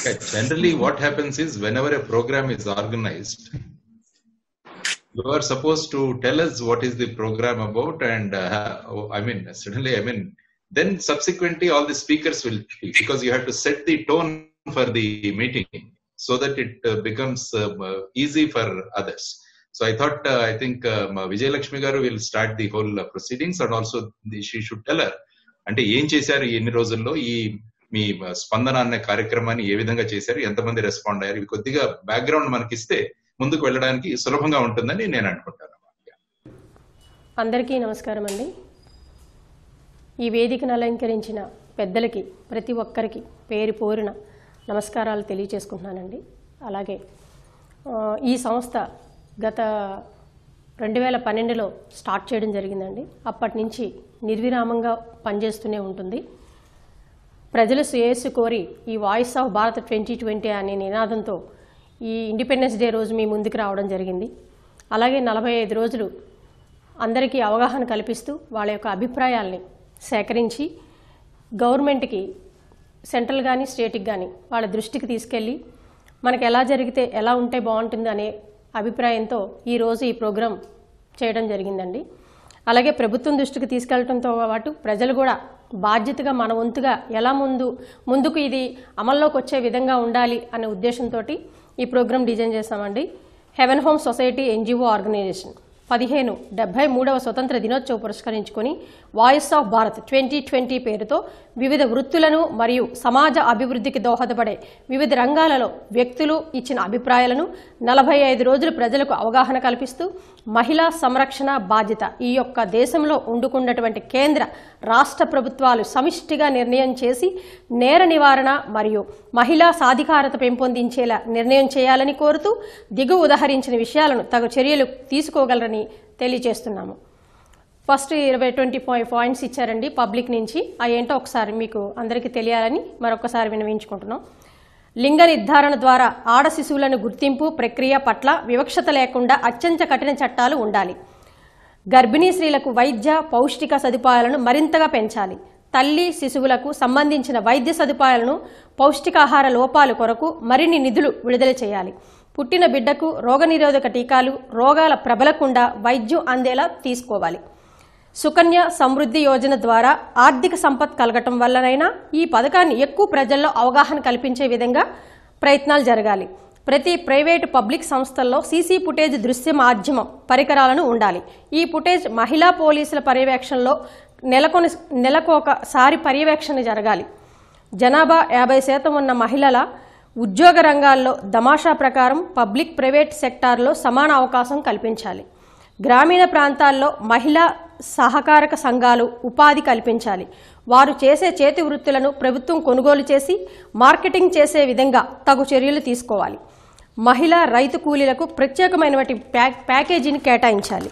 Yeah, generally, what happens is whenever a program is organized, you are supposed to tell us what is the program about, and uh, oh, I mean, suddenly, I mean, then subsequently, all the speakers will speak because you have to set the tone for the meeting so that it uh, becomes um, uh, easy for others. So I thought, uh, I think um, Vijay Lakshmi garu will start the whole uh, proceedings, and also the, she should tell her అంటే ఏం చేశారు ఈ ఎన్ని రోజుల్లో ఈ మీ స్పందన అనే కార్యక్రమాన్ని ఏ విధంగా చేశారు ఎంతమంది రెస్పాండ్ అయ్యారు ఇవి కొద్దిగా బ్యాక్గ్రౌండ్ మనకి ఇస్తే ముందుకు వెళ్ళడానికి సులభంగా ఉంటుందని నేను అనుకుంటాను అందరికీ నమస్కారం అండి ఈ వేదికను అలంకరించిన పెద్దలకి ప్రతి ఒక్కరికి పేరు పోరిన నమస్కారాలు తెలియచేసుకుంటున్నానండి అలాగే ఆ, ఈ సంస్థ గత రెండు వేల పన్నెండులో స్టార్ట్ చేయడం జరిగిందండి అప్పటి నుంచి నిర్విరామంగా పనిచేస్తూనే ఉంటుంది ప్రజల శ్రేయస్సు కోరి ఈ voice of Bharat twenty twenty అనే నినాదంతో ఈ ఇండిపెండెన్స్ డే రోజు మీ ముందుకు రావడం జరిగింది అలాగే నలభై ఐదు రోజులు అందరికీ అవగాహన కల్పిస్తూ వాళ్ళ యొక్క అభిప్రాయాల్ని సేకరించి గవర్నమెంట్కి సెంట్రల్ కానీ స్టేట్కి కానీ వాళ్ళ దృష్టికి తీసుకెళ్ళి మనకి ఎలా జరిగితే ఎలా ఉంటే బాగుంటుంది అనే అభిప్రాయంతో ఈరోజు ఈ ప్రోగ్రాం చేయడం జరిగిందండి అలాగే ప్రభుత్వం దృష్టికి తీసుకెళ్లడంతో పాటు ప్రజలు కూడా బాధ్యతగా మన వంతుగా ఎలా ముందు ముందుకు ఇది అమల్లోకి వచ్చే విధంగా ఉండాలి అనే ఉద్దేశంతో ఈ ప్రోగ్రాం డిజైన్ చేశామండి heaven home society NGO organisation పదిహేను డెబ్బై మూడవ స్వతంత్ర దినోత్సవం పురస్కరించుకొని voice of Bharat twenty twenty పేరుతో వివిధ వృత్తులను మరియు సమాజ అభివృద్ధికి దోహదపడే వివిధ రంగాలలో వ్యక్తులు ఇచ్చిన అభిప్రాయాలను నలభై ఐదు రోజులు ప్రజలకు అవగాహన కల్పిస్తూ మహిళా సంరక్షణ బాధ్యత ఈ యొక్క దేశంలో ఉండుకున్నటువంటి కేంద్ర రాష్ట్ర ప్రభుత్వాలు సమిష్టిగా నిర్ణయం చేసి నేర నివారణ మరియు మహిళా సాధికారత పెంపొందించేలా నిర్ణయం చేయాలని కోరుతూ దిగువ ఉదహరించిన విషయాలను తగు చర్యలు తీసుకోగలరని తెలియజేస్తున్నాము ఫస్ట్ ఇరవై ట్వంటీ పాయింట్స్ ఇచ్చారండి పబ్లిక్ నుంచి అవి ఏంటో ఒకసారి మీకు అందరికీ తెలియాలని మరొకసారి వినవించుకుంటున్నాం లింగ నిర్ధారణ ద్వారా ఆడ శిశువులను గుర్తింపు ప్రక్రియ పట్ల వివక్షత లేకుండా అత్యంత కఠిన చట్టాలు ఉండాలి గర్భిణీ స్త్రీలకు వైద్య పౌష్టిక సదుపాయాలను మరింతగా పెంచాలి తల్లి శిశువులకు సంబంధించిన వైద్య సదుపాయాలను పౌష్టికాహార లోపాలు కొరకు మరిన్ని నిధులు విడుదల చేయాలి పుట్టిన బిడ్డకు రోగనిరోధక టీకాలు రోగాల ప్రబలకుండా వైద్యం అందేలా తీసుకోవాలి సుకన్య సమృద్ధి యోజన ద్వారా ఆర్థిక సంపత్ కలగటం వల్లనైనా ఈ పథకాన్ని ఎక్కువ ప్రజల్లో అవగాహన కల్పించే విధంగా ప్రయత్నాలు జరగాలి ప్రతి ప్రైవేటు పబ్లిక్ సంస్థల్లో సీసీ ఫుటేజ్ దృశ్య మాధ్యమం పరికరాలను ఉండాలి ఈ ఫుటేజ్ మహిళా పోలీసుల పర్యవేక్షణలో నెలకొని నెలకు ఒకసారి పర్యవేక్షణ జరగాలి జనాభా యాభై శాతం ఉన్న మహిళల ఉద్యోగ రంగాల్లో దమాషా ప్రకారం పబ్లిక్ ప్రైవేట్ సెక్టార్లో సమాన అవకాశం కల్పించాలి గ్రామీణ ప్రాంతాల్లో మహిళా సహకారక సంఘాలు ఉపాధి కల్పించాలి వారు చేసే చేతి వృత్తులను ప్రభుత్వం కొనుగోలు చేసి మార్కెటింగ్ చేసే విధంగా తగు చర్యలు తీసుకోవాలి మహిళా రైతు కూలీలకు ప్రత్యేకమైనటువంటి ప్యా ప్యాకేజీని కేటాయించాలి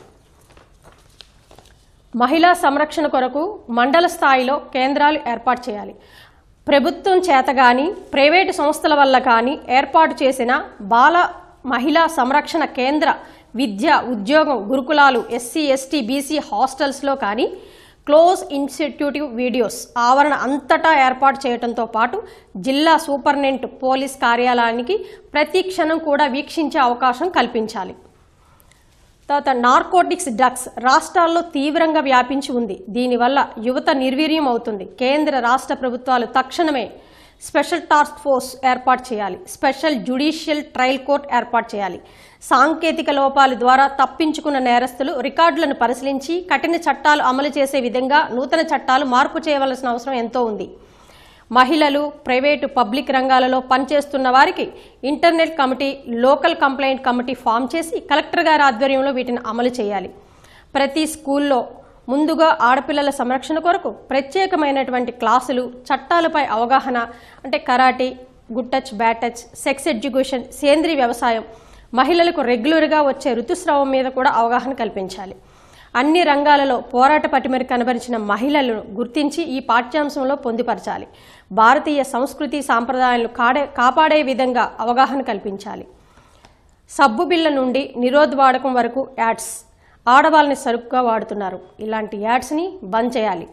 మహిళా సంరక్షణ కొరకు మండల స్థాయిలో కేంద్రాలు ఏర్పాటు చేయాలి ప్రభుత్వం చేత కానీ ప్రైవేటు సంస్థల వల్ల కానీ ఏర్పాటు చేసిన బాల మహిళా సంరక్షణ కేంద్ర విద్య ఉద్యోగం గురుకులాలు ఎస్సీ ఎస్టీ బీసీ హాస్టల్స్లో కానీ క్లోజ్ ఇన్స్టిట్యూటివ్ వీడియోస్ ఆవరణ అంతటా ఏర్పాటు చేయడంతో పాటు జిల్లా సూపరింటెండెంట్ పోలీస్ కార్యాలయానికి ప్రతి క్షణం కూడా వీక్షించే అవకాశం కల్పించాలి తర్వాత నార్కోటిక్స్ డ్రగ్స్ రాష్ట్రాల్లో తీవ్రంగా వ్యాపించి ఉంది దీనివల్ల యువత నిర్వీర్యం అవుతుంది కేంద్ర రాష్ట్ర ప్రభుత్వాలు తక్షణమే స్పెషల్ టాస్క్ ఫోర్స్ ఏర్పాటు చేయాలి స్పెషల్ జ్యుడిషియల్ ట్రయల్ కోర్ట్ ఏర్పాటు చేయాలి సాంకేతిక లోపాల ద్వారా తప్పించుకున్న నేరస్తులు రికార్డులను పరిశీలించి కఠిన చట్టాలు అమలు చేసే విధంగా నూతన చట్టాలు మార్పు చేయవలసిన అవసరం ఎంతో ఉంది మహిళలు ప్రైవేటు పబ్లిక్ రంగాలలో పనిచేస్తున్న వారికి internet committee local complaint committee form చేసి కలెక్టర్ గారి ఆధ్వర్యంలో వీటిని అమలు చేయాలి ప్రతి స్కూల్లో ముందుగా ఆడపిల్లల సంరక్షణ కొరకు ప్రత్యేకమైనటువంటి క్లాసులు చట్టాలపై అవగాహన అంటే karate good touch bad touch sex education సేంద్రీయ వ్యవసాయం మహిళలకు రెగ్యులర్గా వచ్చే ఋతుస్రావం మీద కూడా అవగాహన కల్పించాలి అన్ని రంగాలలో పోరాట పటిమరి కనబరిచిన మహిళలను గుర్తించి ఈ పాఠ్యాంశంలో పొందుపరచాలి భారతీయ సంస్కృతి సాంప్రదాయాలను కాడే కాపాడే విధంగా అవగాహన కల్పించాలి సబ్బు బిళ్ళ నుండి నిరోధ వాడకం వరకు యాడ్స్ ఆడవాళ్ళని సరుకుగా వాడుతున్నారు ఇలాంటి యాడ్స్ని బంద్ చేయాలి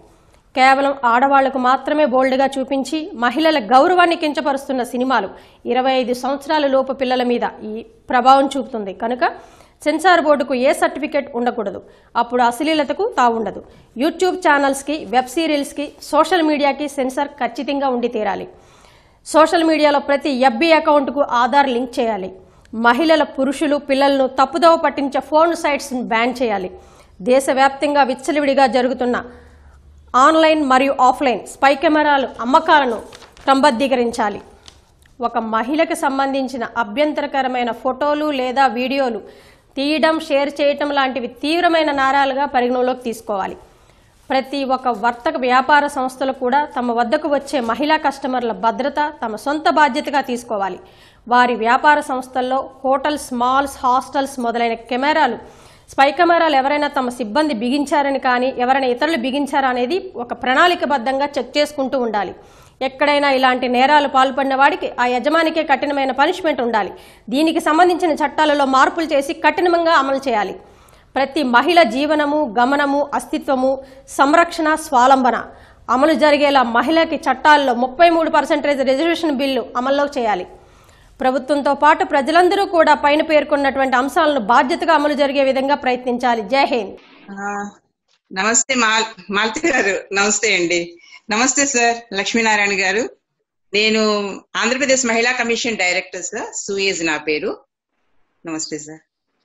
కేవలం ఆడవాళ్లకు మాత్రమే బోల్డ్గా చూపించి మహిళల గౌరవాన్ని కించపరుస్తున్న సినిమాలు ఇరవై ఐదు సంవత్సరాల లోపు పిల్లల మీద ఈ ప్రభావం చూపుతుంది కనుక సెన్సార్ బోర్డుకు ఏ సర్టిఫికెట్ ఉండకూడదు అప్పుడు అశ్లీలతకు తావుండదు యూట్యూబ్ ఛానల్స్కి వెబ్ సిరీస్కి సోషల్ మీడియాకి సెన్సార్ ఖచ్చితంగా ఉండి తీరాలి సోషల్ మీడియాలో ప్రతి ఎఫ్బీ అకౌంట్కు ఆధార్ లింక్ చేయాలి మహిళల పురుషులు పిల్లలను తప్పుదోవ పట్టించే ఫోన్ సైట్స్ని బ్యాన్ చేయాలి దేశవ్యాప్తంగా విచ్చలవిడిగా జరుగుతున్న ఆన్లైన్ మరియు ఆఫ్లైన్ స్పై కెమెరాలు అమ్మకాలను క్రమబద్ధీకరించాలి ఒక మహిళకు సంబంధించిన అభ్యంతరకరమైన ఫోటోలు లేదా వీడియోలు తీయడం షేర్ చేయటం లాంటివి తీవ్రమైన నేరాలుగా పరిగణలోకి తీసుకోవాలి ప్రతి ఒక్క వర్తక వ్యాపార సంస్థలు కూడా తమ వద్దకు వచ్చే మహిళా కస్టమర్ల భద్రత తమ సొంత బాధ్యతగా తీసుకోవాలి వారి వ్యాపార సంస్థల్లో హోటల్స్ మాల్స్ హాస్టల్స్ మొదలైన కెమెరాలు స్పై కెమెరాలు ఎవరైనా తమ సిబ్బంది బిగించారని కానీ ఎవరైనా ఇతరులు బిగించారా అనేది ఒక ప్రణాళికబద్ధంగా చెక్ చేసుకుంటూ ఉండాలి ఎక్కడైనా ఇలాంటి నేరాలు పాల్పడిన వాడికి ఆ యజమానికే కఠినమైన పనిష్మెంట్ ఉండాలి దీనికి సంబంధించిన చట్టాలలో మార్పులు చేసి కఠినంగా అమలు చేయాలి ప్రతి మహిళ జీవనము గమనము అస్తిత్వము సంరక్షణ స్వాలంబన అమలు జరిగేలా మహిళకి చట్టాల్లో ముప్పై మూడు పర్సెంటేజ్ రిజర్వేషన్ బిల్లు అమల్లోకి చేయాలి ప్రభుత్వంతో పాటు ప్రజలందరూ కూడా పైన పేర్కొన్నటువంటి అంశాలను బాధ్యతగా అమలు జరిగే విధంగా ప్రయత్నించాలి జై హింద్ ఆ, నమస్తే మాల్ మాలతి గారు నమస్తే అండి నమస్తే సార్ లక్ష్మీనారాయణ గారు నేను ఆంధ్రప్రదేశ్ మహిళా కమిషన్ డైరెక్టర్ సార్ సుయేజ్ నా పేరు నమస్తే సార్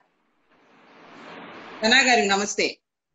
సనా గారు నమస్తే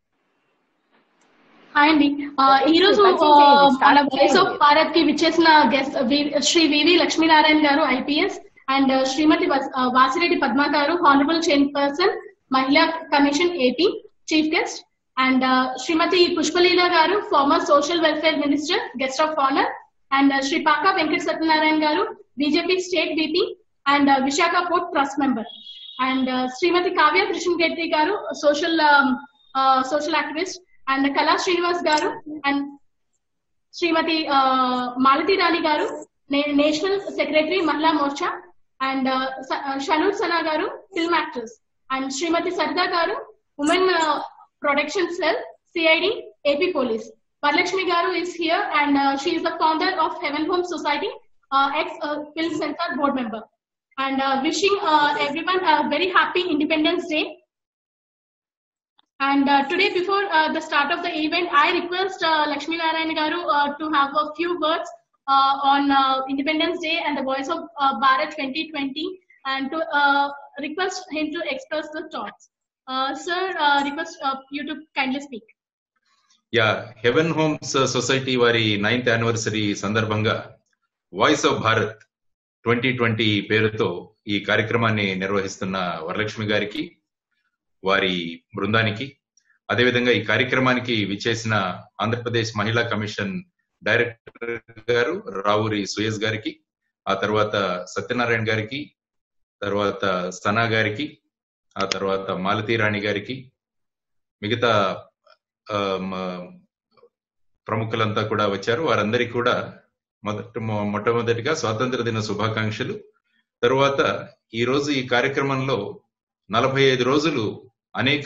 హాయ్ అండి ఆ, ఈ రోజు ఆ, మన వాయిస్ ఆఫ్ భారత్ కి విచ్చేసిన గెస్ట్ శ్రీ వివి లక్ష్మీనారాయణ గారు ఐపీఎస్ అండ్ శ్రీమతి వస్- ఆ, వాసిరెడ్డి పద్మ గారు హానరబుల్ చైర్పర్సన్ మహిళా commission AP chief guest and Shrimati Pushpaleela garu former social welfare minister guest of honour and Shri Paka Venkata Satyanarayana garu BJP state VP and Visakha port trust member and Shrimati Kavya Krishna Reddy garu social social activist and కళా శ్రీనివాస్ గారు and శ్రీమతి మాలతి రాణి గారు నే- national secretary మహిళా Morcha and Shanoor Sana garu film actors and Shrimati Sarita garu women protection cell CID AP police Varalakshmi garu is here and uh, she is the founder of Heaven Home Society, uh, ex uh, film censor board member. And uh, wishing uh, everyone a very happy Independence Day. And uh, today, before uh, the start of the event, I request uh, Lakshmi Narayan Garu uh, to have a few words uh, on uh, Independence Day and the Voice of uh, Bharat 2020 and to uh, request him to express the thoughts. Uh, sir, uh, request uh, you to kindly speak. Yeah heaven homes society వారి ninth anniversary సందర్భంగా voice of Bharat twenty twenty పేరుతో ఈ కార్యక్రమాన్ని నిర్వహిస్తున్న వరలక్ష్మి గారికి వారి బృందానికి అదేవిధంగా ఈ కార్యక్రమానికి విచ్చేసిన ఆంధ్రప్రదేశ్ మహిళా కమిషన్ డైరెక్టర్ గారు రావురి సుయేజ్ గారికి ఆ తర్వాత సత్యనారాయణ గారికి తర్వాత సనా గారికి ఆ తర్వాత మాలతీ రాణి గారికి మిగతా ఆ, మ- ప్రముఖులంతా కూడా వచ్చారు వారందరికీ కూడా మొదట మొ- మొట్టమొదటిగా స్వాతంత్ర దిన శుభాకాంక్షలు తరువాత ఈ రోజు ఈ కార్యక్రమంలో నలభై ఐదు రోజులు అనేక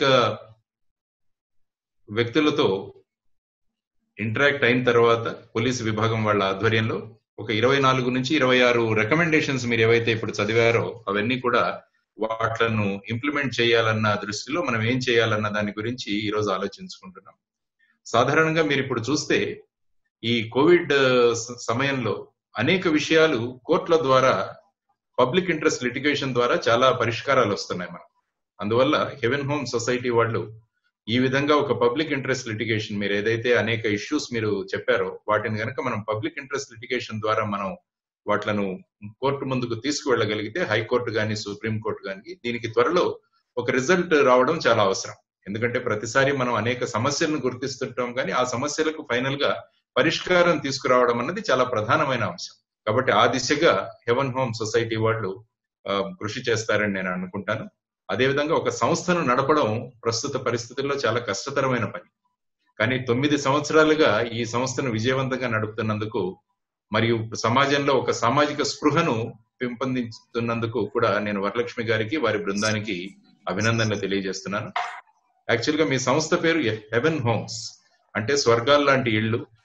వ్యక్తులతో ఇంటరాక్ట్ అయిన తర్వాత పోలీసు విభాగం వాళ్ళ ఆధ్వర్యంలో ఒక ఇరవై నాలుగు నుంచి ఇరవై ఆరు రికమెండేషన్స్ మీరు ఏవైతే ఇప్పుడు చదివారో అవన్నీ కూడా వాట్లను ఇంప్లిమెంట్ చేయాలన్న దృష్టిలో మనం ఏం చేయాలన్న దాని గురించి ఈ రోజు ఆలోచించుకుంటున్నాం సాధారణంగా మీరు ఇప్పుడు చూస్తే ఈ కోవిడ్ ఆ, స- సమయంలో అనేక విషయాలు కోర్టుల ద్వారా పబ్లిక్ ఇంట్రెస్ట్ లిటిగేషన్ ద్వారా చాలా పరిష్కారాలు వస్తున్నాయి మనం అందువల్ల హెవెన్ హోమ్ సొసైటీ వాళ్ళు ఈ విధంగా ఒక పబ్లిక్ ఇంట్రెస్ట్ లిటిగేషన్ మీరు ఏదైతే అనేక ఇష్యూస్ మీరు చెప్పారో వాటిని కనుక మనం పబ్లిక్ ఇంట్రెస్ట్ లిటిగేషన్ ద్వారా మనం వాట్లను కోర్టు ముందుకు తీసుకువెళ్ళగలిగితే హైకోర్టు కానీ సుప్రీం కోర్టు కానీ దీనికి త్వరలో ఒక రిజల్ట్ రావడం చాలా అవసరం ఎందుకంటే ప్రతిసారి మనం అనేక సమస్యలను గుర్తిస్తుంటాం కానీ ఆ సమస్యలకు ఫైనల్ గా పరిష్కారం తీసుకురావడం అన్నది చాలా ప్రధానమైన అంశం కాబట్టి ఆ దిశగా హెవెన్ హోమ్ సొసైటీ వాళ్ళు ఆ, కృషి చేస్తారని నేను అనుకుంటాను అదేవిధంగా ఒక సంస్థను నడపడం ప్రస్తుత పరిస్థితుల్లో చాలా కష్టతరమైన పని కానీ తొమ్మిది సంవత్సరాలుగా ఈ సంస్థను విజయవంతంగా నడుపుతున్నందుకు మరియు సమాజంలో ఒక సామాజిక స్పృహను పెంపొందిస్తున్నందుకు కూడా నేను వరలక్ష్మి గారికి వారి బృందానికి అభినందనలు తెలియజేస్తున్నాను యాక్చువల్ గా మీ సంస్థ పేరు హెవెన్ హోమ్స్ అంటే స్వర్గాల్ లాంటి ఇళ్ళు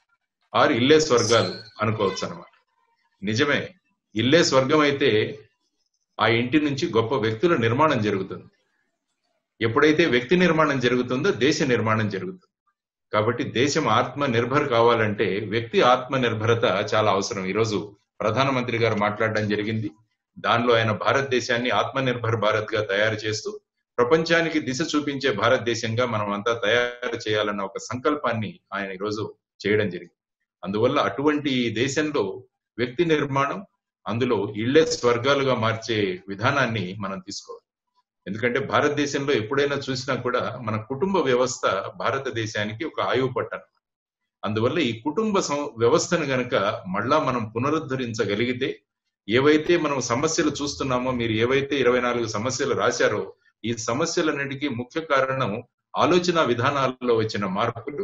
ఆర్ ఇల్లే స్వర్గాలు అనుకోవచ్చు అనమాట నిజమే ఇల్లే స్వర్గం అయితే ఆ ఇంటి నుంచి గొప్ప వ్యక్తుల నిర్మాణం జరుగుతుంది ఎప్పుడైతే వ్యక్తి నిర్మాణం జరుగుతుందో దేశ నిర్మాణం జరుగుతుంది కాబట్టి దేశం ఆత్మ నిర్భర్ కావాలంటే వ్యక్తి ఆత్మ నిర్భరత చాలా అవసరం ఈరోజు ప్రధానమంత్రి గారు మాట్లాడడం జరిగింది దానిలో ఆయన భారతదేశాన్ని ఆత్మ నిర్భర్ భారత్ గా తయారు చేస్తూ ప్రపంచానికి దిశ చూపించే భారతదేశంగా మనం అంతా తయారు చేయాలన్న ఒక సంకల్పాన్ని ఆయన ఈరోజు చేయడం జరిగింది అందువల్ల అటువంటి దేశంలో వ్యక్తి నిర్మాణం అందులో ఇళ్లే స్వర్గాలుగా మార్చే విధానాన్ని మనం తీసుకోవాలి ఎందుకంటే భారతదేశంలో ఎప్పుడైనా చూసినా కూడా మన కుటుంబ వ్యవస్థ భారతదేశానికి ఒక ఆయువు పట్టం అందువల్ల ఈ కుటుంబ వ్యవస్థను గనక మళ్ళా మనం పునరుద్ధరించగలిగితే ఏవైతే మనం సమస్యలు చూస్తున్నామో మీరు ఏవైతే ఇరవై నాలుగు సమస్యలు రాశారో ఈ సమస్యలన్నిటికీ ముఖ్య కారణం ఆలోచన విధానాల్లో వచ్చిన మార్పులు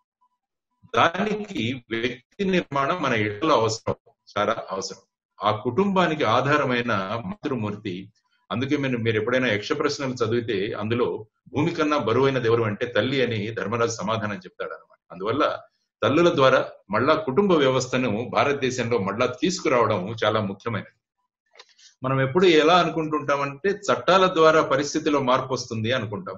దానికి వ్యక్తి నిర్మాణం మన ఇళ్లలో అవసరం చాలా అవసరం ఆ కుటుంబానికి ఆధారమైన మాతృమూర్తి అందుకే మీరు మీరు ఎప్పుడైనా యక్ష ప్రశ్నలు చదివితే అందులో భూమి కన్నా బరువైన దేవుడు అంటే తల్లి అని ధర్మరాజు సమాధానం చెప్తాడు అనమాట అందువల్ల తల్లుల ద్వారా మళ్ళా కుటుంబ వ్యవస్థను భారతదేశంలో మళ్ళా తీసుకురావడం చాలా ముఖ్యమైనది మనం ఎప్పుడు ఎలా అనుకుంటుంటామంటే చట్టాల ద్వారా పరిస్థితిలో మార్పు వస్తుంది అనుకుంటాం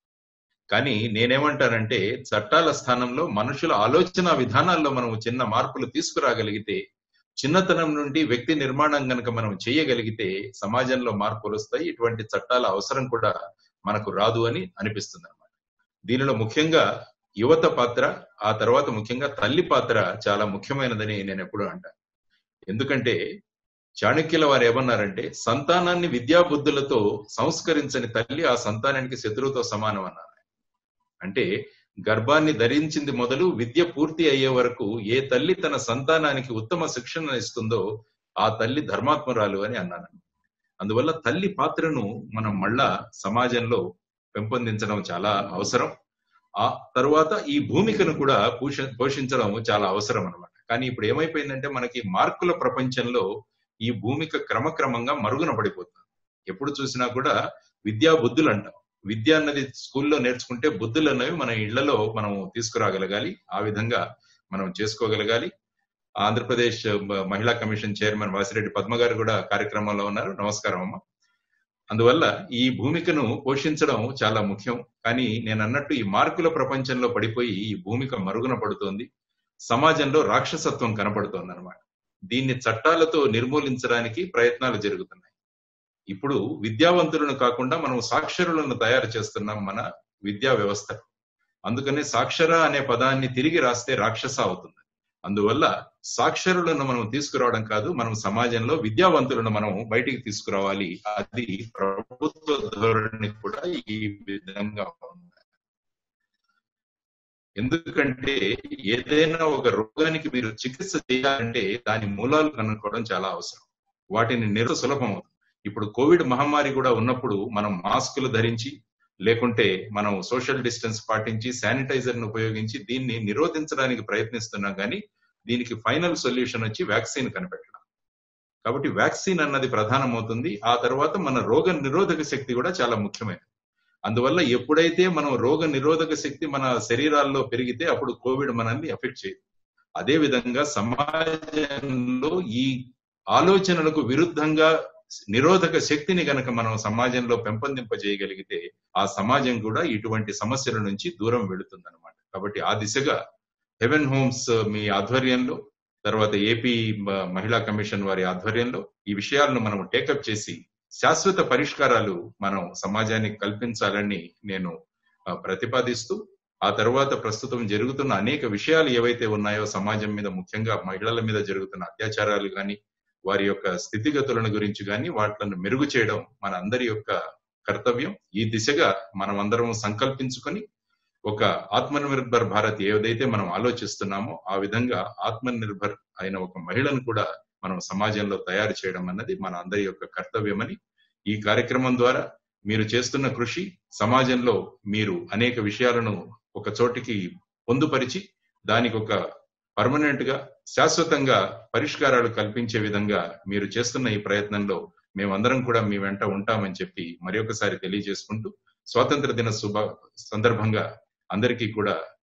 కానీ నేనేమంటానంటే చట్టాల స్థానంలో మనుషుల ఆలోచన విధానాల్లో మనం చిన్న మార్పులు తీసుకురాగలిగితే చిన్నతనం నుండి వ్యక్తి నిర్మాణం గనక మనం చేయగలిగితే సమాజంలో మార్పులు వస్తాయి ఇటువంటి చట్టాల అవసరం కూడా మనకు రాదు అని అనిపిస్తుంది అనమాట దీనిలో ముఖ్యంగా యువత పాత్ర ఆ తర్వాత ముఖ్యంగా తల్లి పాత్ర చాలా ముఖ్యమైనదని నేను ఎప్పుడు అంటాను ఎందుకంటే చాణక్యుల వారు ఏమన్నారంటే సంతానాన్ని విద్యాబుద్ధులతో సంస్కరించని తల్లి ఆ సంతానానికి శత్రువుతో సమానం అన్నారు అంటే గర్భాన్ని ధరించింది మొదలు విద్య పూర్తి అయ్యే వరకు ఏ తల్లి తన సంతానానికి ఉత్తమ శిక్షణ ఇస్తుందో ఆ తల్లి ధర్మాత్మరాలు అని అన్నాను అందువల్ల తల్లి పాత్రను మనం మళ్ళా సమాజంలో పెంపొందించడం చాలా అవసరం ఆ తరువాత ఈ భూమికను కూడా పోష పోషించడం చాలా అవసరం అనమాట కానీ ఇప్పుడు ఏమైపోయిందంటే మనకి మార్కుల ప్రపంచంలో ఈ భూమిక క్రమక్రమంగా మరుగున పడిపోతుంది ఎప్పుడు చూసినా కూడా విద్యా బుద్ధులు అంటాం విద్య అన్నది స్కూల్లో నేర్చుకుంటే బుద్ధులు అన్నవి మన ఇళ్లలో మనం తీసుకురాగలగాలి ఆ విధంగా మనం చేసుకోగలగాలి ఆంధ్రప్రదేశ్ మహిళా కమిషన్ చైర్మన్ వాసిరెడ్డి పద్మ గారు కూడా కార్యక్రమంలో ఉన్నారు నమస్కారం అమ్మ అందువల్ల ఈ భూమికను పోషించడం చాలా ముఖ్యం కానీ నేను అన్నట్టు ఈ మార్కుల ప్రపంచంలో పడిపోయి ఈ భూమిక మరుగున పడుతోంది సమాజంలో రాక్షసత్వం కనపడుతోంది అనమాట దీన్ని చట్టాలతో నిర్మూలించడానికి ప్రయత్నాలు జరుగుతున్నాయి ఇప్పుడు విద్యావంతులను కాకుండా మనం సాక్షరులను తయారు చేస్తున్నాం మన విద్యా వ్యవస్థ అందుకనే సాక్షర అనే పదాన్ని తిరిగి రాస్తే రాక్షస అవుతుంది అందువల్ల సాక్షరులను మనం తీసుకురావడం కాదు మనం సమాజంలో విద్యావంతులను మనం బయటికి తీసుకురావాలి అది ప్రభుత్వ ధోరణి కూడా ఈ విధంగా ఉంది ఎందుకంటే ఏదైనా ఒక రోగానికి మీరు చికిత్స చేయాలంటే దాని మూలాలు కనుక్కోవడం చాలా అవసరం వాటిని నిరు సులభం అవుతుంది ఇప్పుడు కోవిడ్ మహమ్మారి కూడా ఉన్నప్పుడు మనం మాస్కులు ధరించి లేకుంటే మనం సోషల్ డిస్టెన్స్ పాటించి శానిటైజర్ ను ఉపయోగించి దీన్ని నిరోధించడానికి ప్రయత్నిస్తున్నాం కానీ దీనికి ఫైనల్ సొల్యూషన్ వచ్చి వ్యాక్సిన్ కనిపెట్టడం కాబట్టి వ్యాక్సిన్ అన్నది ప్రధానమవుతుంది ఆ తర్వాత మన రోగ నిరోధక శక్తి కూడా చాలా ముఖ్యమైనది అందువల్ల ఎప్పుడైతే మనం రోగ నిరోధక శక్తి మన శరీరాల్లో పెరిగితే అప్పుడు కోవిడ్ మనల్ని ఎఫెక్ట్ చేయదు అదే విధంగా సమాజంలో ఈ ఆలోచనలకు విరుద్ధంగా నిరోధక శక్తిని గనక మనం సమాజంలో పెంపొందింపజేయగలిగితే ఆ సమాజం కూడా ఇటువంటి సమస్యల నుంచి దూరం వెళుతుంది అనమాట కాబట్టి ఆ దిశగా హెవెన్ హోమ్స్ మీ ఆధ్వర్యంలో తర్వాత ఏపీ మహిళా కమిషన్ వారి ఆధ్వర్యంలో ఈ విషయాలను మనం టేకప్ చేసి శాశ్వత పరిష్కారాలు మనం సమాజానికి కల్పించాలని నేను ప్రతిపాదిస్తూ ఆ తర్వాత ప్రస్తుతం జరుగుతున్న అనేక విషయాలు ఏవైతే ఉన్నాయో సమాజం మీద ముఖ్యంగా మహిళల మీద జరుగుతున్న అత్యాచారాలు కానీ వారి యొక్క స్థితిగతులను గురించి కానీ వాటిని మెరుగు చేయడం మన అందరి యొక్క కర్తవ్యం ఈ దిశగా మనం అందరం సంకల్పించుకొని ఒక ఆత్మనిర్భర్ భారత్ ఏదైతే మనం ఆలోచిస్తున్నామో ఆ విధంగా ఆత్మనిర్భర్ అయిన ఒక మహిళను కూడా మనం సమాజంలో తయారు చేయడం అన్నది మన అందరి యొక్క కర్తవ్యమని ఈ కార్యక్రమం ద్వారా మీరు చేస్తున్న కృషి సమాజంలో మీరు అనేక విషయాలను ఒక చోటికి పొందుపరిచి దానికి ఒక పర్మనెంట్ గా శాశ్వతంగా పరిష్కారాలు కల్పించే విధంగా మీరు చేస్తున్న ఈ ప్రయత్నంలో మేమందరం కూడా మీ వెంట ఉంటామని చెప్పి మరి ఒకసారి తెలియజేసుకుంటూ స్వాతంత్ర దిన శుభ సందర్భంగా అందరికీ కూడా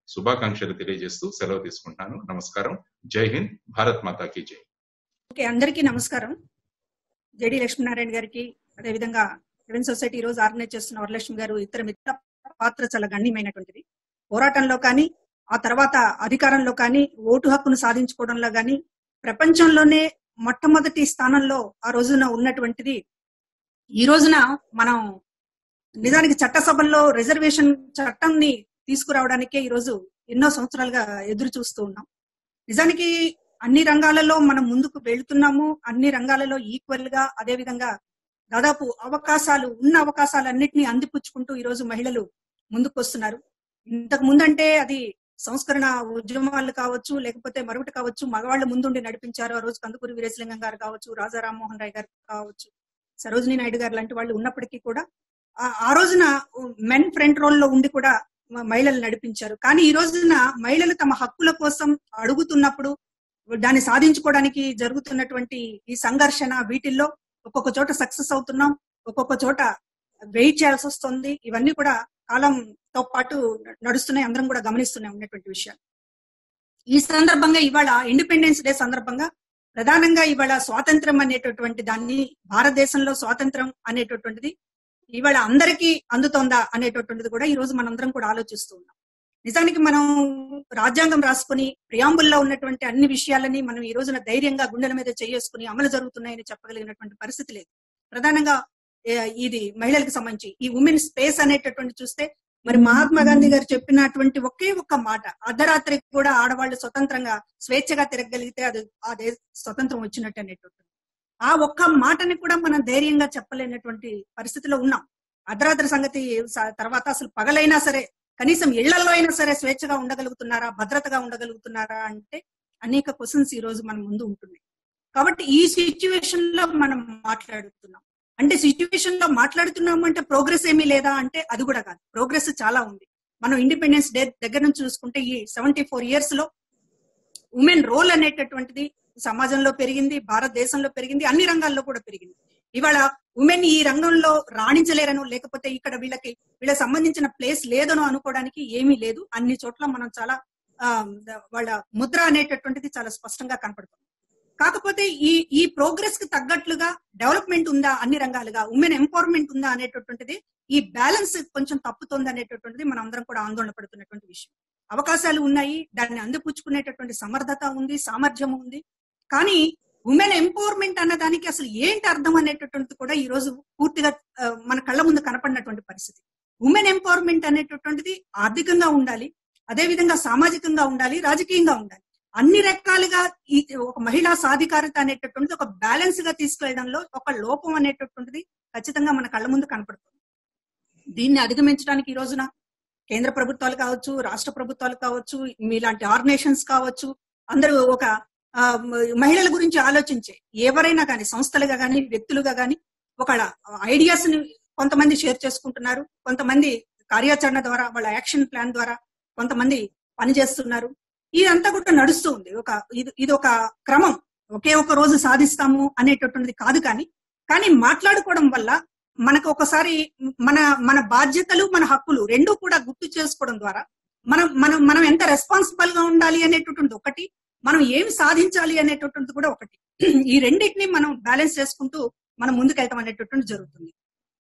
శుభాకాంక్షలు తెలియజేస్తూ సెలవు తీసుకుంటాను నమస్కారం జై హింద్ భారత్ మాతాకి జై ఓకే అందరికీ నమస్కారం జేడి లక్ష్మీనారాయణ గారికి అదేవిధంగా రెవెన్ సొసైటీ ఈ రోజు ఆర్గనైజ్ చేస్తున్న వరలక్ష్మి గారు ఇతర మిత్ర పాత్ర చాలా గణనీయమైనటువంటిది పోరాటంలో కానీ ఆ తర్వాత అధికారంలో కానీ ఓటు హక్కును సాధించుకోవడంలో కానీ ప్రపంచంలోనే మొట్టమొదటి స్థానంలో ఆ రోజున ఉన్నటువంటిది ఈ రోజున మనం నిజానికి చట్టసభల్లో రిజర్వేషన్ చట్టంని తీసుకురావడానికే ఈ రోజు ఎన్నో సంవత్సరాలుగా ఎదురు చూస్తూ ఉన్నాం నిజానికి అన్ని రంగాలలో మనం ముందుకు వెళ్తున్నాము అన్ని రంగాలలో ఈక్వల్ గా అదే విధంగా దాదాపు అవకాశాలు ఉన్న అవకాశాలన్నింటినీ అందిపుచ్చుకుంటూ ఈ రోజు మహిళలు ముందుకు వస్తున్నారు ఇంతకు ముందంటే అది సంస్కరణ ఉద్యమాలు కావచ్చు లేకపోతే మరొకటి కావచ్చు మగవాళ్ళు ముందుండి నడిపించారు ఆ రోజు కందుకూరి వీరేశలింగం గారు కావచ్చు రాజా రామ్మోహన్ రాయ్ గారు కావచ్చు సరోజిని నాయుడు గారు లాంటి వాళ్ళు ఉన్నప్పటికీ కూడా ఆ- ఆ రోజున మెన్ ఫ్రంట్ రోల్ లో ఉండి కూడా మ- మహిళలు నడిపించారు కానీ ఈ రోజున మహిళలు తమ హక్కుల కోసం అడుగుతున్నప్పుడు దాన్ని సాధించుకోవడానికి జరుగుతున్నటువంటి ఈ సంఘర్షణ వీటిల్లో ఒక్కొక్క చోట సక్సెస్ అవుతున్నాం ఒక్కొక్క చోట వెయిట్ చేయాల్సి వస్తుంది ఇవన్నీ కూడా కాలంతో పాటు నడుస్తున్నాయి అందరం కూడా గమనిస్తూనే ఉన్నటువంటి విషయాలు ఈ సందర్భంగా ఇవాళ ఇండిపెండెన్స్ డే సందర్భంగా ప్రధానంగా ఇవాళ స్వాతంత్రం అనేటటువంటి దాన్ని భారతదేశంలో స్వాతంత్రం అనేటటువంటిది ఇవాళ అందరికీ అందుతోందా అనేటటువంటిది కూడా ఈ రోజు మనందరం కూడా ఆలోచిస్తూ ఉన్నాం నిజానికి మనం రాజ్యాంగం రాసుకుని ప్రియాంబుల్లో ఉన్నటువంటి అన్ని విషయాలని మనం ఈ రోజున ధైర్యంగా గుండెల మీద చేసుకుని అమలు జరుగుతున్నాయని చెప్పగలిగినటువంటి పరిస్థితి లేదు ప్రధానంగా ఏ, ఇది మహిళలకు సంబంధించి ఈ ఉమెన్ స్పేస్ అనేటటువంటి చూస్తే మరి మహాత్మా గాంధీ గారు చెప్పినటువంటి ఒకే ఒక్క మాట అర్ధరాత్రి కూడా ఆడవాళ్ళు స్వతంత్రంగా స్వేచ్ఛగా తిరగగలిగితే అది అదే స్వతంత్రం వచ్చినట్టు అనేటటువంటి ఆ ఒక్క మాటని కూడా మనం ధైర్యంగా చెప్పలేనటువంటి పరిస్థితిలో ఉన్నాం అర్ధరాత్రి సంగతి స- తర్వాత అసలు పగలైనా సరే కనీసం ఇళ్లలో అయినా సరే స్వేచ్ఛగా ఉండగలుగుతున్నారా భద్రతగా ఉండగలుగుతున్నారా అంటే అనేక క్వశ్చన్స్ ఈ రోజు మన ముందు ఉంటున్నాయి కాబట్టి ఈ సిచ్యువేషన్ లో మనం మాట్లాడుతున్నాం అంటే సిచ్యువేషన్ లో మాట్లాడుతున్నాము అంటే ప్రోగ్రెస్ ఏమీ లేదా అంటే అది కూడా కాదు ప్రోగ్రెస్ చాలా ఉంది మనం ఇండిపెండెన్స్ డే దగ్గర నుంచి చూసుకుంటే ఈ సెవెంటీ ఫోర్ ఇయర్స్ లో ఉమెన్ రోల్ అనేటటువంటిది సమాజంలో పెరిగింది భారతదేశంలో పెరిగింది అన్ని రంగాల్లో కూడా పెరిగింది ఇవాళ ఉమెన్ ఈ రంగంలో రాణించలేరనో లేకపోతే ఇక్కడ వీళ్ళకి వీళ్ళకి సంబంధించిన ప్లేస్ లేదనో అనుకోవడానికి ఏమీ లేదు అన్ని చోట్ల మనం చాలా ఆ, వాళ్ళ ముద్ర అనేటటువంటిది చాలా స్పష్టంగా కనపడుతుంది కాకపోతే ఈ ఈ ప్రోగ్రెస్ కి తగ్గట్లుగా డెవలప్మెంట్ ఉందా అన్ని రంగాలుగా ఉమెన్ ఎంపవర్మెంట్ ఉందా అనేటటువంటిది ఈ బ్యాలెన్స్ కొంచెం తప్పుతోంది అనేటటువంటిది మనం అందరం కూడా ఆందోళన పడుతున్నటువంటి విషయం అవకాశాలు ఉన్నాయి దాన్ని అందిపుచ్చుకునేటటువంటి సమర్థత ఉంది సామర్థ్యం ఉంది కానీ ఉమెన్ ఎంపవర్మెంట్ అన్న దానికి అసలు ఏంటి అర్థం అనేటటువంటిది కూడా ఈ రోజు పూర్తిగా ఆ, మన కళ్ళ ముందు కనపడినటువంటి పరిస్థితి ఉమెన్ ఎంపవర్మెంట్ అనేటటువంటిది ఆర్థికంగా ఉండాలి అదే విధంగా సామాజికంగా ఉండాలి రాజకీయంగా ఉండాలి అన్ని రకాలుగా ఈ ఒక మహిళా సాధికారత అనేటటువంటిది ఒక బ్యాలెన్స్ గా తీసుకెళ్లడంలో ఒక లోపం అనేటటువంటిది ఖచ్చితంగా మన కళ్ళ ముందు కనపడుతుంది దీన్ని అధిగమించడానికి ఈ రోజున కేంద్ర ప్రభుత్వాలు కావచ్చు రాష్ట్ర ప్రభుత్వాలు కావచ్చు మీలాంటి ఆర్గనైజేషన్స్ కావచ్చు అందరూ ఒక ఆ, మ- మహిళల గురించి ఆలోచించే ఎవరైనా కానీ సంస్థలుగా కానీ వ్యక్తులుగా కానీ ఒక ఐడియాస్ ని కొంతమంది షేర్ చేసుకుంటున్నారు కొంతమంది కార్యాచరణ ద్వారా వాళ్ళ యాక్షన్ ప్లాన్ ద్వారా కొంతమంది పనిచేస్తున్నారు ఇదంతా కూడా నడుస్తూ ఉంది ఒక ఇది ఇది ఒక క్రమం ఒకే ఒక రోజు సాధిస్తాము అనేటటువంటిది కాదు కానీ కానీ మాట్లాడుకోవడం వల్ల మనకు ఒకసారి మన మన బాధ్యతలు మన హక్కులు రెండూ కూడా గుర్తు చేసుకోవడం ద్వారా మనం మనం మనం ఎంత రెస్పాన్సిబుల్ గా ఉండాలి అనేటటువంటిది ఒకటి మనం ఏం సాధించాలి అనేటటువంటిది కూడా ఒకటి ఈ రెండింటిని మనం బ్యాలెన్స్ చేసుకుంటూ మనం ముందుకెళ్తాం అనేటటువంటి జరుగుతుంది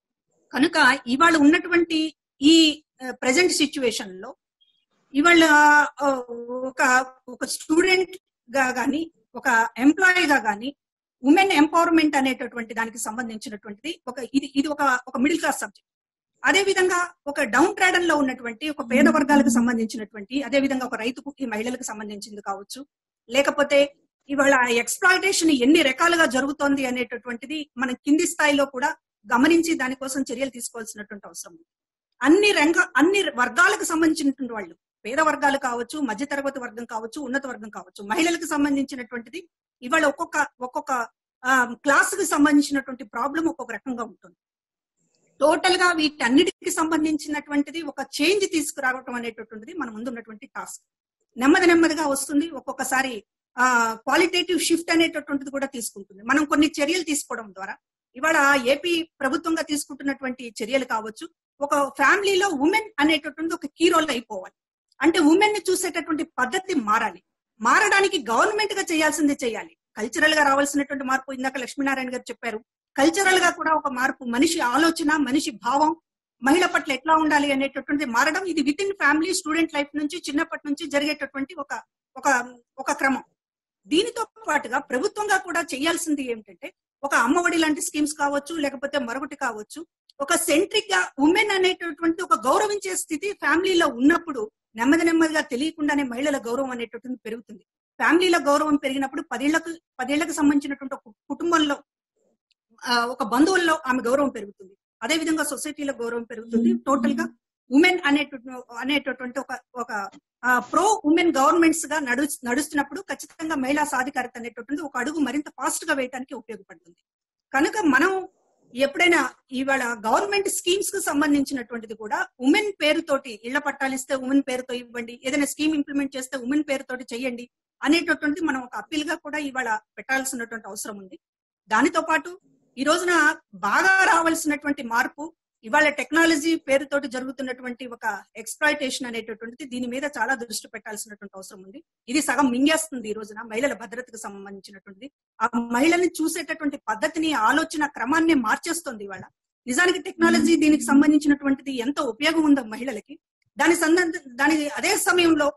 కనుక ఇవాళ ఉన్నటువంటి ఈ ప్రజెంట్ సిచ్యువేషన్ లో ఇవాళ ఆ, ఒక ఒక స్టూడెంట్ గా గాని ఒక ఎంప్లాయీ గా గాని ఉమెన్ ఎంపవర్మెంట్ అనేటటువంటి దానికి సంబంధించినటువంటిది ఒక ఇది ఇది ఒక ఒక మిడిల్ క్లాస్ సబ్జెక్ట్ అదే విధంగా ఒక డౌన్ ట్రాడన్ లో ఉన్నటువంటి ఒక పేద వర్గాలకు సంబంధించినటువంటి అదే విధంగా ఒక రైతుకు ఈ మహిళలకు సంబంధించింది కావచ్చు లేకపోతే ఇవాళ ఎక్స్ప్లాయిటేషన్ ఎన్ని రకాలుగా జరుగుతోంది అనేటటువంటిది మన కింది స్థాయిలో కూడా గమనించి దానికోసం చర్యలు తీసుకోవాల్సినటువంటి అవసరం ఉంది అన్ని రంగ అన్ని వర్గాలకు సంబంధించినటువంటి వాళ్ళు పేద వర్గాలు కావచ్చు మధ్యతరగతి వర్గం కావచ్చు ఉన్నత వర్గం కావచ్చు మహిళలకు సంబంధించినటువంటిది ఇవాళ ఒక్కొక్క ఒక్కొక్క క్లాస్ కి సంబంధించినటువంటి ప్రాబ్లం ఒక్కొక్క రకంగా ఉంటుంది టోటల్ గా వీటన్నిటికి సంబంధించినటువంటిది ఒక చేంజ్ తీసుకురావటం అనేటటువంటిది మన ముందు ఉన్నటువంటి టాస్క్ నెమ్మది నెమ్మదిగా వస్తుంది ఒక్కొక్కసారి ఆ క్వాలిటేటివ్ షిఫ్ట్ అనేటటువంటిది కూడా తీసుకుంటుంది మనం కొన్ని చర్యలు తీసుకోవడం ద్వారా ఇవాళ ఏపీ ప్రభుత్వంగా తీసుకుంటున్నటువంటి చర్యలు కావచ్చు ఒక ఫ్యామిలీలో ఉమెన్ అనేటటువంటి ఒక కీ రోల్ అయిపోవాలి అంటే ఉమెన్ ని చూసేటటువంటి పద్ధతి మారాలి మారడానికి గవర్నమెంట్ గా చేయాల్సింది చేయాలి కల్చరల్ గా రావాల్సినటువంటి మార్పు ఇందాక లక్ష్మీనారాయణ గారు చెప్పారు కల్చరల్ గా కూడా ఒక మార్పు మనిషి ఆలోచన మనిషి భావం మహిళ పట్ల ఎట్లా ఉండాలి అనేటటువంటి మారడం ఇది within family student life నుంచి చిన్నప్పటి నుంచి జరిగేటటువంటి ఒక ఒక ఒక క్రమం దీనితో పాటుగా ప్రభుత్వంగా కూడా చేయాల్సింది ఏమిటంటే ఒక అమ్మఒడి లాంటి స్కీమ్స్ కావచ్చు లేకపోతే మరొకటి కావచ్చు ఒక సెంట్రిక్ గా ఉమెన్ అనేటటువంటి ఒక గౌరవించే స్థితి ఫ్యామిలీలో ఉన్నప్పుడు నెమ్మది నెమ్మదిగా తెలియకుండానే మహిళల గౌరవం అనేటటువంటి పెరుగుతుంది ఫ్యామిలీలో గౌరవం పెరిగినప్పుడు పదేళ్లకు పదేళ్లకు సంబంధించినటువంటి ఒక కుటుంబంలో ఆ, ఒక బంధువుల్లో ఆమె గౌరవం పెరుగుతుంది అదే విధంగా సొసైటీలో గౌరవం పెరుగుతుంది టోటల్ గా ఉమెన్ అనేటటువంటి అనేటటువంటి ఒక ఒక ప్రో ఉమెన్ గవర్నమెంట్స్ గా నడు నడుస్తున్నప్పుడు ఖచ్చితంగా మహిళా సాధికారత అనేటటువంటి ఒక అడుగు మరింత ఫాస్ట్ గా వేయడానికి ఉపయోగపడుతుంది కనుక మనం ఎప్పుడైనా ఇవాళ గవర్నమెంట్ స్కీమ్స్ కు సంబంధించినటువంటిది కూడా ఉమెన్ పేరుతోటి ఇళ్ల పట్టాలిస్తే ఉమెన్ పేరుతో ఇవ్వండి ఏదైనా స్కీమ్ ఇంప్లిమెంట్ చేస్తే ఉమెన్ పేరుతోటి చెయ్యండి అనేటటువంటి మనం ఒక అప్పీల్ గా కూడా ఇవాళ పెట్టాల్సినటువంటి అవసరం ఉంది దానితో పాటు ఈ రోజున బాగా రావాల్సినటువంటి మార్పు ఇవాళ టెక్నాలజీ పేరుతోటి జరుగుతున్నటువంటి ఒక ఎక్స్ప్లాయిటేషన్ అనేటటువంటిది దీని మీద చాలా దృష్టి పెట్టాల్సినటువంటి అవసరం ఉంది ఇది సగం మింగేస్తుంది ఈ రోజున మహిళల భద్రతకు సంబంధించినటువంటిది ఆ మహిళల్ని చూసేటటువంటి పద్ధతిని ఆలోచన క్రమాన్ని మార్చేస్తుంది ఇవాళ నిజానికి టెక్నాలజీ దీనికి సంబంధించినటువంటిది ఎంత ఉపయోగం ఉందో మహిళలకి దాని సంబంధ దాని అదే సమయంలో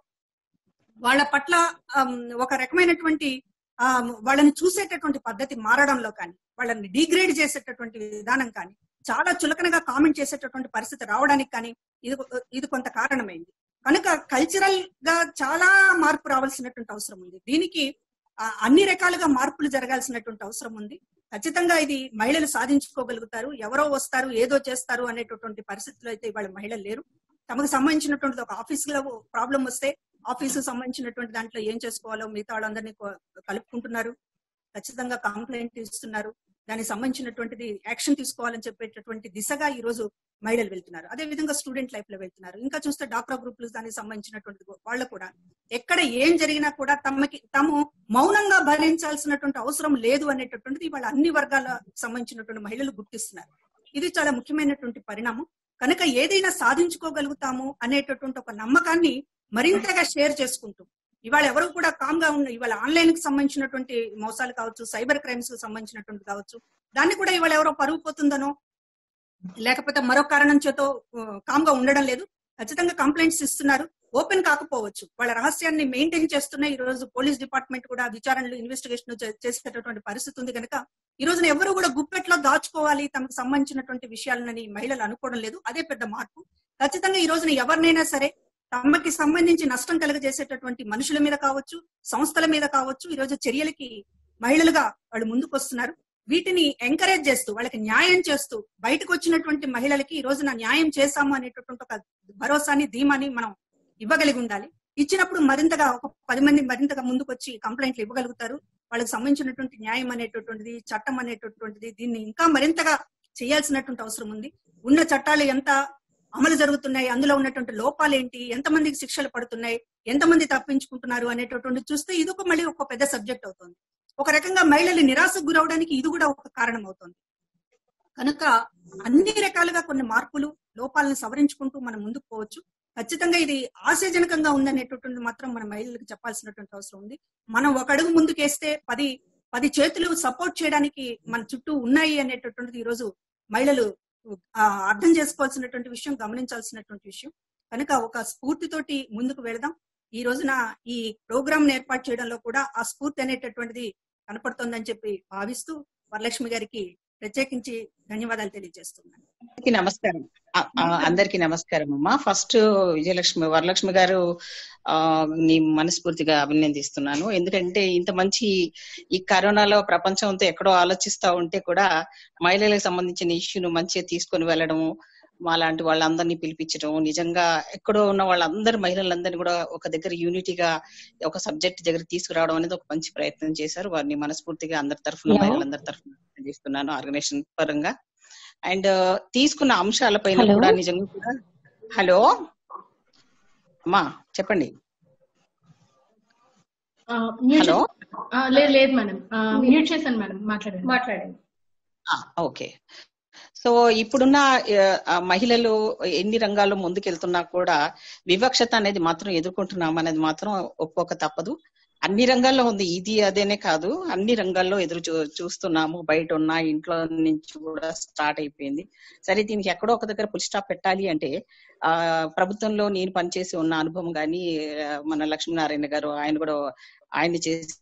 వాళ్ళ పట్ల ఆమ్, ఒక రకమైనటువంటి ఆ వాళ్ళని చూసేటటువంటి పద్ధతి మారడంలో కానీ వాళ్ళని డిగ్రేడ్ చేసేటటువంటి విధానం కానీ చాలా చులకనగా కామెంట్ చేసేటటువంటి పరిస్థితి రావడానికి కానీ ఇది ఇది కొంత కారణమైంది కనుక కల్చరల్ గా చాలా మార్పు రావాల్సినటువంటి అవసరం ఉంది దీనికి ఆ, అన్ని రకాలుగా మార్పులు జరగాల్సినటువంటి అవసరం ఉంది ఖచ్చితంగా ఇది మహిళలు సాధించుకోగలుగుతారు ఎవరో వస్తారు ఏదో చేస్తారు అనేటటువంటి పరిస్థితుల్లో అయితే ఇవాళ మహిళలు లేరు తమకు సంబంధించినటువంటి ఒక ఆఫీస్ లో ప్రాబ్లం వస్తే ఆఫీస్ సంబంధించినటువంటి దాంట్లో ఏం చేసుకోవాలో మిగతా వాళ్ళందరినీ కో- కలుపుకుంటున్నారు ఖచ్చితంగా కంప్లైంట్ ఇస్తున్నారు దానికి సంబంధించినటువంటిది యాక్షన్ తీసుకోవాలని చెప్పేటటువంటి దిశగా ఈ రోజు మహిళలు వెళ్తున్నారు అదే విధంగా స్టూడెంట్ లైఫ్ లో వెళ్తున్నారు ఇంకా చూస్తే డాక్టర్ గ్రూపులు దానికి సంబంధించినటువంటి వాళ్ళు కూడా ఎక్కడ ఏం జరిగినా కూడా తమకి తాము మౌనంగా భరించాల్సినటువంటి అవసరం లేదు అనేటటువంటిది ఇవాళ అన్ని వర్గాల సంబంధించినటువంటి మహిళలు గుర్తిస్తున్నారు ఇది చాలా ముఖ్యమైనటువంటి పరిణామం కనుక ఏదైనా సాధించుకోగలుగుతాము అనేటటువంటి ఒక నమ్మకాన్ని మరింతగా షేర్ చేసుకుంటూ ఇవాళ ఎవరు కూడా కామ్ గా ఉన్న ఇవాళ ఆన్లైన్ కి సంబంధించినటువంటి మోసాలు కావచ్చు సైబర్ క్రైమ్స్ కి సంబంధించినటువంటి కావచ్చు దాన్ని కూడా ఇవాళ ఎవరో పరుగు పోతుందనో లేకపోతే మరో కారణం చేతో కామ్ గా ఉండడం లేదు ఖచ్చితంగా కంప్లైంట్స్ ఇస్తున్నారు ఓపెన్ కాకపోవచ్చు వాళ్ళ రహస్యాన్ని మెయింటైన్ చేస్తున్న ఈ రోజు పోలీస్ డిపార్ట్మెంట్ కూడా విచారణలు ఇన్వెస్టిగేషన్ చేసేటటువంటి పరిస్థితి ఉంది కనుక ఈ రోజున ఎవరు కూడా గుప్పెట్లో దాచుకోవాలి తమకు సంబంధించినటువంటి విషయాలని మహిళలు అనుకోవడం లేదు అదే పెద్ద మార్పు ఖచ్చితంగా ఈ రోజున ఎవరినైనా సరే తమకి సంబంధించి నష్టం కలుగజేసేటటువంటి మనుషుల మీద కావచ్చు సంస్థల మీద కావచ్చు ఈ రోజు చర్యలకి మహిళలుగా వాళ్ళు ముందుకు వస్తున్నారు వీటిని ఎంకరేజ్ చేస్తూ వాళ్ళకి న్యాయం చేస్తూ బయటకు వచ్చినటువంటి మహిళలకి ఈ రోజున న్యాయం చేశాము అనేటటువంటి ఒక భరోసాని ధీమాని మనం ఇవ్వగలిగి ఉండాలి ఇచ్చినప్పుడు మరింతగా ఒక పది మంది మరింతగా ముందుకు వచ్చి కంప్లైంట్లు ఇవ్వగలుగుతారు వాళ్ళకి సంబంధించినటువంటి న్యాయం అనేటటువంటిది చట్టం అనేటటువంటిది దీన్ని ఇంకా మరింతగా చేయాల్సినటువంటి అవసరం ఉంది ఉన్న చట్టాలు ఎంత అమలు జరుగుతున్నాయి అందులో ఉన్నటువంటి లోపాలు ఏంటి ఎంతమందికి శిక్షలు పడుతున్నాయి ఎంతమంది తప్పించుకుంటున్నారు అనేటటువంటి చూస్తే ఇది ఒక మళ్ళీ ఒక పెద్ద సబ్జెక్ట్ అవుతుంది ఒక రకంగా మహిళలు నిరాశకు గురవడానికి ఇది కూడా ఒక కారణం అవుతుంది కనుక అన్ని రకాలుగా కొన్ని మార్పులు లోపాలను సవరించుకుంటూ మనం ముందుకు పోవచ్చు ఖచ్చితంగా ఇది ఆశాజనకంగా ఉందనేటటువంటి మాత్రం మన మహిళలకు చెప్పాల్సినటువంటి అవసరం ఉంది మనం ఒక అడుగు ముందుకేస్తే పది పది చేతులు సపోర్ట్ చేయడానికి మన చుట్టూ ఉన్నాయి అనేటటువంటిది ఈ రోజు మహిళలు ఆ, అర్థం చేసుకోవాల్సినటువంటి విషయం గమనించాల్సినటువంటి విషయం కనుక ఒక స్ఫూర్తితోటి ముందుకు వెళదాం ఈ రోజున ఈ ప్రోగ్రామ్ ఏర్పాటు చేయడంలో కూడా ఆ స్ఫూర్తి అనేటటువంటిది కనపడుతోందని చెప్పి భావిస్తూ వరలక్ష్మి గారికి ప్రత్యేకించి ధన్యవాదాలు తెలియజేస్తున్నాను అందరికీ నమస్కారం ఆ, ఆ, అందరికీ నమస్కారం అమ్మా ఫస్ట్ విజయలక్ష్మి వరలక్ష్మి గారు ఆ నీ మనస్ఫూర్తిగా అభినందిస్తున్నాను ఎందుకంటే ఇంత మంచి ఈ కరోనాలో ప్రపంచం అంతా ఎక్కడో ఆలోచిస్తా ఉంటే కూడా మహిళలకు సంబంధించిన ఇష్యూను మంచిగా తీసుకొని వెళ్ళడము మా లాంటి వాళ్ళందరినీ పిలిపించడం నిజంగా ఎక్కడో ఉన్న వాళ్ళందరి మహిళలందరినీ కూడా ఒక దగ్గర యూనిటీగా ఒక సబ్జెక్ట్ దగ్గర తీసుకురావడం అనేది ఒక మంచి ప్రయత్నం చేశారు వారిని మనస్ఫూర్తిగా అందరి తరఫున Hello. మహిళలందరి తరఫున చేస్తున్నాను ఆర్గనైజేషన్ పరంగా అండ్ తీసుకున్న అంశాలపైన Hello. కూడా నిజంగా కూడా హలో అమ్మా చెప్పండి మ్యూట్ హలో లేదు లేదు మేడం మ్యూట్ చేశాను మేడం మాట్లాడండి మాట్లాడండి ఓకే సో ఇప్పుడున్న ఆ, ఆ, మహిళలు ఎన్ని రంగాల్లో ముందుకెళ్తున్నా కూడా వివక్షత అనేది మాత్రం ఎదుర్కొంటున్నాం అనేది మాత్రం ఒప్పుకోక తప్పదు అన్ని రంగాల్లో ఉంది ఇది అదేనే కాదు అన్ని రంగాల్లో ఎదురు చూ చూస్తున్నాము బయట ఉన్న ఇంట్లో నుంచి కూడా స్టార్ట్ అయిపోయింది సరే దీనికి ఎక్కడో ఒక దగ్గర పుల్ స్టాప్ పెట్టాలి అంటే ఆ ప్రభుత్వంలో నేను పనిచేసి ఉన్న అనుభవం కానీ మన లక్ష్మీనారాయణ గారు ఆయన కూడా ఆయన చేసి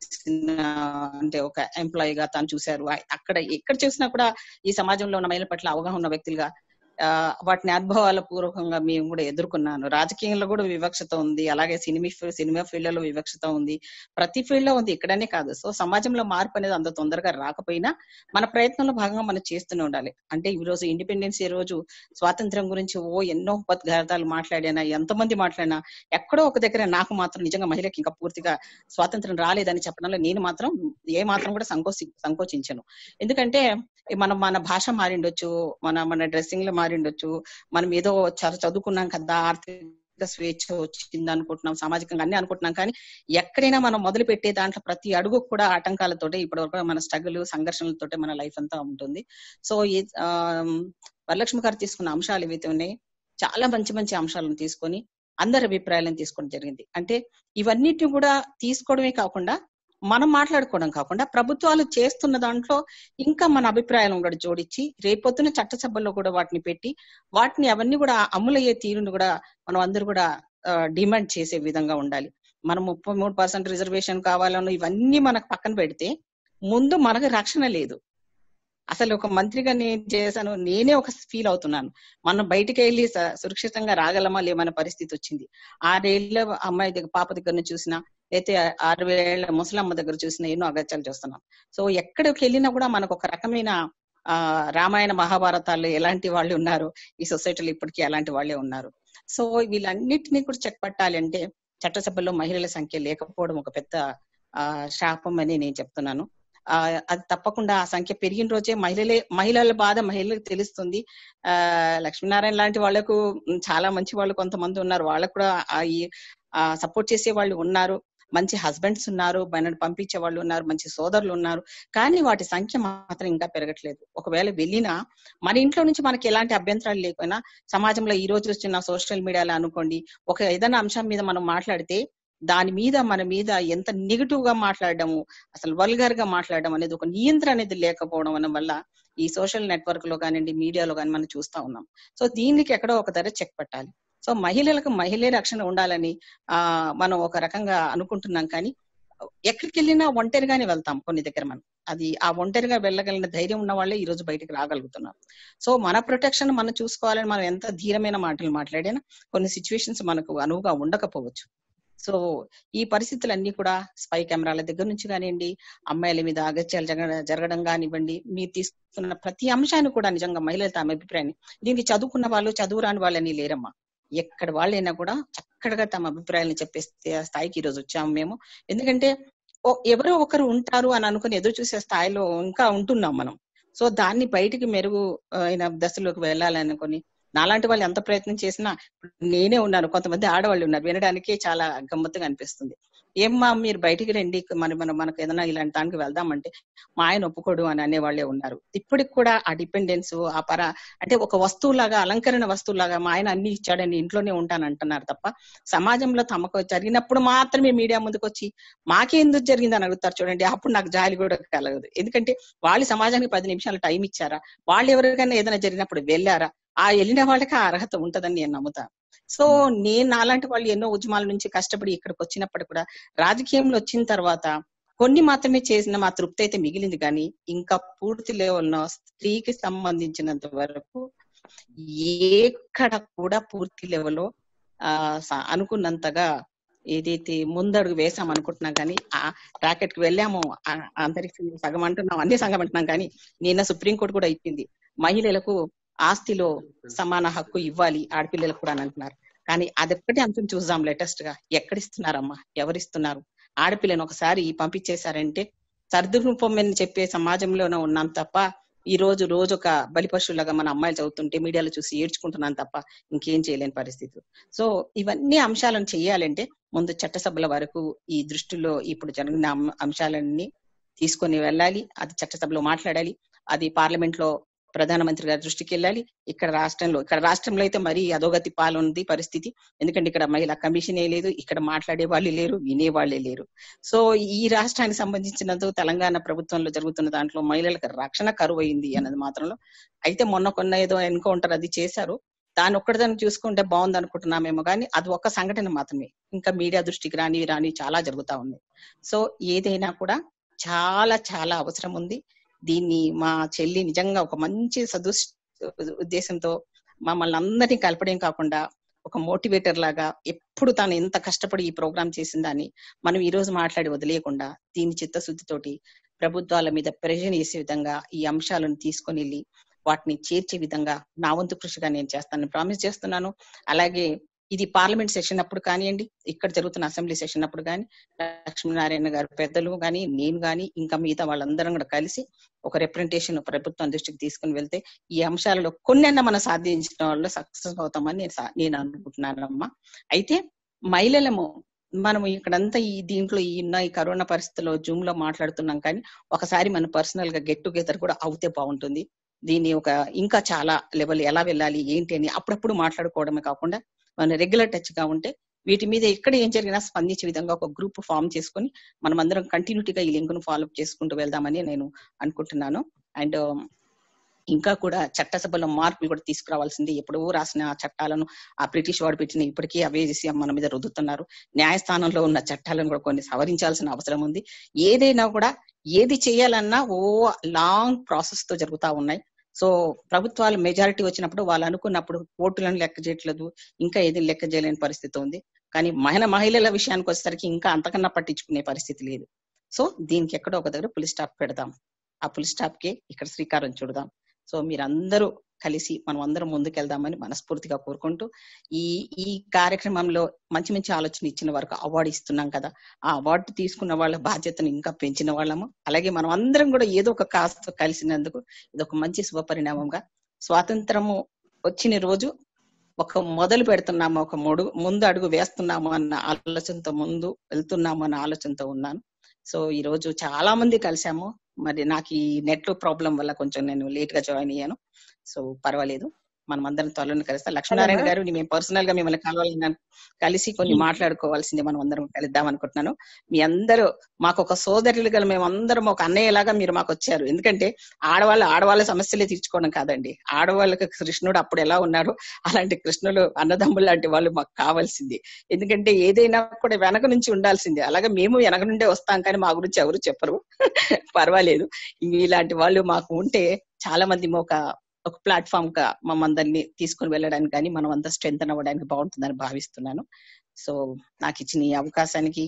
అంటే ఒక ఎంప్లాయీ గా తను చూశారు ఆ- అక్కడ ఎక్కడ చూసినా కూడా ఈ సమాజంలో ఉన్న మహిళల పట్ల అవగాహన ఉన్న వ్యక్తులుగా ఆ, వాటిని అనుభవాల పూర్వకంగా మేము కూడా ఎదుర్కొన్నాను రాజకీయంలో కూడా వివక్షత ఉంది అలాగే సినిమా సినిమా ఫీల్డ్ లో వివక్షత ఉంది ప్రతి ఫీల్డ్ లో ఉంది ఇక్కడనే కాదు సో సమాజంలో మార్పు అనేది అంత తొందరగా రాకపోయినా మన ప్రయత్నంలో భాగంగా మనం చేస్తూనే ఉండాలి అంటే ఈ రోజు ఇండిపెండెన్స్ డే రోజు స్వాతంత్రం గురించి ఓ ఎన్నో ఉపద్ఘాతాలు మాట్లాడినా ఎంతమంది మాట్లాడినా ఎక్కడో ఒక దగ్గర నాకు మాత్రం నిజంగా మహిళకి ఇంకా పూర్తిగా స్వాతంత్రం రాలేదని చెప్పడంలో నేను మాత్రం ఏ మాత్రం కూడా సంకోచి సంకోచించను ఎందుకంటే మనం మన భాష మారిండొచ్చు మన మన డ్రెస్సింగ్ లో మారిండొచ్చు మనం ఏదో చ- చదువుకున్నాం కదా ఆర్థిక స్వేచ్ఛ వచ్చింది అనుకుంటున్నాం సామాజికంగా అన్ని అనుకుంటున్నాం కానీ ఎక్కడైనా మనం మొదలు పెట్టే దాంట్లో ప్రతి అడుగు కూడా ఆటంకాలతోటే ఇప్పటి వరకు మన స్ట్రగుల్ సంఘర్షణలతోటే మన లైఫ్ అంతా ఉంటుంది సో ఈ ఆ, వరలక్ష్మి గారు తీసుకున్న అంశాలు ఏవైతే ఉన్నాయి చాలా మంచి మంచి అంశాలను తీసుకొని అందరి అభిప్రాయాలను తీసుకోవడం జరిగింది అంటే ఇవన్నిటిని కూడా తీసుకోవడమే కాకుండా మనం మాట్లాడుకోవడం కాకుండా ప్రభుత్వాలు చేస్తున్న దాంట్లో ఇంకా మన అభిప్రాయాలను కూడా జోడించి రేపొద్దున చట్టసభల్లో కూడా వాటిని పెట్టి వాటిని అవన్నీ కూడా అమలయ్యే తీరును కూడా మనం అందరూ కూడా డిమాండ్ చేసే విధంగా ఉండాలి మనం ముప్పై మూడు పర్సెంట్ రిజర్వేషన్ కావాలను ఇవన్నీ మనకు పక్కన పెడితే ముందు మనకు రక్షణ లేదు అసలు ఒక మంత్రిగా నేను చేశాను నేనే ఒక ఫీల్ అవుతున్నాను మనం బయటికి వెళ్ళి స- సురక్షితంగా రాగలమా లేమనే పరిస్థితి వచ్చింది ఆరేళ్ల అమ్మాయి దగ్గర పాప దగ్గర నుంచి చూసినా అయితే అరవై ఏళ్ల ముసలమ్మ దగ్గర చూసినా ఎన్నో అగత్యాలు చూస్తున్నాం సో ఎక్కడికి వెళ్ళినా కూడా మనకు ఒక రకమైన ఆ రామాయణ మహాభారతాల్లో ఎలాంటి వాళ్ళు ఉన్నారు ఈ సొసైటీలో ఇప్పటికీ అలాంటి వాళ్ళే ఉన్నారు సో వీళ్ళన్నిటినీ కూడా చెక్ పట్టాలి అంటే చట్టసభల్లో మహిళల సంఖ్య లేకపోవడం ఒక పెద్ద ఆ శాపం అని నేను చెప్తున్నాను ఆ అది తప్పకుండా ఆ సంఖ్య పెరిగిన రోజే మహిళలే మహిళల బాధ మహిళలకు తెలుస్తుంది ఆ లక్ష్మీనారాయణ లాంటి వాళ్ళకు ఉమ్, చాలా మంచి వాళ్ళు కొంతమంది ఉన్నారు వాళ్ళకు కూడా ఆ ఈ సపోర్ట్ చేసే వాళ్ళు ఉన్నారు మంచి హస్బెండ్స్ ఉన్నారు మనల్ని పంపించే వాళ్ళు ఉన్నారు మంచి సోదరులు ఉన్నారు కానీ వాటి సంఖ్య మాత్రం ఇంకా పెరగట్లేదు ఒకవేళ వెళ్ళినా మన ఇంట్లో నుంచి మనకి ఎలాంటి అభ్యంతరాలు లేకపోయినా సమాజంలో ఈ రోజు వచ్చిన సోషల్ మీడియాలో అనుకోండి ఒక ఏదైనా అంశం మీద మనం మాట్లాడితే దాని మీద మన మీద ఎంత నెగిటివ్ గా మాట్లాడడము అసలు వల్గర్ గా మాట్లాడడం అనేది ఒక నియంత్రణ అనేది లేకపోవడం అన్న వల్ల ఈ సోషల్ నెట్వర్క్ లో కానివ్వండి మీడియాలో కానీ మనం చూస్తా ఉన్నాం సో దీనికి ఎక్కడో ఒక ధర చెక్ పెట్టాలి సో మహిళలకు మహిళే రక్షణ ఉండాలని ఆ మనం ఒక రకంగా అనుకుంటున్నాం కానీ ఎక్కడికి వెళ్ళినా ఒంటరిగానే వెళ్తాం కొన్ని దగ్గర మనం అది ఆ ఒంటరిగా వెళ్ళగలిగిన ధైర్యం ఉన్న వాళ్ళే ఈ రోజు బయటికి రాగలుగుతున్నాం సో మన ప్రొటెక్షన్ మనం చూసుకోవాలని మనం ఎంత ధీరమైన మాటలు మాట్లాడినా కొన్ని సిచ్యువేషన్స్ మనకు అనువుగా ఉండకపోవచ్చు సో ఈ పరిస్థితులన్నీ కూడా స్పై కెమెరాల దగ్గర నుంచి కానివ్వండి అమ్మాయిల మీద అగత్యాలు జరగ జరగడం కానివ్వండి మీరు తీసుకున్న ప్రతి అంశాన్ని కూడా నిజంగా మహిళలు తమ అభిప్రాయాన్ని దీనికి చదువుకున్న వాళ్ళు చదువు రాని వాళ్ళని లేరమ్మా ఎక్కడ వాళ్ళైనా కూడా చక్కగా తమ అభిప్రాయాలను చెప్పే స్థాయికి ఈ రోజు వచ్చాము మేము ఎందుకంటే ఓ- ఎవరో ఒకరు ఉంటారు అని అనుకుని ఎదురు చూసే స్థాయిలో ఇంకా ఉంటున్నాం మనం సో దాన్ని బయటికి మెరుగు అయిన దశలోకి వెళ్ళాలనుకొని నాలాంటి వాళ్ళు ఎంత ప్రయత్నం చేసినా నేనే ఉన్నాను కొంతమంది ఆడవాళ్ళు ఉన్నారు వినడానికి చాలా గమ్మత్తుగా అనిపిస్తుంది ఏమ్మా మీరు బయటికి రండి మన మన మనకు ఏదైనా ఇలాంటి దానికి వెళ్దామంటే మా ఆయన ఒప్పుకోడు అని అనేవాళ్ళే ఉన్నారు ఇప్పటికి కూడా ఆ డిపెండెన్స్ ఆ పర అంటే ఒక వస్తువులాగా అలంకరణ వస్తువులాగా మా ఆయన అన్ని ఇచ్చాడని ఇంట్లోనే ఉంటాను అంటున్నారు తప్ప సమాజంలో తమకు జరిగినప్పుడు మాత్రమే మీడియా ముందుకు వచ్చి మాకే ఎందుకు జరిగింది అని అడుగుతారు చూడండి అప్పుడు నాకు జాలి కూడా కలగదు ఎందుకంటే వాళ్ళు సమాజానికి పది నిమిషాలు టైం ఇచ్చారా వాళ్ళు ఎవరికైనా ఏదైనా జరిగినప్పుడు వెళ్ళారా ఆ వెళ్ళిన వాళ్ళకి ఆ అర్హత ఉంటదని నేను నమ్ముతాను సో నేను నాలాంటి వాళ్ళు ఎన్నో ఉద్యమాల నుంచి కష్టపడి ఇక్కడికి వచ్చినప్పుడు కూడా రాజకీయంలో వచ్చిన తర్వాత కొన్ని మాత్రమే చేసిన మా తృప్తి అయితే మిగిలింది కానీ ఇంకా పూర్తి లెవెల్ స్త్రీకి సంబంధించినంత వరకు ఎక్కడ కూడా పూర్తి లెవెల్లో ఆ స- అనుకున్నంతగా ఏదైతే ముందడుగు వేసాం అనుకుంటున్నాం కానీ ఆ రాకెట్ కి వెళ్ళాము ఆ అంతరిక్షం సగం అంటున్నాం అన్ని సగం అంటున్నాం కానీ నిన్న సుప్రీంకోర్టు కూడా ఇచ్చింది మహిళలకు ఆస్తిలో సమాన హక్కు ఇవ్వాలి ఆడపిల్లలకు కూడా అని అంటున్నారు కానీ అదొక్కటి అంశం చూద్దాం లేటెస్ట్ గా ఎక్కడిస్తున్నారమ్మా ఎవరిస్తున్నారు ఆడపిల్లని ఒకసారి పంపించేశారంటే సర్దురూపమని చెప్పే సమాజంలోనే ఉన్నాం తప్ప ఈ రోజు రోజు ఒక బలిపశువులాగా మన అమ్మాయిలు చదువుతుంటే మీడియాలో చూసి ఏడ్చుకుంటున్నాం తప్ప ఇంకేం చేయలేని పరిస్థితి సో ఇవన్నీ అంశాలను చేయాలంటే ముందు చట్టసభల వరకు ఈ దృష్టిలో ఇప్పుడు జరిగిన అం- అంశాలన్నీ తీసుకొని వెళ్ళాలి అది చట్టసభలో మాట్లాడాలి అది పార్లమెంట్ లో ప్రధానమంత్రి గారి దృష్టికి వెళ్ళాలి ఇక్కడ రాష్ట్రంలో ఇక్కడ రాష్ట్రంలో అయితే మరీ అధోగతి పాలుంది పరిస్థితి ఎందుకంటే ఇక్కడ మహిళా కమిషనే లేదు ఇక్కడ మాట్లాడే వాళ్ళు లేరు వినే వాళ్ళే లేరు సో ఈ రాష్ట్రానికి సంబంధించినందుకు తెలంగాణ ప్రభుత్వంలో జరుగుతున్న దాంట్లో మహిళలకు రక్షణ కరువు అయింది అన్నది మాత్రంలో అయితే మొన్న కొన్న ఏదో ఎన్కౌంటర్ అది చేశారు దాని ఒక్కటిదాన్ని చూసుకుంటే బాగుంది అనుకుంటున్నామేమో కానీ అది ఒక్క సంఘటన మాత్రమే ఇంకా మీడియా దృష్టికి రాని రాని చాలా జరుగుతా ఉంది సో ఏదైనా కూడా చాలా చాలా అవసరం ఉంది దీన్ని మా చెల్లి నిజంగా ఒక మంచి సదు ఉద్దేశంతో మమ్మల్ని అందరినీ కలపడం కాకుండా ఒక మోటివేటర్ లాగా ఎప్పుడు తాను ఎంత కష్టపడి ఈ ప్రోగ్రామ్ చేసిందని మనం ఈ రోజు మాట్లాడి వదిలేయకుండా దీని చిత్తశుద్ధితోటి ప్రభుత్వాల మీద ప్రెషర్ వేసే విధంగా ఈ అంశాలను తీసుకొని వెళ్ళి వాటిని చేర్చే విధంగా నా వంతు కృషిగా నేను చేస్తానని ప్రామిస్ చేస్తున్నాను అలాగే ఇది పార్లమెంట్ సెషన్ అప్పుడు కానివ్వండి ఇక్కడ జరుగుతున్న అసెంబ్లీ సెషన్ అప్పుడు కానీ లక్ష్మీనారాయణ గారు పెద్దలు కానీ నేను కానీ ఇంకా మిగతా వాళ్ళందరం కూడా కలిసి ఒక రిప్రజెంటేషన్ ప్రభుత్వం దృష్టికి తీసుకుని వెళ్తే ఈ అంశాలలో కొన్నైనా మనం సాధించడం వల్ల సక్సెస్ అవుతామని నేను సా- నేను అనుకుంటున్నానమ్మా అయితే మహిళలము మనం ఇక్కడంతా ఈ దీంట్లో ఈ ఉన్న ఈ కరోనా పరిస్థితుల్లో జూమ్ లో మాట్లాడుతున్నాం కానీ ఒకసారి మనం పర్సనల్ గా గెట్ టుగెదర్ కూడా అవుతే బాగుంటుంది దీన్ని ఒక ఇంకా చాలా లెవెల్ ఎలా వెళ్ళాలి ఏంటి అని అప్పుడప్పుడు మాట్లాడుకోవడమే కాకుండా మన రెగ్యులర్ టచ్ గా ఉంటే వీటి మీద ఎక్కడ ఏం జరిగినా స్పందించే విధంగా ఒక గ్రూప్ ఫామ్ చేసుకొని మనం అందరం కంటిన్యూటీగా ఈ లింక్ ను ఫాలో చేసుకుంటూ వెళ్దామని నేను అనుకుంటున్నాను అండ్ ఇంకా కూడా చట్టసభలో మార్పులు కూడా తీసుకురావాల్సింది ఎప్పుడో రాసిన ఆ చట్టాలను ఆ బ్రిటిష్ వాడు పెట్టిన ఇప్పటికీ అవే చేసి మన మీద రుద్దుతున్నారు న్యాయస్థానంలో ఉన్న చట్టాలను కూడా కొన్ని సవరించాల్సిన అవసరం ఉంది ఏదైనా కూడా ఏది చేయాలన్నా ఓ లాంగ్ ప్రాసెస్ తో జరుగుతా ఉన్నాయి సో ప్రభుత్వాలు మెజారిటీ వచ్చినప్పుడు వాళ్ళు అనుకున్నప్పుడు ఓటులను లెక్క చేయట్లేదు ఇంకా ఏది లెక్క చేయలేని పరిస్థితి ఉంది కానీ మహిళ మహిళల విషయానికి వచ్చేసరికి ఇంకా అంతకన్నా పట్టించుకునే పరిస్థితి లేదు సో దీనికి ఎక్కడో ఒక దగ్గర పులి స్టాప్ పెడదాం ఆ పులి స్టాప్ కి ఇక్కడ శ్రీకారం చూడదాం సో మీరందరూ కలిసి మనం అందరం ముందుకెళ్దామని మనస్ఫూర్తిగా కోరుకుంటూ ఈ ఈ కార్యక్రమంలో మంచి మంచి ఆలోచన ఇచ్చిన వరకు అవార్డు ఇస్తున్నాం కదా ఆ అవార్డు తీసుకున్న వాళ్ళ బాధ్యతను ఇంకా పెంచిన వాళ్ళము అలాగే మనం అందరం కూడా ఏదో ఒక కాస్త కలిసినందుకు ఇది ఒక మంచి శుభ పరిణామంగా స్వాతంత్రము వచ్చిన రోజు ఒక మొదలు పెడుతున్నాము ఒక మూడు ముందు అడుగు వేస్తున్నాము అన్న ఆలోచనతో ముందు వెళ్తున్నాము అన్న ఆలోచనతో ఉన్నాను సో ఈ రోజు చాలా మంది కలిసాము మరి నాకు ఈ నెట్ ప్రాబ్లం వల్ల కొంచెం నేను లేట్ గా జాయిన్ అయ్యాను సో పర్వాలేదు మనం అందరం త్వరలో కలిస్తాం లక్ష్మీనారాయణ గారు మేము పర్సనల్ గా మిమ్మల్ని కలవాలని కలిసి కొన్ని మాట్లాడుకోవాల్సింది మనం అందరం కలుద్దాం అనుకుంటున్నాను మీ అందరూ మాకు ఒక సోదరులుగా మేము అందరం ఒక అన్నయ్యలాగా మీరు మాకు వచ్చారు ఎందుకంటే ఆడవాళ్ళ ఆడవాళ్ళ సమస్యలే తీర్చుకోవడం కాదండి ఆడవాళ్ళకి కృష్ణుడు అప్పుడు ఎలా ఉన్నాడో అలాంటి కృష్ణులు అన్నదమ్ములు లాంటి వాళ్ళు మాకు కావాల్సింది ఎందుకంటే ఏదైనా కూడా వెనక నుంచి ఉండాల్సిందే అలాగే మేము వెనక నుండే వస్తాం కానీ మా గురించి ఎవరు చెప్పరు పర్వాలేదు ఇలాంటి వాళ్ళు మాకు ఉంటే చాలా మంది ఒక ఒక ప్లాట్ఫామ్ గా మమ్మందరినీ తీసుకుని వెళ్ళడానికి కానీ మనం అంతా స్ట్రెంగ్ అవ్వడానికి బాగుంటుందని భావిస్తున్నాను సో నాకు ఇచ్చిన ఈ అవకాశానికి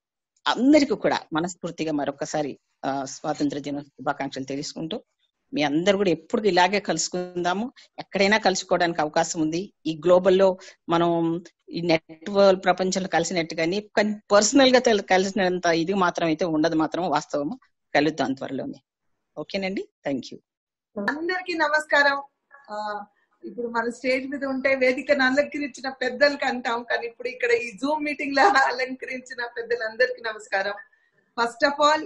అందరికీ కూడా మనస్ఫూర్తిగా మరొకసారి ఆ, స్వాతంత్ర దిన శుభాకాంక్షలు తెలుసుకుంటూ మీ అందరు కూడా ఎప్పుడు ఇలాగే కలుసుకుందాము ఎక్కడైనా కలుసుకోవడానికి అవకాశం ఉంది ఈ గ్లోబల్ లో మనం ఈ నెట్వర్క్ ప్రపంచంలో కలిసినట్టు కానీ కానీ పర్సనల్ గా తెల- కలిసినంత ఇది మాత్రం అయితే ఉండదు మాత్రం వాస్తవము కలుద్దాం త్వరలోనే ఓకేనండి థ్యాంక్ యూ అందరికి నమస్కారం ఆ, ఇప్పుడు మన స్టేజ్ మీద ఉంటే వేదికను అలంకరించిన పెద్దలకి అంటాం కానీ ఇప్పుడు ఇక్కడ ఈ జూమ్ మీటింగ్ లా అలంకరించిన పెద్దలందరికీ నమస్కారం ఫస్ట్ ఆఫ్ ఆల్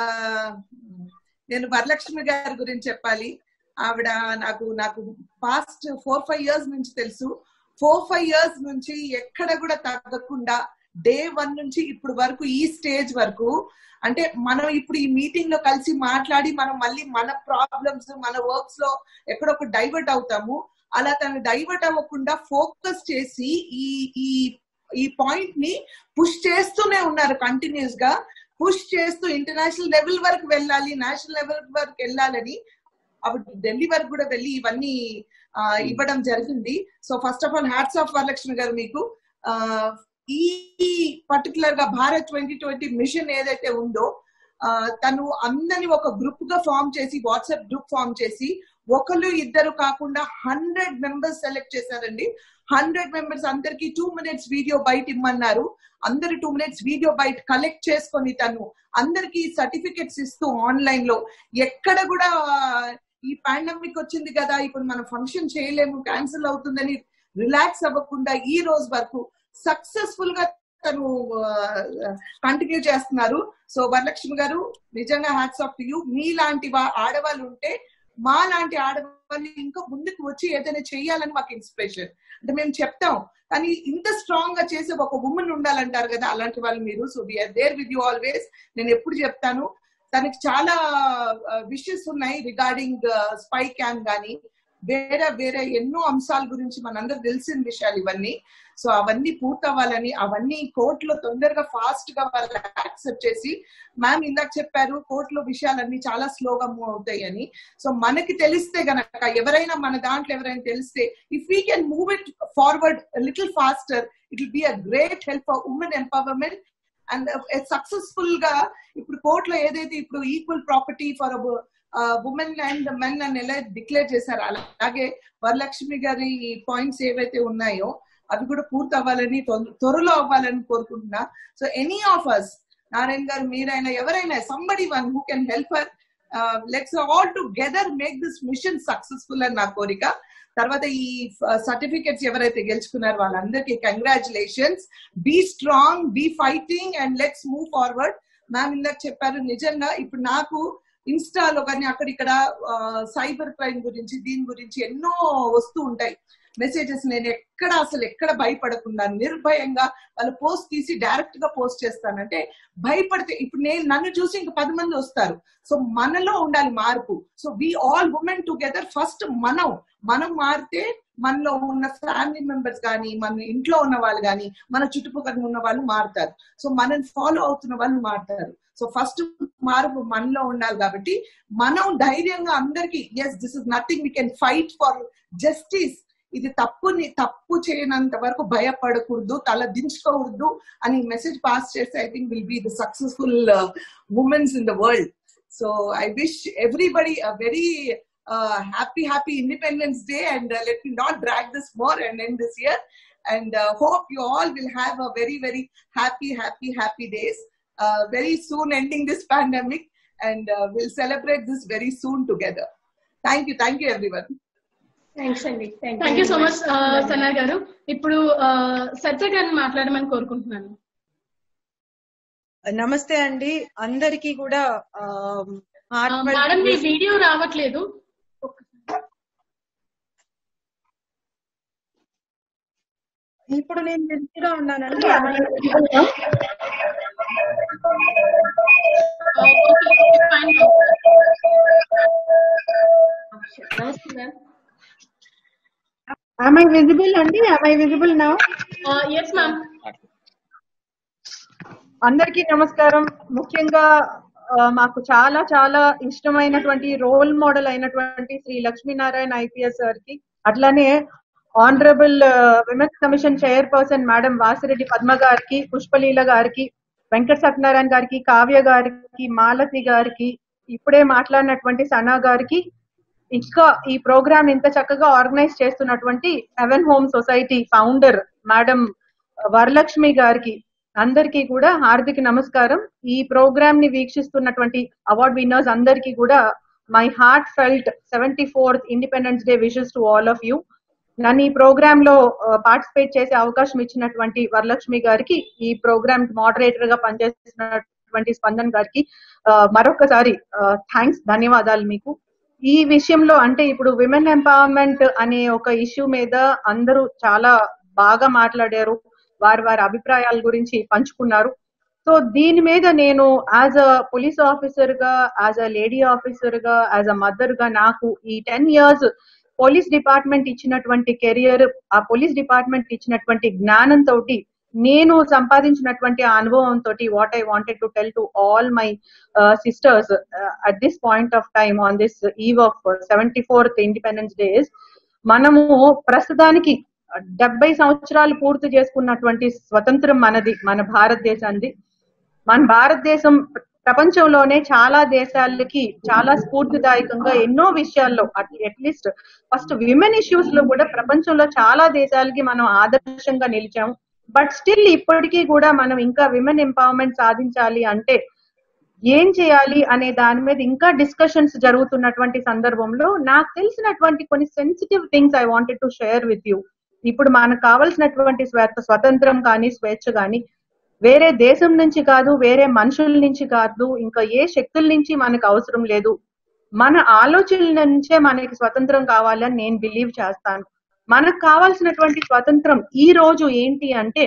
నేను వరలక్ష్మి గారి గురించి చెప్పాలి ఆవిడ నాకు నాకు పాస్ట్ ఫోర్ ఫైవ్ ఇయర్స్ నుంచి తెలుసు ఫోర్ ఫైవ్ ఇయర్స్ నుంచి ఎక్కడ కూడా తగ్గకుండా డే వన్ నుంచి ఇప్పుడు వరకు ఈ స్టేజ్ వరకు అంటే మనం ఇప్పుడు ఈ మీటింగ్ లో కలిసి మాట్లాడి మనం మళ్ళీ మన ప్రాబ్లమ్స్ మన వర్క్స్ లో ఎక్కడొక డైవర్ట్ అవుతాము అలా తను డైవర్ట్ అవ్వకుండా ఫోకస్ చేసి ఈ ఈ ఈ పాయింట్ ని పుష్ చేస్తూనే ఉన్నారు కంటిన్యూస్ గా పుష్ చేస్తూ ఇంటర్నేషనల్ లెవెల్ వరకు వెళ్ళాలి నేషనల్ లెవెల్ వరకు వెళ్ళాలని అప్పుడు ఢిల్లీ వరకు కూడా వెళ్ళి ఇవన్నీ ఆ, ఇవ్వడం జరిగింది so first of all hats off Varalakshmi garu మీకు ఆ, ఈ పర్టికులర్ గా భారత్ ట్వంటీ ట్వంటీ మిషన్ ఏదైతే ఉందో ఆ, తను అందరిని ఒక గ్రూప్ గా ఫామ్ చేసి వాట్సాప్ గ్రూప్ ఫామ్ చేసి ఒకరు ఇద్దరు కాకుండా హండ్రెడ్ మెంబర్స్ సెలెక్ట్ చేశారండి హండ్రెడ్ మెంబర్స్ అందరికి టూ మినిట్స్ వీడియో బయట ఇమ్మన్నారు అందరు టూ మినిట్స్ వీడియో బయట కలెక్ట్ చేసుకొని తను అందరికి సర్టిఫికెట్స్ ఇస్తూ ఆన్లైన్ లో ఎక్కడ కూడా ఆ, ఈ పాండమిక్ వచ్చింది కదా ఇప్పుడు మనం ఫంక్షన్ చేయలేము క్యాన్సిల్ అవుతుందని రిలాక్స్ అవ్వకుండా ఈ రోజు వరకు సక్సెస్ఫుల్ గా తను కంటిన్యూ చేస్తున్నారు సో వరలక్ష్మి గారు నిజంగా హ్యాట్స్ ఆఫ్ యూ మీలాంటి వా- ఆడవాళ్ళు ఉంటే మా లాంటి ఆడవాళ్ళు ఇంకా ముందుకు వచ్చి ఏదైనా చెయ్యాలని మాకు ఇన్స్పిరేషన్ అంటే మేము చెప్తాం కానీ ఇంత స్ట్రాంగ్ గా చేసే ఒక ఉమెన్ ఉండాలంటారు కదా అలాంటి వాళ్ళు మీరు so we're there with you always నేను ఎప్పుడు చెప్తాను తనకి చాలా విషెస్ ఉన్నాయి రిగార్డింగ్ స్పై క్యాన్ గానీ వేరే వేరే ఎన్నో అంశాల గురించి మనందరూ తెలిసిన విషయాలు ఇవన్నీ సో అవన్నీ పూర్తవ్వాలని అవన్నీ కోర్టులో తొందరగా ఫాస్ట్ గా వాళ్ళు యాక్సెప్ట్ చేసి మ్యామ్ ఇందాక చెప్పారు కోర్టులో విషయాలన్నీ చాలా స్లోగా మూవ్ అవుతాయి అని సో మనకి తెలిస్తే గనక ఎవరైనా మన దాంట్లో ఎవరైనా తెలిస్తే if we can move it forward little faster it will be a great help for women empowerment and successful గా ఇప్పుడు కోర్టులో ఏదైతే ఇప్పుడు equal property for women and men అని ఎలా డిక్లేర్ చేశారు అలాగే వరలక్ష్మి గారి పాయింట్స్ ఏవైతే ఉన్నాయో అవి కూడా పూర్తి అవ్వాలని త్వరలో అవ్వాలని కోరుకుంటున్నా so any of us Narayana garu మీరైనా ఎవరైనా somebody one who can help her let's all together make this mission successful అని నా కోరిక తర్వాత ఈ సర్టిఫికెట్స్ ఎవరైతే గెలుచుకున్నారో వాళ్ళందరికీ congratulations be strong be fighting and let's move forward ma'am ఇందాక చెప్పారు నిజంగా ఇప్పుడు నాకు ఇన్స్టాలో కానీ అక్కడ ఇక్కడ సైబర్ క్రైమ్ గురించి దీని గురించి ఎన్నో వస్తూ ఉంటాయి మెసేజెస్ నేను ఎక్కడ అసలు ఎక్కడ భయపడకుండా నిర్భయంగా వాళ్ళు పోస్ట్ తీసి డైరెక్ట్ గా పోస్ట్ చేస్తానంటే భయపడితే ఇప్పుడు నేను నన్ను చూసి ఇంక పది మంది వస్తారు సో మనలో ఉండాలి మార్పు so we all women together first మనం మనం మారితే మనలో ఉన్న ఫ్యామిలీ మెంబర్స్ కానీ మన ఇంట్లో ఉన్న వాళ్ళు కానీ మన చుట్టుపక్కల ఉన్న వాళ్ళు మారుతారు సో మనల్ని ఫాలో అవుతున్న వాళ్ళు మారుతారు సో ఫస్ట్ మార్పు మనలో ఉండాలి కాబట్టి మనం ధైర్యంగా అందరికి yes this is nothing we can fight for justice ఇది తప్పుని తప్పు చేయనంత వరకు భయపడకూడదు తల దించుకోకూడదు అని మెసేజ్ పాస్ చేస్తే I think will be the successful womens in the world so I wish everybody a very happy happy independence day and let me not drag this more and end this year and hope you all will have a very very happy happy happy days very soon ending this pandemic and will celebrate this very soon together thank you thank you everyone thanks అండి thank you so much Sana garu ఇప్పుడు సత్య గారిని మాట్లాడమని కోరుకుంటున్నాను నమస్తే అండి అందరికి కూడా madam మీ video రావట్లేదు ఇప్పుడు నేను బిజీగా ఉన్నానండి నమస్తే మ్యామ్ am i visible అండి am i visible now yes ma'am అందరికీ నమస్కారం ముఖ్యంగా మాకు చాలా చాలా ఇష్టమైనటువంటి రోల్ మోడల్ అయినటువంటి శ్రీ లక్ష్మీనారాయణ ఐపీఎస్ గారికి అట్లానే honourable women's commission chairperson madam Vasireddy Padma గారికి పుష్పలీల గారికి వెంకట సత్యనారాయణ గారికి కావ్య గారికి మాలతి గారికి ఇప్పుడే మాట్లాడినటువంటి సనా గారికి ఇంకా ఈ ప్రోగ్రామ్ ఇంత చక్కగా ఆర్గనైజ్ చేస్తున్నటువంటి heaven home society founder madam Varalakshmi గారికి అందరికీ కూడా హార్దిక నమస్కారం ఈ ప్రోగ్రామ్ ని వీక్షిస్తున్నటువంటి అవార్డ్ విన్నర్స్ అందరికీ కూడా my heartfelt seventy fourth independence day wishes to all of you నన్ను ఈ ప్రోగ్రామ్ లో పార్టిసిపేట్ చేసే అవకాశం ఇచ్చినటువంటి వరలక్ష్మి గారికి ఈ ప్రోగ్రామ్ మోడరేటర్ గా పనిచేస్తున్నటువంటి స్పందన్ గారికి మరొకసారి థ్యాంక్స్ ధన్యవాదాలు మీకు ఈ విషయంలో అంటే ఇప్పుడు విమెన్ ఎంపవర్మెంట్ అనే ఒక ఇష్యూ మీద అందరూ చాలా బాగా మాట్లాడారు వారి వారి అభిప్రాయాల గురించి పంచుకున్నారు సో దీని మీద నేను యాజ్ అ పోలీస్ ఆఫీసర్ గా యాజ్ అ లేడీ ఆఫీసర్ గా యాజ్ అ మదర్ గా నాకు ఈ టెన్ ఇయర్స్ పోలీస్ డిపార్ట్మెంట్ ఇచ్చినటువంటి కెరియర్ ఆ పోలీస్ డిపార్ట్మెంట్ ఇచ్చినటువంటి జ్ఞానంతో నేను సంపాదించినటువంటి ఆ అనుభవంతో what I wanted to tell to all my sisters at this point of time on this eve of seventy fourth independence days మనము ప్రస్తుతానికి డెబ్బై సంవత్సరాలు పూర్తి చేసుకున్నటువంటి స్వతంత్రం మనది మన భారతదేశానికి మన భారతదేశం ప్రపంచంలోనే చాలా దేశాలకి చాలా స్ఫూర్తిదాయకంగా ఎన్నో విషయాల్లో అట్లీస్ట్ ఫస్ట్ విమెన్ ఇష్యూస్ లో కూడా ప్రపంచంలో చాలా దేశాలకి మనం ఆదర్శంగా నిలిచాము బట్ స్టిల్ ఇప్పటికీ కూడా మనం ఇంకా విమెన్ ఎంపవర్మెంట్ సాధించాలి అంటే ఏం చేయాలి అనే దాని మీద ఇంకా డిస్కషన్స్ జరుగుతున్నటువంటి సందర్భంలో నాకు తెలిసినటువంటి కొన్ని sensitive things I wanted to share with you ఇప్పుడు మనకు కావలసినటువంటి స్వతంత్రం కానీ స్వేచ్ఛ కానీ వేరే దేశం నుంచి కాదు వేరే మనుషుల నుంచి కాదు ఇంకా ఏ శక్తుల నుంచి మనకు అవసరం లేదు మన ఆలోచనల నుంచే మనకి స్వతంత్రం కావాలని నేను బిలీవ్ చేస్తాను మనకు కావాల్సినటువంటి స్వతంత్రం ఈ రోజు ఏంటి అంటే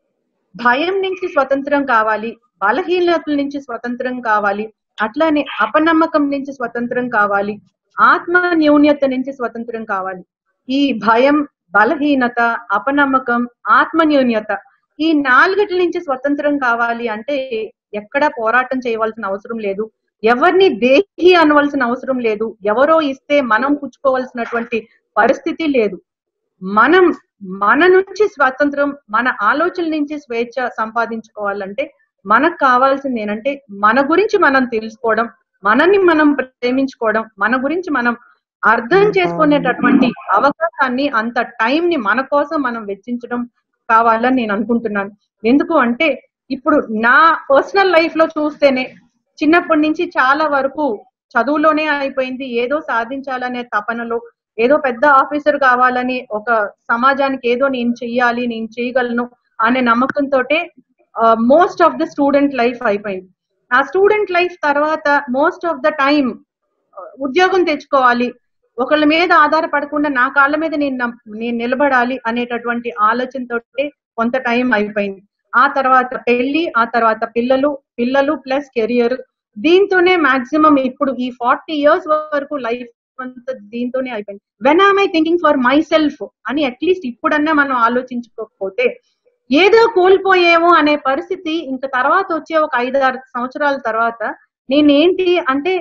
భయం నుంచి స్వతంత్రం కావాలి బలహీనతల నుంచి స్వతంత్రం కావాలి అట్లానే అపనమ్మకం నుంచి స్వతంత్రం కావాలి ఆత్మ న్యూన్యత నుంచి స్వతంత్రం కావాలి ఈ భయం బలహీనత అపనమ్మకం ఆత్మ న్యూన్యత ఈ నాలుగిటి నుంచి స్వతంత్రం కావాలి అంటే ఎక్కడా పోరాటం చేయవలసిన అవసరం లేదు ఎవరిని దేహి అనవలసిన అవసరం లేదు ఎవరో ఇస్తే మనం పుచ్చుకోవాల్సినటువంటి పరిస్థితి లేదు మనం మన నుంచి స్వాతంత్రం మన ఆలోచనల నుంచి స్వేచ్ఛ సంపాదించుకోవాలంటే మనకు కావాల్సింది ఏంటంటే మన గురించి మనం తెలుసుకోవడం మనని మనం ప్రేమించుకోవడం మన గురించి మనం అర్థం చేసుకునేటటువంటి అవకాశాన్ని అంత టైం ని మన కోసం మనం వెచ్చించడం కావాలని నేను అనుకుంటున్నాను ఎందుకు అంటే ఇప్పుడు నా పర్సనల్ లైఫ్ లో చూస్తేనే చిన్నప్పటి నుంచి చాలా వరకు చదువులోనే అయిపోయింది ఏదో సాధించాలనే తపనలో ఏదో పెద్ద ఆఫీసర్ కావాలని ఒక సమాజానికి ఏదో నేను చెయ్యాలి నేను చేయగలను అనే నమ్మకంతో most of the student life అయిపోయింది ఆ స్టూడెంట్ లైఫ్ తర్వాత మోస్ట్ ఆఫ్ ద టైం ఉద్యోగం తెచ్చుకోవాలి ఒకళ్ళ మీద ఆధారపడకుండా నా కాళ్ళ మీద నేను నమ్- నేను నిలబడాలి అనేటటువంటి ఆలోచనతోటే కొంత టైం అయిపోయింది ఆ తర్వాత పెళ్లి ఆ తర్వాత పిల్లలు పిల్లలు ప్లస్ కెరియర్ దీంతోనే మాక్సిమం ఇప్పుడు ఈ ఫార్టీ ఇయర్స్ వరకు లైఫ్ అంతా దీంతోనే అయిపోయింది when am I thinking for myself అని అట్లీస్ట్ ఇప్పుడన్నా మనం ఆలోచించుకోకపోతే ఏదో కోల్పోయేమో అనే పరిస్థితి ఇంక తర్వాత వచ్చే ఒక ఐదారు సంవత్సరాల తర్వాత నేనేంటి అంటే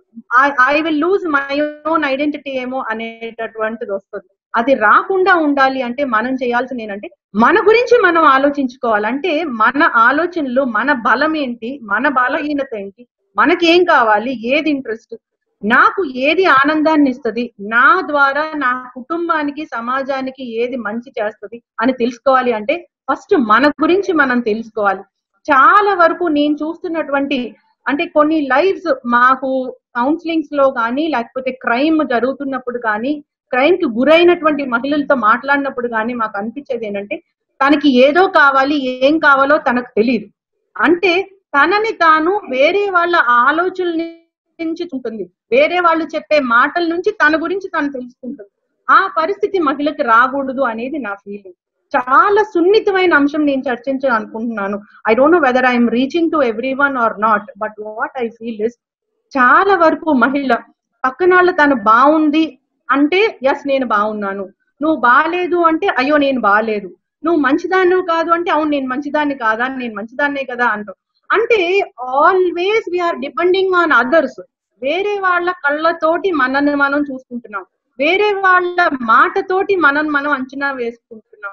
I will lose my own identity ఏమో అనేటటువంటిది వస్తుంది అది రాకుండా ఉండాలి అంటే మనం చేయాల్సింది ఏంటంటే మన గురించి మనం ఆలోచించుకోవాలి అంటే మన ఆలోచనలు మన బలం ఏంటి మన బలహీనత ఏంటి మనకేం కావాలి ఏది ఇంట్రెస్ట్ నాకు ఏది ఆనందాన్ని ఇస్తుంది నా ద్వారా నా కుటుంబానికి సమాజానికి ఏది మంచి చేస్తుంది అని తెలుసుకోవాలి అంటే ఫస్ట్ మన గురించి మనం తెలుసుకోవాలి చాలా వరకు నేను చూస్తున్నటువంటి అంటే కొన్ని లైవ్స్ మాకు కౌన్సిలింగ్స్ లో కానీ లేకపోతే క్రైమ్ జరుగుతున్నప్పుడు కానీ క్రైమ్ కి గురైనటువంటి మహిళలతో మాట్లాడినప్పుడు కానీ మాకు అనిపించేది ఏంటంటే తనకి ఏదో కావాలి ఏం కావాలో తనకు తెలియదు అంటే తనని తాను వేరే వాళ్ళ ఆలోచనల నుంచి ఉంటుంది వేరే వాళ్ళు చెప్పే మాటల నుంచి తన గురించి తను తెలుసుకుంటుంది ఆ పరిస్థితి మహిళకి రాకూడదు అనేది నా ఫీలింగ్ చాలా సున్నితమైన అంశం నేను చర్చించాలనుకుంటున్నాను I don't know whether I'm reaching to everyone or not but what I feel is చాలా వరకు మహిళ పక్కన వాళ్ళ తను బాగుంది అంటే ఎస్ నేను బాగున్నాను నువ్వు బాగాలేదు అంటే అయ్యో నేను బాగాలేదు నువ్వు మంచిదాన్ని కాదు అంటే అవును నేను మంచిదాన్ని కాదా నేను మంచిదాన్నే కదా అంటావు అంటే always we're depending on others వేరే వాళ్ళ కళ్ళతోటి మనల్ని మనం చూసుకుంటున్నాం వేరే వాళ్ళ మాటతోటి మనం మనం అంచనా వేసుకుంటున్నాం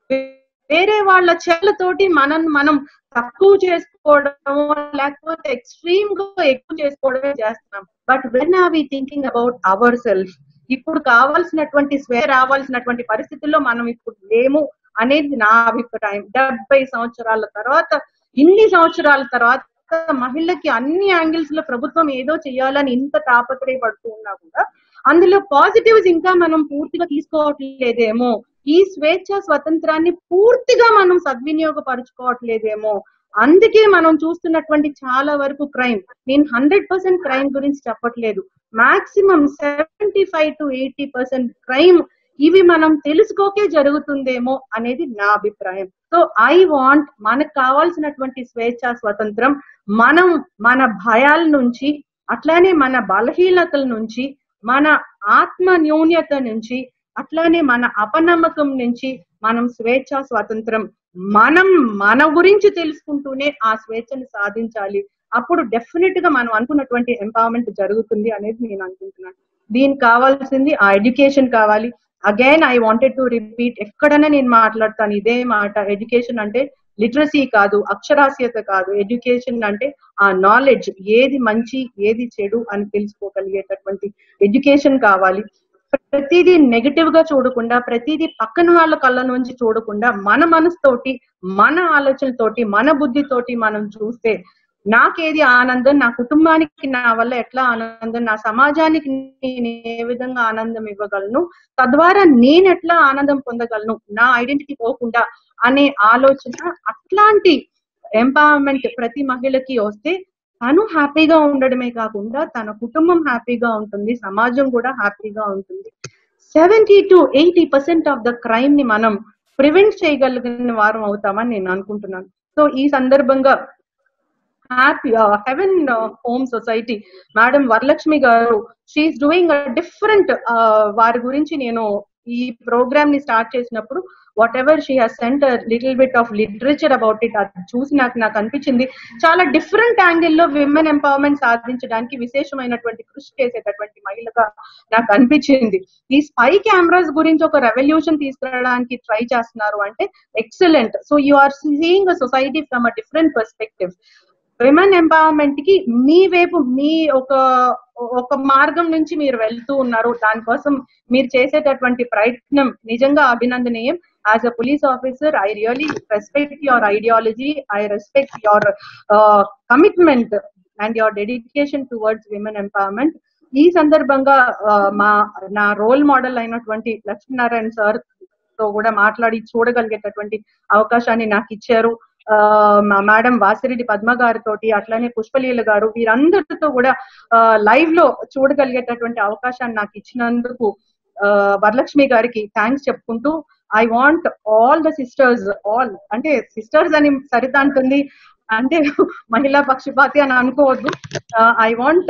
వేరే వాళ్ళ చెల్లతోటి మనం మనం తక్కువ చేసుకోవడము లేకపోతే ఎక్స్ట్రీమ్ గా ఎక్కువ చేసుకోవడమే చేస్తున్నాం but when are we thinking about our self ఇప్పుడు కావాల్సినటువంటి స్వే రావాల్సినటువంటి పరిస్థితుల్లో మనం ఇప్పుడు లేము అనేది నా అభిప్రాయం డెబ్బై సంవత్సరాల తర్వాత ఇన్ని సంవత్సరాల తర్వాత మహిళకి అన్ని యాంగిల్స్ లో ప్రభుత్వం ఏదో చేయాలని ఇంత తాపత్రయపడుతూ ఉన్నా కూడా అందులో పాజిటివ్స్ ఇంకా మనం పూర్తిగా తీసుకోవట్లేదేమో ఈ స్వేచ్ఛ స్వతంత్రాన్ని పూర్తిగా మనం సద్వినియోగపరచుకోవట్లేదేమో అందుకే మనం చూస్తున్నటువంటి చాలా వరకు క్రైమ్ నేను హండ్రెడ్ పర్సెంట్ క్రైమ్ గురించి చెప్పట్లేదు maximum seventy five to eighty percent crime ఇవి మనం తెలుసుకోకే జరుగుతుందేమో అనేది నా అభిప్రాయం సో ఐ వాంట్ మనకు కావాల్సినటువంటి స్వేచ్ఛ స్వతంత్రం మనం మన భయాల నుంచి అట్లానే మన బలహీనతల నుంచి మన ఆత్మ న్యూన్యత నుంచి అట్లానే మన అపనమ్మకం నుంచి మనం స్వేచ్ఛ స్వాతంత్రం మనం మన గురించి తెలుసుకుంటూనే ఆ స్వేచ్ఛను సాధించాలి అప్పుడు డెఫినెట్ గా మనం అనుకున్నటువంటి ఎంపవర్మెంట్ జరుగుతుంది అనేది నేను అనుకుంటున్నాను దీనికి కావాల్సింది ఆ ఎడ్యుకేషన్ కావాలి again I wanted to repeat ఎక్కడైనా నేను మాట్లాడతాను ఇదే మాట ఎడ్యుకేషన్ అంటే లిటరసీ కాదు అక్షరాస్యత కాదు ఎడ్యుకేషన్ అంటే ఆ నాలెడ్జ్ ఏది మంచి ఏది చెడు అని తెలుసుకోగలిగేటటువంటి ఎడ్యుకేషన్ కావాలి ప్రతిదీ నెగటివ్ గా చూడకుండా ప్రతిదీ పక్కన వాళ్ళ కళ్ళ నుంచి చూడకుండా మన మనసుతోటి మన ఆలోచనతోటి మన బుద్ధితోటి మనం చూస్తే నాకేది ఆనందం నా కుటుంబానికి నా వల్ల ఎట్లా ఆనందం నా సమాజానికి నేను ఏ విధంగా ఆనందం ఇవ్వగలను తద్వారా నేను ఎట్లా ఆనందం పొందగలను నా ఐడెంటిటీ పోకుండా అనే ఆలోచన అట్లాంటి ఎంపవర్మెంట్ ప్రతి మహిళకి వస్తే తను హ్యాపీగా ఉండడమే కాకుండా తన కుటుంబం హ్యాపీగా ఉంటుంది సమాజం కూడా హ్యాపీగా ఉంటుంది seventy to eighty percent of the crime ని మనం ప్రివెంట్ చేయగలిగిన వారం అవుతామని నేను అనుకుంటున్నాను సో ఈ సందర్భంగా happy heaven home society madam Varalakshmi garu షీఈస్ డూయింగ్ డిఫరెంట్ వారి గురించి నేను ఈ ప్రోగ్రామ్ ని స్టార్ట్ చేసినప్పుడు whatever she has sent little bit of literature about it అది చూసి నాకు నాకు అనిపించింది చాలా డిఫరెంట్ యాంగిల్లో విమెన్ ఎంపవర్మెంట్ సాధించడానికి విశేషమైనటువంటి కృషి చేసేటటువంటి మహిళగా నాకు అనిపించింది ఈ స్పై కెమెరాస్ గురించి ఒక రెవల్యూషన్ తీసుకురావడానికి ట్రై చేస్తున్నారు అంటే excellent so you are seeing a society from a different perspective women empowerment కి మీ వైపు మీ ఒక ఒక మార్గం నుంచి మీరు వెళ్తూ ఉన్నారు దానికోసం మీరు చేసేటటువంటి ప్రయత్నం నిజంగా అభినందనీయం as a police officer I really respect your ideology I respect your commitment and your dedication towards women empowerment ఈ సందర్భంగా మా నా రోల్ మోడల్ అయినటువంటి లక్ష్మీనారాయణ సార్ తో కూడా మాట్లాడి చూడగలిగేటటువంటి అవకాశాన్ని నాకు ఇచ్చారు మా మేడం వాసిరెడ్డి పద్మ గారితో అట్లానే పుష్పలీల గారు వీరందరితో కూడా లైవ్ లో చూడగలిగేటటువంటి అవకాశాన్ని నాకు ఇచ్చినందుకు వరలక్ష్మి గారికి థ్యాంక్స్ చెప్పుకుంటూ I want all the sisters all అంటే సిస్టర్స్ అని సరిత అంటుంది అంటే మహిళా పక్షపాతి అని అనుకోవద్దు I want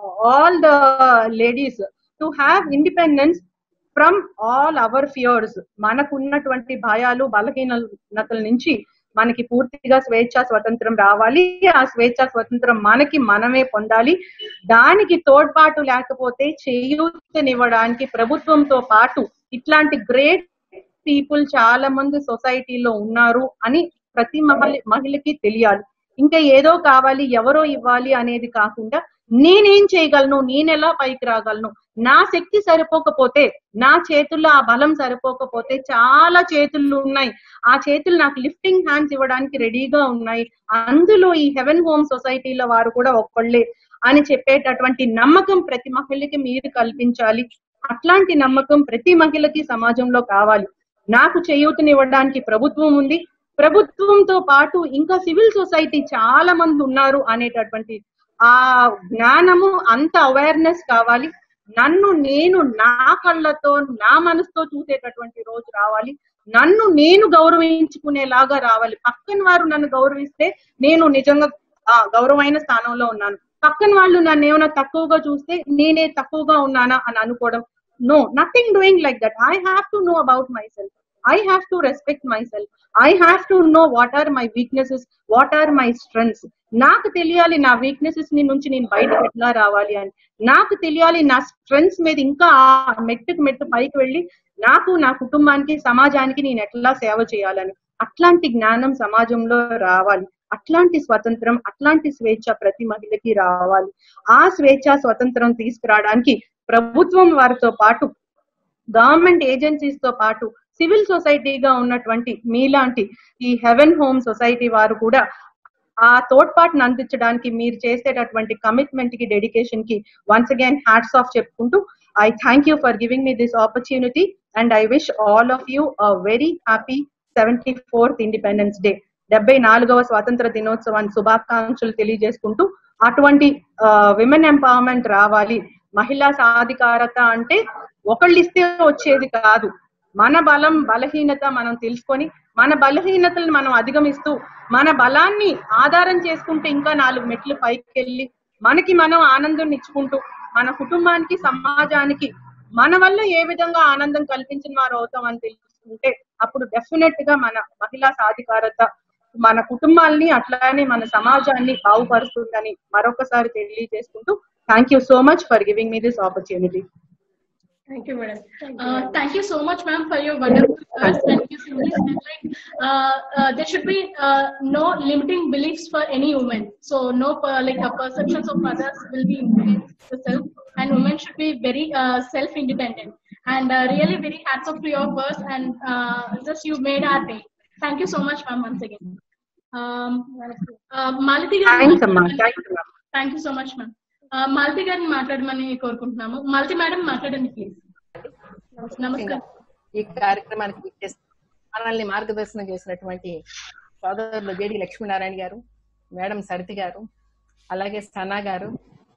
all the ladies to have independence from all our fears మనకున్నటువంటి భయాలు బలహీనతల నుంచి మనకి పూర్తిగా స్వేచ్ఛ స్వతంత్రం రావాలి ఆ స్వేచ్ఛ స్వతంత్రం మనకి మనమే పొందాలి దానికి తోడ్పాటు లేకపోతే చేయూతనివ్వడానికి ప్రభుత్వంతో పాటు ఇట్లాంటి గ్రేట్ పీపుల్ చాలా మంది సొసైటీలో ఉన్నారు అని ప్రతి మహిళ మహిళకి తెలియాలి ఇంకా ఏదో కావాలి ఎవరో ఇవ్వాలి అనేది కాకుండా నేనేం చేయగలను నేనెలా పైకి రాగలను నా శక్తి సరిపోకపోతే నా చేతుల్లో ఆ బలం సరిపోకపోతే చాలా చేతులు ఉన్నాయి ఆ చేతులు నాకు లిఫ్టింగ్ హ్యాండ్స్ ఇవ్వడానికి రెడీగా ఉన్నాయి అందులో ఈ హెవెన్ హోమ్ సొసైటీలో వారు కూడా ఒక్కళ్ళే అని చెప్పేటటువంటి నమ్మకం ప్రతి మహిళకి మీరు కల్పించాలి అట్లాంటి నమ్మకం ప్రతి మహిళకి సమాజంలో కావాలి నాకు చేయూతనివ్వడానికి ప్రభుత్వం ఉంది ప్రభుత్వంతో పాటు ఇంకా సివిల్ సొసైటీ చాలా మంది ఉన్నారు అనేటటువంటి ఆ జ్ఞానము అంత అవేర్నెస్ కావాలి నన్ను నేను నా కళ్ళతో నా మనసుతో చూసేటటువంటి రోజు రావాలి నన్ను నేను గౌరవించుకునేలాగా రావాలి పక్కన వారు నన్ను గౌరవిస్తే నేను నిజంగా ఆ గౌరవమైన స్థానంలో ఉన్నాను పక్కన వాళ్ళు నన్ను ఏమైనా తక్కువగా చూస్తే నేనే తక్కువగా ఉన్నానా అని అనుకోవడం no nothing doing like that I have to know about myself I have to respect myself I have to know what are my weaknesses what are my strengths నాకు తెలియాలి నా వీక్నెసెస్ ని నుంచి నేను బయటకు ఎట్లా రావాలి అని నాకు తెలియాలి నా స్ట్రెంగ్స్ మీద ఇంకా మెట్టుకు మెట్టు పైకి వెళ్ళి నాకు నా కుటుంబానికి సమాజానికి నేను ఎట్లా సేవ చేయాలని అట్లాంటి జ్ఞానం సమాజంలో రావాలి అట్లాంటి స్వతంత్రం అట్లాంటి స్వేచ్ఛ ప్రతి మహిళకి రావాలి ఆ స్వేచ్ఛ స్వతంత్రం తీసుకురావడానికి ప్రభుత్వం వారితో పాటు గవర్నమెంట్ ఏజెన్సీస్ తో పాటు సివిల్ సొసైటీగా ఉన్నటువంటి మీలాంటి ఈ హెవెన్ హోమ్ సొసైటీ వారు కూడా ఆ తోడ్పాటును అందించడానికి మీరు చేసేటటువంటి కమిట్మెంట్ కి డెడికేషన్ కి వన్స్ అగైన్ హ్యాట్స్ ఆఫ్ చెప్పుకుంటూ I thank you for giving me this opportunity and I wish all of you a very happy seventy fourth independence day డెబ్బై నాలుగవ స్వాతంత్ర దినోత్సవాన్ని శుభాకాంక్షలు తెలియజేసుకుంటూ అటువంటి విమెన్ ఎంపవర్మెంట్ రావాలి మహిళా సాధికారత అంటే ఒకళ్ళు ఇస్తే వచ్చేది కాదు మన బలం బలహీనత మనం తెలుసుకొని మన బలహీనతలను మనం అధిగమిస్తూ మన బలాన్ని ఆధారం చేసుకుంటూ ఇంకా నాలుగు మెట్లు పైకి వెళ్ళి మనకి మనం ఆనందం ఇచ్చుకుంటూ మన కుటుంబానికి సమాజానికి మన వల్ల ఏ విధంగా ఆనందం కల్పించిన వారు అవుతాం అని తెలుసుకుంటే అప్పుడు డెఫినెట్ గా మన మహిళా సాధికారత మన కుటుంబాల్ని అట్లానే మన సమాజాన్ని బాగుపరుస్తుందని మరొకసారి తెలియజేసుకుంటూ thank you so much for giving me this opportunity thank you madam Uh, thank you so much, ma'am, for your wonderful words. Thank you so much. And like, uh, uh, there should be uh, no limiting beliefs for any woman. So no per, like uh, perceptions of others will be influenced the self, and women should be very uh, self-independent. And uh, really, very hats off to your words, and uh, just you made our day. Thank you so much, ma'am, once again. Um, uh, Malati garu- thanks అమ్మా thank you thank you so much ma'am Malati గారిని మాట్లాడమని కోరుకుంటున్నాము Malathi madam మాట్లాడండి please నమస్కారం ఈ కార్యక్రమానికి విచ్చేసి మనల్ని మార్గదర్శనం చేసినటువంటి సోదరులు జేడి లక్ష్మీనారాయణ గారు మేడం సరితి గారు అలాగే సనా గారు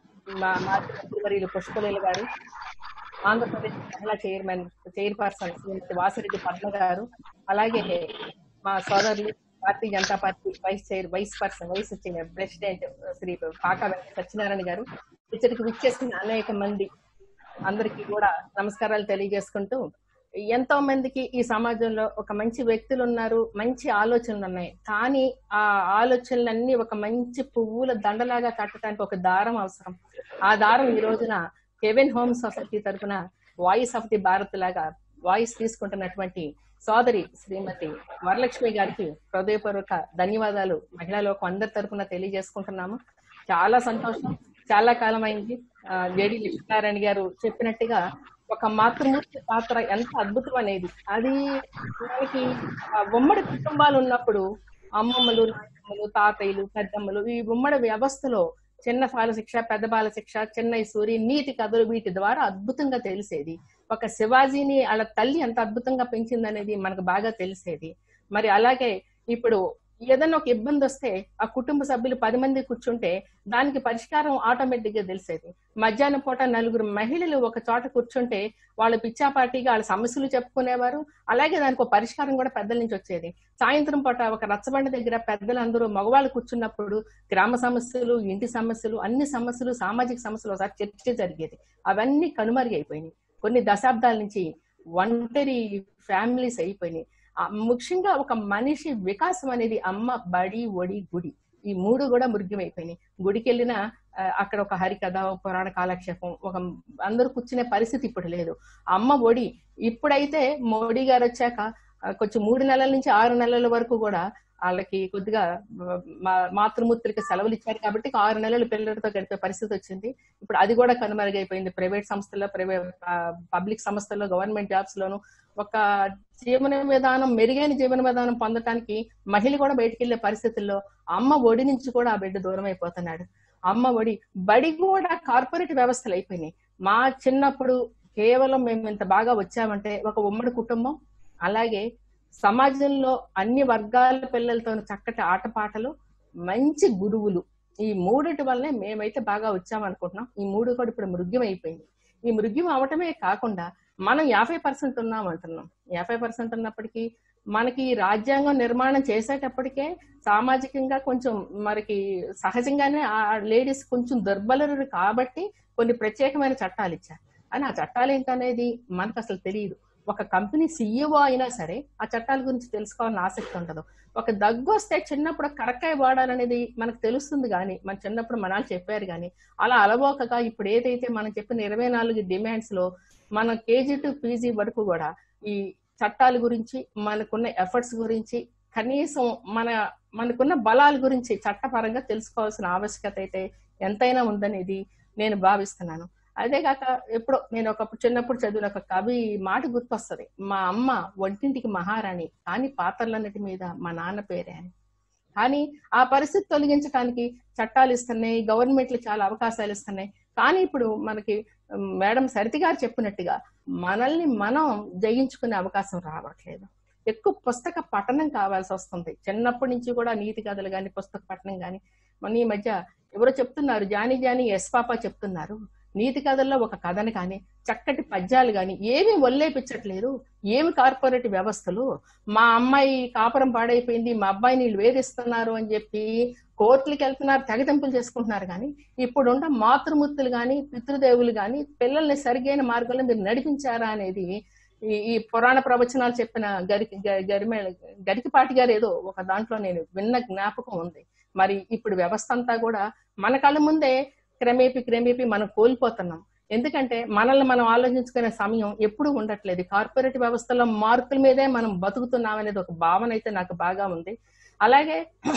మా మాజీ మంత్రివర్యులు పుష్పలీల గారు ఆంధ్రప్రదేశ్ మహిళా చైర్మన్ చైర్పర్సన్ శ్రీమతి వాసిరెడ్డి పద్మ గారు అలాగే మా సోదరులు Bharatiya Janata Party vice chair vice person vice chair president Shri Paka Venkata Satyanarayana గారు ఇక్కడికి విచ్చేసిన అనేక మంది అందరికీ కూడా నమస్కారాలు తెలియజేసుకుంటూ ఎంతో మందికి ఈ సమాజంలో ఒక మంచి వ్యక్తులు ఉన్నారు మంచి ఆలోచనలు ఉన్నాయి కానీ ఆ ఆలోచనలన్నీ ఒక మంచి పువ్వుల దండలాగా కట్టడానికి ఒక దారం అవసరం ఆ దారం ఈ రోజున కెవిన్ హోమ్ సొసైటీ తరఫున వాయిస్ ఆఫ్ ది భారత్ లాగా వాయిస్ తీసుకుంటున్నటువంటి సోదరి శ్రీమతి వరలక్ష్మి గారికి హృదయపూర్వక ధన్యవాదాలు మహిళా లోకం అందరి తరఫున తెలియజేసుకుంటున్నాము చాలా సంతోషం చాలా కాలం అయింది ఆ, జేడి లక్ష్మీనారాయణ గారు చెప్పినట్టుగా ఒక మాతృమూర్తి పాత్ర ఎంత అద్భుతం అనేది అది మనకి ఆ, ఉమ్మడి కుటుంబాలు ఉన్నప్పుడు అమ్మమ్మలు నాయనమ్మలు తాతయ్యలు పెద్దమ్మలు ఈ ఉమ్మడి వ్యవస్థలో చిన్న బాల శిక్ష పెద్ద బాల శిక్ష చెన్నై సూరి నీతి కథలు వీటి ద్వారా అద్భుతంగా తెలిసేది ఒక శివాజీని వాళ్ళ తల్లి ఎంత అద్భుతంగా పెంచిందనేది మనకు బాగా తెలిసేది మరి అలాగే ఇప్పుడు ఏదైనా ఒక ఇబ్బంది వస్తే ఆ కుటుంబ సభ్యులు పది మంది కూర్చుంటే దానికి పరిష్కారం ఆటోమేటిక్ గా తెలిసేది మధ్యాహ్నం పూట నలుగురు మహిళలు ఒక చోట కూర్చుంటే వాళ్ళ పిచ్చాపాటిగా వాళ్ళ సమస్యలు చెప్పుకునేవారు అలాగే దానికి ఒక పరిష్కారం కూడా పెద్దల నుంచి వచ్చేది సాయంత్రం పూట ఒక రచ్చబండ దగ్గర పెద్దలందరూ మగవాళ్ళు కూర్చున్నప్పుడు గ్రామ సమస్యలు ఇంటి సమస్యలు అన్ని సమస్యలు సామాజిక సమస్యలు ఒకసారి చర్చ జరిగేది అవన్నీ కనుమరుగైపోయినాయి కొన్ని దశాబ్దాల నుంచి ఒంటరి ఫ్యామిలీస్ అయిపోయినాయి ఆ ముఖ్యంగా ఒక మనిషి వికాసం అనేది అమ్మ బడి ఒడి గుడి ఈ మూడు కూడా మృగ్యమైపోయినాయి గుడికి వెళ్ళిన అక్కడ ఒక హరికథ ఒక పురాణ కాలక్షేపం ఒక అందరూ కూర్చునే పరిస్థితి ఇప్పుడు లేదు అమ్మ ఒడి ఇప్పుడైతే మోడీ గారు వచ్చాక ఆ, కొంచెం మూడు నెలల నుంచి ఆరు నెలల వరకు కూడా వాళ్ళకి కొద్దిగా మా- మాతృమూర్తులకి సెలవులు ఇచ్చారు కాబట్టి ఒక ఆరు నెలలు పిల్లలతో గడిపే పరిస్థితి వచ్చింది ఇప్పుడు అది కూడా కనుమరుగైపోయింది ప్రైవేట్ సంస్థల్లో ప్రైవేట్ పబ్లిక్ సంస్థల్లో గవర్నమెంట్ జాబ్స్ లోను ఒక జీవన విధానం మెరుగైన జీవన విధానం పొందటానికి మహిళ కూడా బయటికి వెళ్లే పరిస్థితుల్లో అమ్మ ఒడి నుంచి కూడా ఆ బిడ్డ దూరం అయిపోతున్నాడు అమ్మ ఒడి బడి కూడా కార్పొరేట్ వ్యవస్థలు అయిపోయినాయి మా చిన్నప్పుడు కేవలం మేము ఇంత బాగా వచ్చామంటే ఒక ఉమ్మడి కుటుంబం అలాగే సమాజంలో అన్ని వర్గాల పిల్లలతో చక్కటి ఆటపాటలు మంచి గురువులు ఈ మూడిటి వల్లనే మేమైతే బాగా వచ్చామనుకుంటున్నాం ఈ మూడు కూడా ఇప్పుడు మృగ్యం అయిపోయింది ఈ మృగ్యం అవటమే కాకుండా మనం యాభై పర్సెంట్ ఉన్నాం అంటున్నాం యాభై పర్సెంట్ ఉన్నప్పటికీ మనకి ఈ రాజ్యాంగం నిర్మాణం చేసేటప్పటికే సామాజికంగా కొంచెం మనకి సహజంగానే ఆ లేడీస్ కొంచెం దుర్బలరు కాబట్టి కొన్ని ప్రత్యేకమైన చట్టాలు ఇచ్చారు అని ఆ చట్టాలు ఏంటనేది మనకు అసలు తెలియదు ఒక కంపెనీ సీఈఓ అయినా సరే ఆ చట్టాల గురించి తెలుసుకోవాలని ఆసక్తి ఉండదు ఒక దగ్గు వస్తే చిన్నప్పుడు కరక్కాయ వాడాలనేది మనకు తెలుస్తుంది కానీ మన చిన్నప్పుడు మనాలు చెప్పారు కానీ అలా అలవోకగా ఇప్పుడు ఏదైతే మనం చెప్పిన ఇరవై నాలుగు డిమాండ్స్ లో మన కేజీ టు పీజీ వరకు కూడా ఈ చట్టాల గురించి మనకున్న ఎఫర్ట్స్ గురించి కనీసం మన మనకున్న బలాల గురించి చట్టపరంగా తెలుసుకోవాల్సిన ఆవశ్యకత అయితే ఎంతైనా ఉందనేది నేను భావిస్తున్నాను అదే కాక ఎప్పుడో నేను ఒకప్పుడు చిన్నప్పుడు చదివిన ఒక కవి మాట గుర్తొస్తుంది మా అమ్మ ఒంటింటికి మహారాణి కానీ పాత్రలన్నిటి మీద మా నాన్న పేరే అని కానీ ఆ పరిస్థితి తొలగించడానికి చట్టాలు ఇస్తున్నాయి గవర్నమెంట్లు చాలా అవకాశాలు ఇస్తున్నాయి కానీ ఇప్పుడు మనకి ఉమ్, మేడం సరితి గారు చెప్పినట్టుగా మనల్ని మనం జయించుకునే అవకాశం రావట్లేదు ఎక్కువ పుస్తక పఠనం కావాల్సి వస్తుంది చిన్నప్పటి నుంచి కూడా నీతి కథలు కానీ పుస్తక పఠనం కానీ మన ఈ మధ్య ఎవరో చెప్తున్నారు జాని జాని ఎస్ పాప చెప్తున్నారు నీతి కథల్లో ఒక కథను కానీ చక్కటి పద్యాలు కానీ ఏమీ ఒల్లేపించట్లేదు ఏమి కార్పొరేట్ వ్యవస్థలు మా అమ్మాయి కాపురం పాడైపోయింది మా అబ్బాయిని వీళ్ళు వేధిస్తున్నారు అని చెప్పి కోర్టులకు వెళ్తున్నారు తెగతింపులు చేసుకుంటున్నారు కానీ ఇప్పుడున్న మాతృమూర్తులు కానీ పితృదేవులు కానీ పిల్లల్ని సరిగైన మార్గంలో మీరు నడిపించారా అనేది ఈ ఈ పురాణ ప్రవచనాలు చెప్పిన గరికి గ- గరిమె గరికిపాటి గారు ఏదో ఒక దాంట్లో నేను విన్న జ్ఞాపకం ఉంది మరి ఇప్పుడు వ్యవస్థ అంతా కూడా మన కళ్ళ ముందే క్రమేపీ క్రమేపీ మనం కోల్పోతున్నాం ఎందుకంటే మనల్ని మనం ఆలోచించుకునే సమయం ఎప్పుడు ఉండట్లేదు కార్పొరేట్ వ్యవస్థలో మార్కుల మీదే మనం బతుకుతున్నాం అనేది ఒక భావన అయితే నాకు బాగా ఉంది అలాగే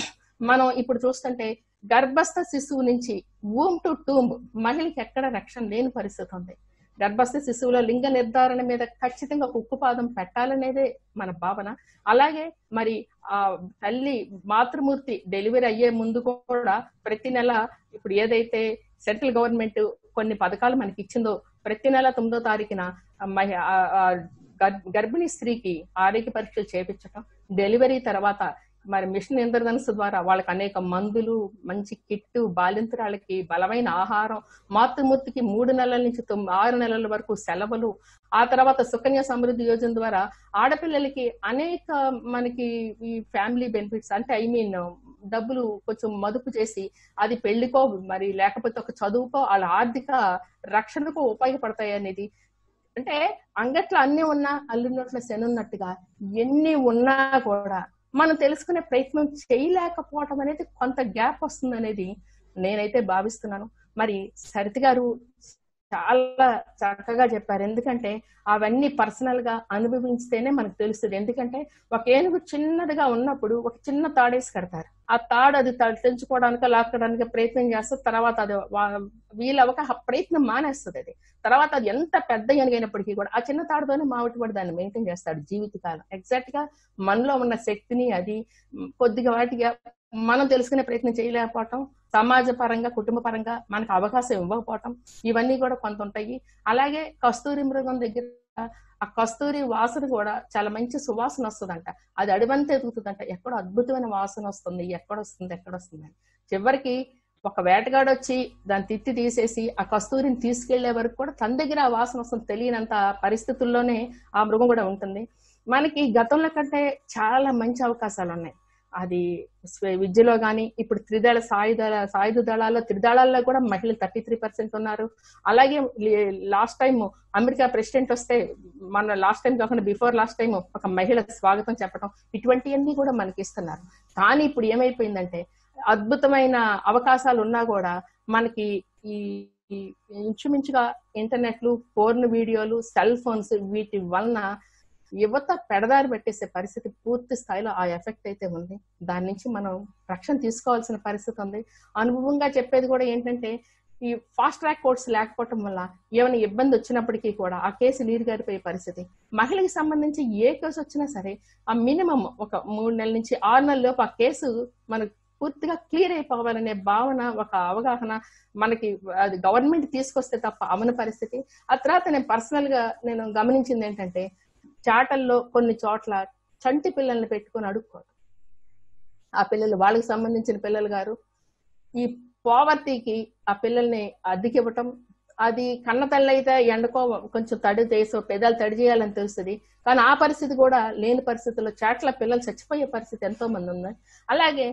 మనం ఇప్పుడు చూస్తుంటే గర్భస్థ శిశువు నుంచి ఊమ్ టు టూంబ్ మహిళకి ఎక్కడ రక్షణ లేని పరిస్థితి ఉంది గర్భస్థ శిశువుల లింగ నిర్ధారణ మీద ఖచ్చితంగా ఒక ఉక్కుపాదం పెట్టాలనేదే మన భావన అలాగే మరి ఆ తల్లి మాతృమూర్తి డెలివరీ అయ్యే ముందు కూడా ప్రతి నెల ఇప్పుడు ఏదైతే సెంట్రల్ గవర్నమెంట్ కొన్ని పథకాలు మనకి ఇచ్చిందో ప్రతి నెల తొమ్మిదో తారీఖున ఆ మహి- ఆ- ఆ గర్- గర్భిణీ స్త్రీకి ఆరోగ్య పరీక్షలు చేపించటం డెలివరీ తర్వాత మరి మిషన్ ఇంద్రధనుసు ద్వారా వాళ్ళకి అనేక మందులు మంచి కిట్టు బాలింతరాలకి బలమైన ఆహారం మాతృమూర్తికి మూడు నెలల నుంచి తొమ్మిది ఆరు నెలల వరకు సెలవులు ఆ తర్వాత సుకన్య సమృద్ధి యోజన ద్వారా ఆడపిల్లలకి అనేక మనకి ఈ ఫ్యామిలీ బెనిఫిట్స్ అంటే ఐ మీన్ డబ్బులు కొంచెం మదుపు చేసి అది పెళ్లికో మరి లేకపోతే ఒక చదువుకో వాళ్ళ ఆర్థిక రక్షణకు ఉపయోగపడతాయి అనేది అంటే అంగట్లో అన్ని ఉన్నా అల్లున్నట్ల శనున్నట్టుగా ఎన్ని ఉన్నా కూడా మనం తెలుసుకునే ప్రయత్నం చేయలేకపోవటం అనేది కొంత గ్యాప్ వస్తుంది అనేది నేనైతే భావిస్తున్నాను మరి సరిత గారు చాలా చక్కగా చెప్పారు ఎందుకంటే అవన్నీ పర్సనల్ గా అనుభవించితేనే మనకు తెలుస్తుంది ఎందుకంటే ఒక ఏనుగు చిన్నదిగా ఉన్నప్పుడు ఒక చిన్న తాడేసి కడతారు ఆ తాడు అది త- తెంచుకోవడానికి లాక్కడానికి ప్రయత్నం చేస్తే తర్వాత అది వా- వీలవక ఆ ప్రయత్నం మానేస్తుంది అది తర్వాత అది ఎంత పెద్ద ఏనుగైనప్పటికీ కూడా ఆ చిన్న తాడుతోనే మావిటి పడి దాన్ని మెయింటైన్ చేస్తాడు జీవితకాలం ఎగ్జాక్ట్ గా మనలో ఉన్న శక్తిని అది మ్, కొద్దిగా వాటిగా మనం తెలుసుకునే ప్రయత్నం చేయలేకపోవటం సమాజ పరంగా కుటుంబ పరంగా మనకు అవకాశం ఇవ్వకపోవటం ఇవన్నీ కూడా కొంత ఉంటాయి అలాగే కస్తూరి మృగం దగ్గర ఆ కస్తూరి వాసన కూడా చాలా మంచి సువాసన వస్తుందంట అది అడివంతా ఎదుగుతుందంట ఎక్కడో అద్భుతమైన వాసన వస్తుంది ఎక్కడ వస్తుంది ఎక్కడ వస్తుంది అని చివరికి ఒక వేటగాడు వచ్చి దాన్ని తిత్తి తీసేసి ఆ కస్తూరిని తీసుకెళ్లే వరకు కూడా తన దగ్గర ఆ వాసన వస్తుంది తెలియనంత పరిస్థితుల్లోనే ఆ మృగం కూడా ఉంటుంది మనకి గతంలో కంటే చాలా మంచి అవకాశాలు ఉన్నాయి అది స్వ- విద్యలో కానీ ఇప్పుడు త్రిదళ సాయుధ సాయుధ దళాల్లో త్రిదళాల్లో కూడా మహిళలు థర్టీ త్రీ పర్సెంట్ ఉన్నారు అలాగే లాస్ట్ టైం అమెరికా ప్రెసిడెంట్ వస్తే మన లాస్ట్ టైం కాకుండా బిఫోర్ లాస్ట్ టైం ఒక మహిళ స్వాగతం చెప్పడం ఇటువంటివన్నీ కూడా మనకి ఇస్తున్నారు కానీ ఇప్పుడు ఏమైపోయిందంటే అద్భుతమైన అవకాశాలు ఉన్నా కూడా మనకి ఈ ఈ ఇంచుమించుగా ఇంటర్నెట్లు ఫోన్ వీడియోలు సెల్ ఫోన్స్ వీటి వలన యువత పెడదారి పెట్టేసే పరిస్థితి పూర్తి స్థాయిలో ఆ ఎఫెక్ట్ అయితే ఉంది దాని నుంచి మనం రక్షణ తీసుకోవాల్సిన పరిస్థితి ఉంది అనుభవంగా చెప్పేది కూడా ఏంటంటే ఈ ఫాస్ట్ ట్రాక్ కోర్ట్స్ లేకపోవటం వల్ల ఏమైనా ఇబ్బంది వచ్చినప్పటికీ కూడా ఆ కేసు నీరు గారిపోయే పరిస్థితి మహిళకి సంబంధించి ఏ కేసు వచ్చినా సరే ఆ మినిమం ఒక మూడు నెలల నుంచి ఆరు నెలల లోపు ఆ కేసు మనకు పూర్తిగా క్లియర్ అయిపోవాలనే భావన ఒక అవగాహన మనకి అది గవర్నమెంట్ తీసుకొస్తే తప్ప అవని పరిస్థితి ఆ తర్వాత నేను పర్సనల్ గా నేను గమనించింది ఏంటంటే చాటల్లో కొన్ని చోట్ల చంటి పిల్లల్ని పెట్టుకొని అడుక్కోరు ఆ పిల్లలు వాళ్ళకి సంబంధించిన పిల్లలు గారు ఈ పోవర్టీకి ఆ పిల్లల్ని అద్దెకివ్వటం అది కన్న తల్లి అయితే ఎండకో కొంచెం తడి చేసో పెదాలు తడి చేయాలని తెలుస్తుంది కానీ ఆ పరిస్థితి కూడా లేని పరిస్థితుల్లో చాట్ల పిల్లలు చచ్చిపోయే పరిస్థితి ఎంతో మంది ఉంది అలాగే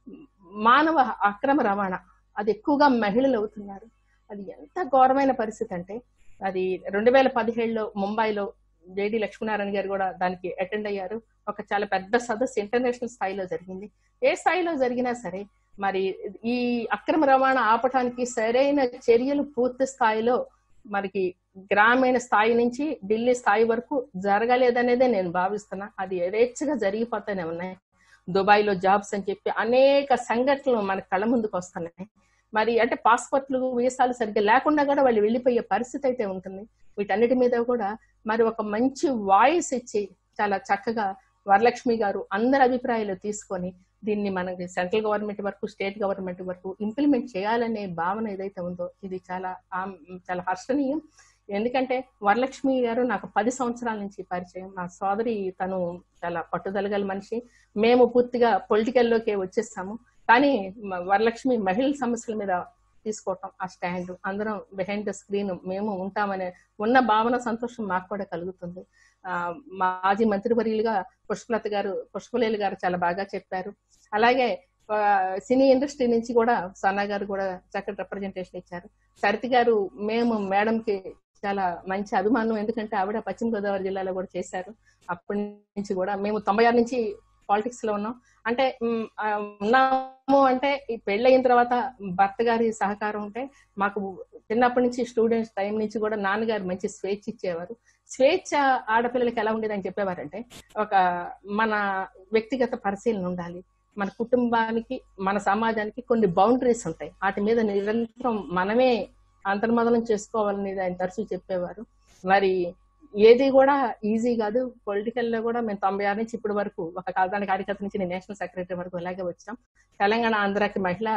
మానవ అక్రమ రవాణా అది ఎక్కువగా మహిళలు అవుతున్నారు అది ఎంత ఘోరమైన పరిస్థితి అంటే అది రెండు వేల పదిహేడులో ముంబైలో జేడి లక్ష్మీనారాయణ గారు కూడా దానికి అటెండ్ అయ్యారు ఒక చాలా పెద్ద సదస్సు ఇంటర్నేషనల్ స్థాయిలో జరిగింది ఏ స్థాయిలో జరిగినా సరే మరి ఈ అక్రమ రవాణా ఆపటానికి సరైన చర్యలు పూర్తి స్థాయిలో మనకి గ్రామీణ స్థాయి నుంచి ఢిల్లీ స్థాయి వరకు జరగలేదనేదే నేను భావిస్తున్నా అది యథేచ్ఛగా జరిగిపోతూనే ఉన్నాయి దుబాయ్ లో జాబ్స్ అని చెప్పి అనేక సంఘటనలు మన కళ్ళ ముందుకు వస్తున్నాయి మరి అంటే పాస్పోర్ట్లు వీసాలు సరిగ్గా లేకుండా కూడా వాళ్ళు వెళ్ళిపోయే పరిస్థితి అయితే ఉంటుంది వీటన్నిటి మీద కూడా మరి ఒక మంచి వాయిస్ ఇచ్చి చాలా చక్కగా వరలక్ష్మి గారు అందరి అభిప్రాయాలు తీసుకొని దీన్ని మనకి సెంట్రల్ గవర్నమెంట్ వరకు స్టేట్ గవర్నమెంట్ వరకు ఇంప్లిమెంట్ చేయాలనే భావన ఏదైతే ఉందో ఇది చాలా ఆమ్- చాలా హర్షణీయం ఎందుకంటే వరలక్ష్మి గారు నాకు పది సంవత్సరాల నుంచి పరిచయం నా సోదరి తను చాలా పట్టుదల గల మనిషి మేము పూర్తిగా పొలిటికల్ లోకే వచ్చేస్తాము కానీ మ- వరలక్ష్మి మహిళల సమస్యల మీద తీసుకోవటం ఆ స్టాండ్ అందరం బిహైండ్ ద స్క్రీన్ మేము ఉంటామనే ఉన్న భావన సంతోషం మాకు కూడా కలుగుతుంది ఆ మాజీ మంత్రివర్యులుగా పుష్పలత గారు పుష్పలేలు గారు చాలా బాగా చెప్పారు అలాగే ఆ, సినీ ఇండస్ట్రీ నుంచి కూడా సన్నా గారు కూడా చక్కటి రిప్రజెంటేషన్ ఇచ్చారు సరితి గారు మేము మేడం కి చాలా మంచి అభిమానం ఎందుకంటే ఆవిడ పశ్చిమ గోదావరి జిల్లాలో కూడా చేశారు అప్పటి నుంచి కూడా మేము తొంభై ఆరు నుంచి పాలిటిక్స్ లో ఉన్నాం అంటే మ్, ఆ, ఉన్నాము అంటే ఈ పెళ్ళయిన తర్వాత భర్త గారి సహకారం ఉంటే మాకు చిన్నప్పటి నుంచి స్టూడెంట్స్ టైం నుంచి కూడా నాన్నగారు మంచి స్వేచ్ఛ ఇచ్చేవారు స్వేచ్ఛ ఆడపిల్లలకి ఎలా ఉండేదని చెప్పేవారంటే ఒక మన వ్యక్తిగత పరిశీలన ఉండాలి మన కుటుంబానికి మన సమాజానికి కొన్ని బౌండరీస్ ఉంటాయి వాటి మీద నిరంతరం మనమే అంతర్మదనం చేసుకోవాలని ఆయన తరచూ చెప్పేవారు మరి ఏది కూడా ఈజీ కాదు పొలిటికల్ లో కూడా మేము తొంభై ఆరు నుంచి ఇప్పటి వరకు ఒక కాలదాని కార్యకర్త నుంచి నేను నేషనల్ సెక్రటరీ వరకు ఇలాగే వచ్చాం తెలంగాణ ఆంధ్రాకి మహిళ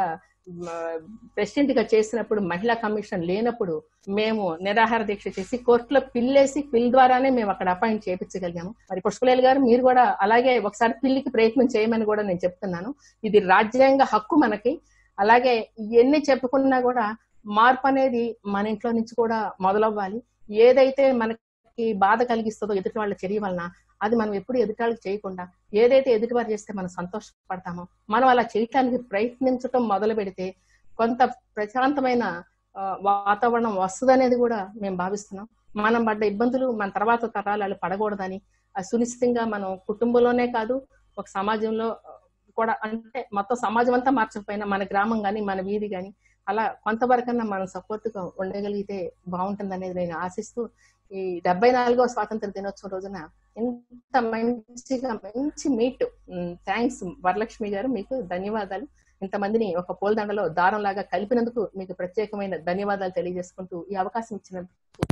ప్రెసిడెంట్ గా చేసినప్పుడు మహిళా కమిషన్ లేనప్పుడు మేము నిరాహార దీక్ష చేసి కోర్టులో పిల్లేసి పిల్ ద్వారానే మేము అక్కడ అపాయింట్ చేయించగలిగాము మరి పుష్పలేలు గారు మీరు కూడా అలాగే ఒకసారి పిల్లికి ప్రయత్నం చేయమని కూడా నేను చెప్తున్నాను ఇది రాజ్యాంగ హక్కు మనకి అలాగే ఎన్ని చెప్పుకున్నా కూడా మార్పు అనేది మన ఇంట్లో నుంచి కూడా మొదలవ్వాలి ఏదైతే మనకి బాధ కలిగిస్తుందో ఎదుటి వాళ్ళ చర్య వలన అది మనం ఎప్పుడు ఎదుటి వాళ్ళకి చేయకుండా ఏదైతే ఎదుటివారు చేస్తే మనం సంతోషపడతామో మనం అలా చేయటానికి ప్రయత్నించడం మొదలు పెడితే కొంత ప్రశాంతమైన ఆ, వాతావరణం వస్తుందనేది కూడా మేము భావిస్తున్నాం మనం పడ్డ ఇబ్బందులు మన తర్వాత తరాలు వాళ్ళు పడకూడదని అది సునిశ్చితంగా మనం కుటుంబంలోనే కాదు ఒక సమాజంలో కూడా అంటే మొత్తం సమాజం అంతా మార్చకపోయినా మన గ్రామం కానీ మన వీధి కానీ అలా కొంతవరకన్నా మనం సపోర్ట్ గా ఉండగలిగితే బాగుంటుంది అనేది నేను ఆశిస్తూ ఈ డెబ్బై నాలుగో స్వాతంత్ర దినోత్సవం రోజున ఇంత మంచిగా మంచి మీట్ థ్యాంక్స్ వరలక్ష్మి గారు మీకు ధన్యవాదాలు ఇంతమందిని ఒక పూలదండలో దారం లాగా కలిపినందుకు మీకు ప్రత్యేకమైన ధన్యవాదాలు తెలియజేసుకుంటూ ఈ అవకాశం ఇచ్చినందుకు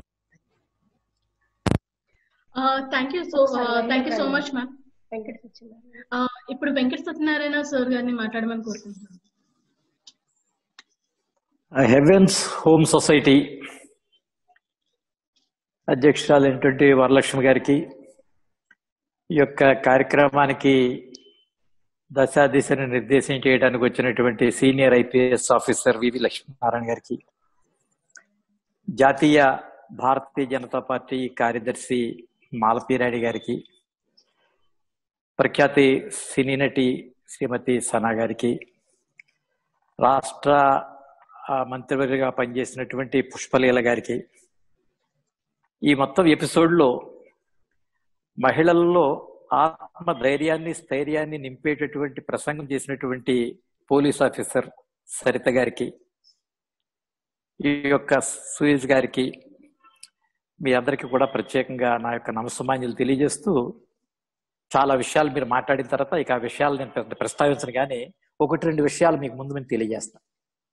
thank you so thank you so much ma'am Venkata Satyanarayana ఇప్పుడు వెంకట సత్యనారాయణ సార్ గారిని మాట్లాడమని కోరుకుంటున్నాను హెవెన్స్ హోమ్ సొసైటీ అధ్యక్షురాలైనటువంటి వరలక్ష్మి గారికి ఈ యొక్క కార్యక్రమానికి దశాదిశను నిర్దేశం చేయడానికి వచ్చినటువంటి senior IPS officer V V Lakshminarayana గారికి జాతీయ భారతీయ జనతా పార్టీ కార్యదర్శి మాలపీరాడి గారికి ప్రఖ్యాతి సినీ నటి శ్రీమతి సనా గారికి రాష్ట్ర ఆ, మంత్రివర్గగా పనిచేసినటువంటి పుష్పలీల గారికి ఈ మొత్తం ఎపిసోడ్లో మహిళల్లో ఆత్మ ధైర్యాన్ని స్థైర్యాన్ని నింపేటటువంటి ప్రసంగం చేసినటువంటి పోలీస్ ఆఫీసర్ సరిత గారికి ఈ యొక్క సూయిజ్ గారికి మీ అందరికీ కూడా ప్రత్యేకంగా నా యొక్క నమస్సమాన్యులు తెలియజేస్తూ చాలా విషయాలు మీరు మాట్లాడిన తర్వాత ఇక ఆ విషయాలు నేను పెద్ద ప్రస్తావించను కానీ ఒకటి రెండు విషయాలు మీకు ముందు నేను తెలియజేస్తాను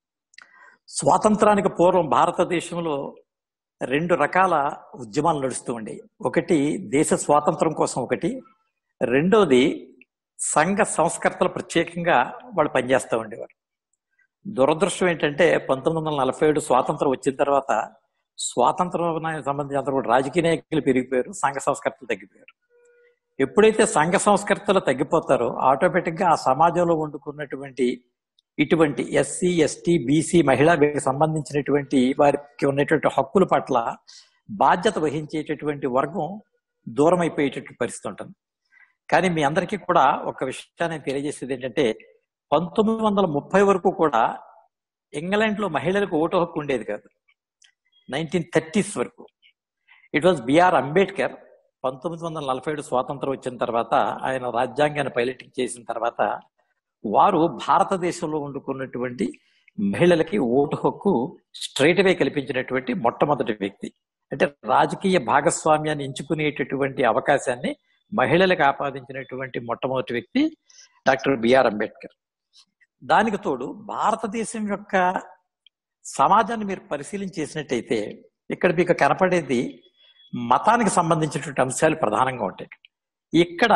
స్వాతంత్రానికి పూర్వం భారతదేశంలో రెండు రకాల ఉద్యమాలు నడుస్తూ ఉండేవి ఒకటి దేశ స్వాతంత్రం కోసం ఒకటి రెండోది సంఘ సంస్కర్తలు ప్రత్యేకంగా వాళ్ళు పనిచేస్తూ ఉండేవారు దురదృష్టం ఏంటంటే పంతొమ్మిది వందల నలభై ఏడు స్వాతంత్రం వచ్చిన తర్వాత స్వాతంత్రానికి సంబంధించి అందరూ కూడా రాజకీయ నాయకులు పెరిగిపోయారు సంఘ సంస్కర్తలు తగ్గిపోయారు ఎప్పుడైతే సంఘ సంస్కర్తలు తగ్గిపోతారో ఆటోమేటిక్ గా ఆ సమాజంలో వండుకున్నటువంటి ఇటువంటి ఎస్సీ ఎస్టీ బీసీ మహిళా వీరికి సంబంధించినటువంటి వారికి ఉన్నటువంటి హక్కుల పట్ల బాధ్యత వహించేటటువంటి వర్గం దూరం అయిపోయేటటువంటి పరిస్థితి ఉంటుంది కానీ మీ అందరికీ కూడా ఒక విషయాన్ని తెలియజేసేది ఏంటంటే పంతొమ్మిది వందల ముప్పై వరకు కూడా ఇంగ్లాండ్ లో మహిళలకు ఓటు హక్కు ఉండేది కాదు నైన్టీన్ థర్టీస్ వరకు ఇట్ వాజ్ బిఆర్ అంబేద్కర్ పంతొమ్మిది వందల నలభై ఏడు స్వాతంత్రం వచ్చిన తర్వాత ఆయన రాజ్యాంగాన్ని పైలటింగ్ చేసిన తర్వాత వారు భారతదేశంలో వండుకున్నటువంటి మహిళలకి ఓటు హక్కు స్ట్రైట్ వే కల్పించినటువంటి మొట్టమొదటి వ్యక్తి అంటే రాజకీయ భాగస్వామ్యాన్ని ఎంచుకునేటటువంటి అవకాశాన్ని మహిళలకు ఆపాదించినటువంటి మొట్టమొదటి వ్యక్తి డాక్టర్ బిఆర్ అంబేద్కర్ దానికి తోడు భారతదేశం యొక్క సమాజాన్ని మీరు పరిశీలన చేసినట్టయితే ఇక్కడ మీకు కనపడేది మతానికి సంబంధించినటువంటి అంశాలు ప్రధానంగా ఉంటాయి ఇక్కడ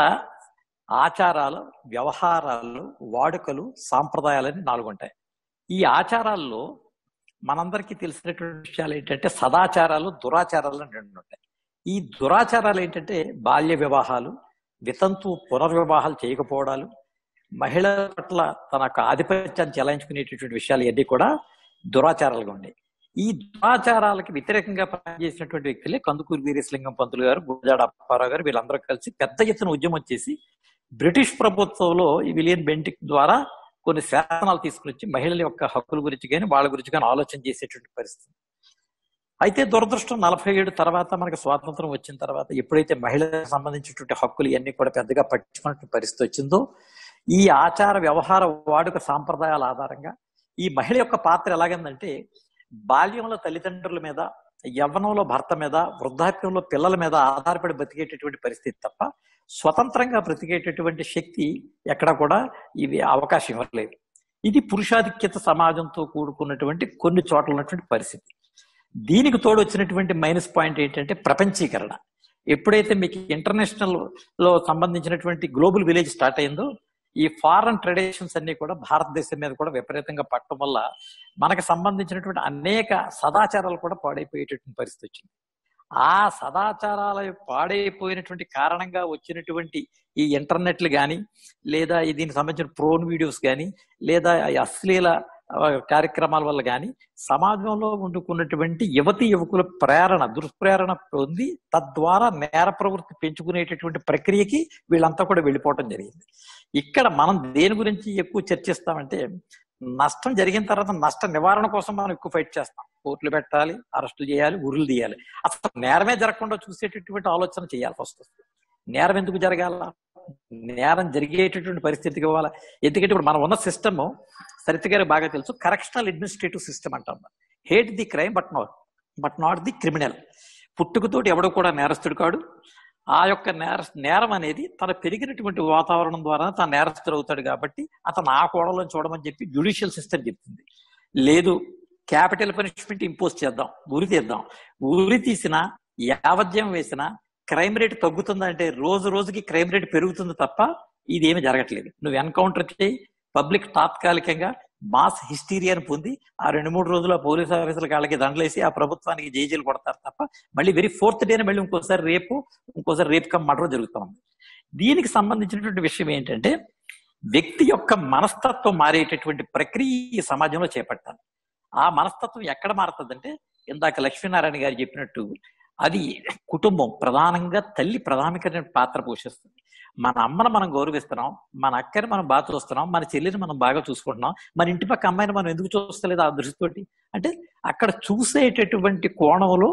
ఆచారాలు వ్యవహారాలు వాడుకలు సాంప్రదాయాలని నాలుగు ఉంటాయి ఈ ఆచారాల్లో మనందరికీ తెలిసినటువంటి విషయాలు ఏంటంటే సదాచారాలు దురాచారాలు అని రెండు ఉంటాయి ఈ దురాచారాలు ఏంటంటే బాల్య వివాహాలు వితంతు పునర్వివాహాలు చేయకపోవడాలు మహిళల పట్ల తన యొక్క ఆధిపత్యాన్ని చెలాయించుకునేటటువంటి విషయాలు ఇవన్నీ కూడా దురాచారాలుగా ఉన్నాయి ఈ దురాచారాలకి వ్యతిరేకంగా పనిచేసినటువంటి వ్యక్తులే కందుకూరు వీరేశలింగం పంతులు గారు గురజాడ అప్పారావు గారు వీళ్ళందరూ కలిసి పెద్ద ఎత్తున ఉద్యమం చేసి బ్రిటిష్ ప్రభుత్వంలో ఈ విలియన్ బెంటిక్ ద్వారా కొన్ని శాసనాలు తీసుకుని వచ్చి మహిళల యొక్క హక్కుల గురించి కానీ వాళ్ళ గురించి కానీ ఆలోచన చేసేటువంటి పరిస్థితి అయితే దురదృష్టం నలభై ఏడు తర్వాత మనకు స్వాతంత్రం వచ్చిన తర్వాత ఎప్పుడైతే మహిళలకు సంబంధించినటువంటి హక్కులు ఇవన్నీ కూడా పెద్దగా పట్టించుకున్నటువంటి పరిస్థితి వచ్చిందో ఈ ఆచార వ్యవహార వాడుక సాంప్రదాయాల ఆధారంగా ఈ మహిళ యొక్క పాత్ర ఎలాగందంటే బాల్యంలో తల్లిదండ్రుల మీద యవ్వనంలో భర్త మీద వృద్ధాప్యంలో పిల్లల మీద ఆధారపడి బతికేటటువంటి పరిస్థితి తప్ప స్వతంత్రంగా బ్రతికేటటువంటి శక్తి ఎక్కడ కూడా ఇవి అవకాశం ఇవ్వలేదు ఇది పురుషాధిక్యత సమాజంతో కూడుకున్నటువంటి కొన్ని చోట్ల ఉన్నటువంటి పరిస్థితి దీనికి తోడు వచ్చినటువంటి మైనస్ పాయింట్ ఏంటంటే ప్రపంచీకరణ ఎప్పుడైతే మీకు ఇంటర్నేషనల్ లో సంబంధించినటువంటి గ్లోబల్ విలేజ్ స్టార్ట్ అయిందో ఈ ఫారెన్ ట్రెడిషన్స్ అన్ని కూడా భారతదేశం మీద కూడా విపరీతంగా పట్టడం వల్ల మనకు సంబంధించినటువంటి అనేక సదాచారాలు కూడా పాడైపోయేటటువంటి పరిస్థితి వచ్చింది ఆ సదాచారాల పాడైపోయినటువంటి కారణంగా వచ్చినటువంటి ఈ ఇంటర్నెట్లు కానీ లేదా ఈ దీనికి సంబంధించిన ప్రోన్ వీడియోస్ కానీ లేదా ఈ అశ్లీల ఆ, కార్యక్రమాల వల్ల కానీ సమాజంలో ఉండుకున్నటువంటి యువతి యువకుల ప్రేరణ దుష్ప్రేరణ పొంది తద్వారా నేర ప్రవృత్తి పెంచుకునేటటువంటి ప్రక్రియకి వీళ్ళంతా కూడా వెళ్ళిపోవటం జరిగింది ఇక్కడ మనం దేని గురించి ఎక్కువ చర్చిస్తామంటే నష్టం జరిగిన తర్వాత నష్ట నివారణ కోసం మనం ఎక్కువ ఫైట్ చేస్తాం కోర్టులు పెట్టాలి అరెస్టులు చేయాలి ఉరులు తీయాలి అసలు నేరమే జరగకుండా చూసేటటువంటి ఆలోచన చేయాల్సి వస్తుంది నేరం ఎందుకు జరగాల నేరం జరిగేటటువంటి పరిస్థితికి ఇవ్వాలి ఎందుకంటే ఇప్పుడు మనం ఉన్న సిస్టమ్ సరిత గారికి బాగా తెలుసు కరెక్షనల్ అడ్మినిస్ట్రేటివ్ సిస్టమ్ అంటాం hate the crime but not but not the criminal పుట్టుకతోటి ఎవడో కూడా నేరస్తుడు కాడు ఆ యొక్క నేర నేరం అనేది తన పెరిగినటువంటి వాతావరణం ద్వారా తన నేరస్తుడు అవుతాడు కాబట్టి అతను ఆ కోణంలో చూడమని చెప్పి జ్యుడిషియల్ సిస్టమ్ చెప్తుంది లేదు క్యాపిటల్ పనిష్మెంట్ ఇంపోజ్ చేద్దాం ఉరి తీద్దాం ఉరి తీసిన యావద్యం వేసిన క్రైమ్ రేట్ తగ్గుతుందంటే రోజు రోజుకి క్రైమ్ రేట్ పెరుగుతుంది తప్ప ఇది ఏమి జరగట్లేదు నువ్వు ఎన్కౌంటర్ చేయి పబ్లిక్ తాత్కాలికంగా మాస్ హిస్టీరియాని పొంది ఆ రెండు మూడు రోజులు ఆ పోలీస్ ఆఫీసర్ల కాళ్ళకి దండలేసి ఆ ప్రభుత్వానికి జైజీలు కొడతారు తప్ప మళ్ళీ వెరీ ఫోర్త్ డేనే మళ్ళీ ఇంకోసారి రేపు ఇంకోసారి రేపు కమ్ మర్డర్ జరుగుతూ ఉంది దీనికి సంబంధించినటువంటి విషయం ఏంటంటే వ్యక్తి యొక్క మనస్తత్వం మారేటటువంటి ప్రక్రియ ఈ సమాజంలో చేపట్టాలి ఆ మనస్తత్వం ఎక్కడ మారుతుందంటే ఇందాక లక్ష్మీనారాయణ గారు చెప్పినట్టు అది కుటుంబం ప్రధానంగా తల్లి ప్రధానమైన పాత్ర పోషిస్తుంది మన అమ్మను మనం గౌరవిస్తున్నాం మన అక్కని మనం బాగా చూస్తున్నాం మన చెల్లిని మనం బాగా చూసుకుంటున్నాం మన ఇంటి పక్క అమ్మాయిని మనం ఎందుకు చూస్తలేదు ఆ దృష్టితోటి అంటే అక్కడ చూసేటటువంటి కోణంలో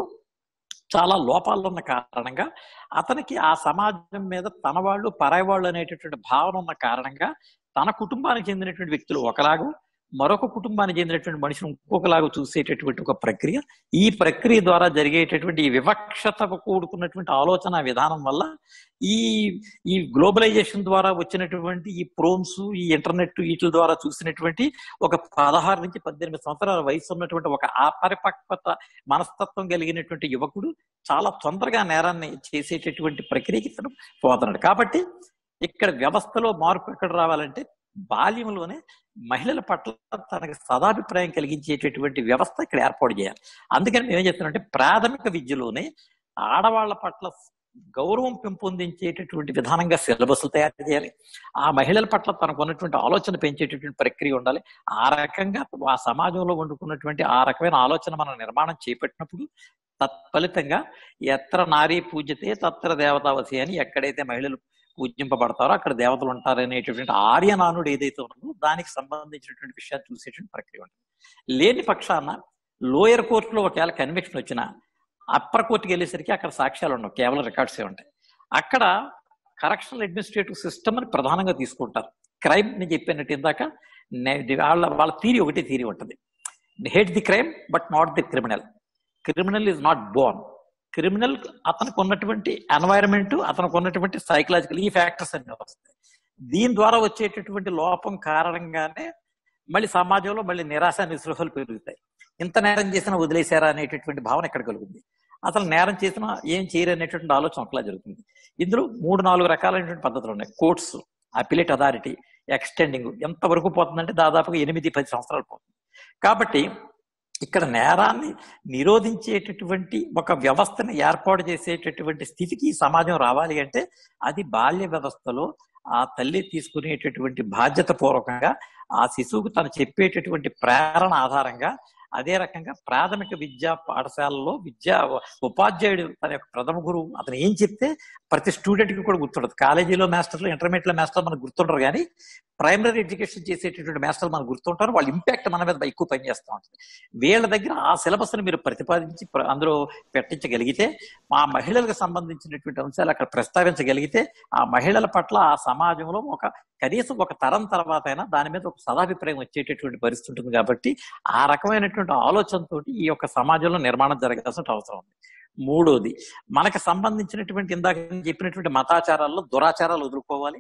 చాలా లోపాలు ఉన్న కారణంగా అతనికి ఆ సమాజం మీద తన వాళ్ళు పరాయి వాళ్ళు అనేటటువంటి భావన ఉన్న కారణంగా తన కుటుంబానికి చెందినటువంటి వ్యక్తులు ఒకలాగా మరొక కుటుంబానికి చెందినటువంటి మనిషిని ఇంకొకలాగా చూసేటటువంటి ఒక ప్రక్రియ ఈ ప్రక్రియ ద్వారా జరిగేటటువంటి ఈ వివక్షత కూడుకున్నటువంటి ఆలోచన విధానం వల్ల ఈ ఈ గ్లోబలైజేషన్ ద్వారా వచ్చినటువంటి ఈ ప్రోన్స్ ఈ ఇంటర్నెట్ వీటి ద్వారా చూసినటువంటి ఒక పదహారు నుంచి పద్దెనిమిది సంవత్సరాల వయసు ఉన్నటువంటి ఒక అపరిపక్వత మనస్తత్వం కలిగినటువంటి యువకుడు చాలా తొందరగా నేరాన్ని చేసేటటువంటి ప్రక్రియకి ఇతను పోతున్నాడు కాబట్టి ఇక్కడ వ్యవస్థలో మార్పు ఎక్కడ రావాలంటే బాల్యంలోనే మహిళల పట్ల తనకు సదాభిప్రాయం కలిగించేటటువంటి వ్యవస్థ ఇక్కడ ఏర్పాటు చేయాలి అందుకని మేము ఏం చెప్తున్నామంటే ప్రాథమిక విద్యలోనే ఆడవాళ్ల పట్ల గౌరవం పెంపొందించేటటువంటి విధానంగా సిలబస్ తయారు చేయాలి ఆ మహిళల పట్ల తనకు ఉన్నటువంటి ఆలోచన పెంచేటటువంటి ప్రక్రియ ఉండాలి ఆ రకంగా ఆ సమాజంలో వండుకున్నటువంటి ఆ రకమైన ఆలోచన మనం నిర్మాణం చేపట్టినప్పుడు తత్ఫలితంగా ఎత్ర నారీ పూజ్యతే తత్ర దేవతావసి అని ఎక్కడైతే మహిళలు పూజింపబడతారో అక్కడ దేవతలు ఉంటారు అనేటటువంటి ఆర్యనానుడు ఏదైతే ఉన్నదో దానికి సంబంధించినటువంటి విషయాలు చూసేటువంటి ప్రక్రియ ఉంటుంది లేని పక్షాన లోయర్ కోర్టులో ఒకవేళ కన్విక్షన్ వచ్చినా అప్పర్ కోర్టుకి వెళ్ళేసరికి అక్కడ సాక్ష్యాలు ఉండవు కేవలం రికార్డ్సే ఉంటాయి అక్కడ కరెక్షనల్ అడ్మినిస్ట్రేటివ్ సిస్టమ్ అని ప్రధానంగా తీసుకుంటారు క్రైమ్ నేను చెప్పినట్టు ఇందాక వాళ్ళ వాళ్ళ థీరీ ఒకటి థీరీ ఉంటుంది hate the crime but not the criminal criminal is not born criminal అతనికి ఉన్నటువంటి ఎన్వైరన్మెంట్ అతనికి ఉన్నటువంటి సైకలాజికల్ ఈ ఫ్యాక్టర్స్ అన్ని వస్తాయి దీని ద్వారా వచ్చేటటువంటి లోపం కారణంగానే మళ్ళీ సమాజంలో మళ్ళీ నిరాశ నిస్పృహలు పెరుగుతాయి ఇంత నేరం చేసినా వదిలేశారా అనేటటువంటి భావన ఎక్కడ కలుగుతుంది అసలు నేరం చేసినా ఏం చేయరు అనేటువంటి ఆలోచన ఒకలా జరుగుతుంది ఇందులో మూడు నాలుగు రకాలైనటువంటి పద్ధతులు ఉన్నాయి కోర్ట్స్ అపిలేట్ అథారిటీ ఎక్స్టెండింగ్ ఎంత వరకు పోతుందంటే దాదాపుగా ఎనిమిది పది సంవత్సరాలు పోతుంది కాబట్టి ఇక్కడ నేరాన్ని నిరోధించేటటువంటి ఒక వ్యవస్థను ఏర్పాటు చేసేటటువంటి స్థితికి ఈ సమాజం రావాలి అంటే అది బాల్య వ్యవస్థలో ఆ తల్లి తీసుకునేటటువంటి బాధ్యత పూర్వకంగా ఆ శిశువుకు తను చెప్పేటటువంటి ప్రేరణ ఆధారంగా అదే రకంగా ప్రాథమిక విద్యా పాఠశాలలో విద్యా ఉపాధ్యాయుడు తన యొక్క ప్రథమ గురువు అతను ఏం చెప్తే ప్రతి స్టూడెంట్ కి కూడా గుర్తుండదు కాలేజీలో మాస్టర్లు ఇంటర్మీడియట్ లో మాస్టర్లు మనకు గుర్తుండరు కానీ ప్రైమరీ ఎడ్యుకేషన్ చేసేటటువంటి మాస్టర్లు మనకు గుర్తుంటారు వాళ్ళ ఇంపాక్ట్ మన మీద ఎక్కువ పనిచేస్తూ ఉంటుంది వీళ్ళ దగ్గర ఆ సిలబస్ ని మీరు ప్రతిపాదించి అందులో పెట్టించగలిగితే ఆ మహిళలకు సంబంధించినటువంటి అంశాలు అక్కడ ప్రస్తావించగలిగితే ఆ మహిళల పట్ల ఆ సమాజంలో ఒక కనీసం ఒక తరం తర్వాత అయినా దాని మీద ఒక సదాభిప్రాయం వచ్చేటటువంటి పరిస్థితి ఉంటుంది కాబట్టి ఆ రకమైనటువంటి ఆలోచనతో ఈ యొక్క సమాజంలో నిర్మాణం జరగాల్సిన అవసరం ఉంది మూడోది మనకు సంబంధించినటువంటి ఇందాక చెప్పినటువంటి మతాచారాల్లో దురాచారాలు వదులుకోవాలి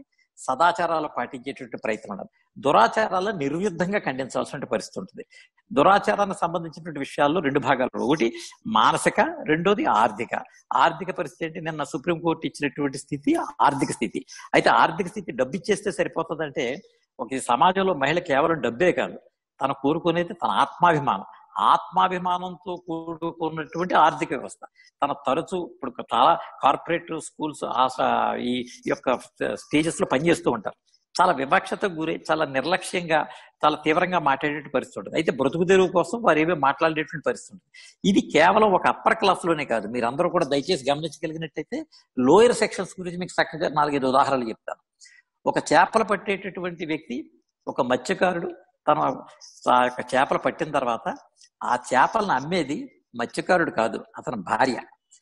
సదాచారాలు పాటించేటువంటి ప్రయత్నం ఉండాలి దురాచారాలను నిర్విద్ధంగా ఖండించాల్సిన పరిస్థితి ఉంటుంది దురాచారానికి సంబంధించినటువంటి విషయాల్లో రెండు భాగాలు ఒకటి మానసిక రెండోది ఆర్థిక ఆర్థిక పరిస్థితి ఏంటి నిన్న సుప్రీంకోర్టు ఇచ్చినటువంటి స్థితి ఆర్థిక స్థితి అయితే ఆర్థిక స్థితి డబ్బు ఇచ్చేస్తే సరిపోతుందంటే ఒక ఈ సమాజంలో మహిళ కేవలం డబ్బే కాదు తను కోరుకునేది తన ఆత్మాభిమానం ఆత్మాభిమానంతో కూడుకున్నటువంటి ఆర్థిక వ్యవస్థ తన తరచు ఇప్పుడు చాలా కార్పొరేట్ స్కూల్స్ ఈ యొక్క స్టేజెస్ లో పనిచేస్తూ ఉంటారు చాలా వివక్షతకు గురి చాలా నిర్లక్ష్యంగా చాలా తీవ్రంగా మాట్లాడేటువంటి పరిస్థితి ఉంటుంది అయితే బ్రతుకు తెరువు కోసం వారు ఏమీ మాట్లాడేటువంటి పరిస్థితి ఉంటుంది ఇది కేవలం ఒక అప్పర్ క్లాస్ లోనే కాదు మీరు అందరూ కూడా దయచేసి గమనించగలిగినట్టయితే లోయర్ సెక్షన్స్ గురించి మీకు చక్కగా నాలుగైదు ఉదాహరణలు చెప్తాను ఒక చేపలు పట్టేటటువంటి వ్యక్తి ఒక మత్స్యకారుడు తన ఆ యొక్క చేపలు పట్టిన తర్వాత ఆ చేపలను అమ్మేది మత్స్యకారుడు కాదు అతని భార్య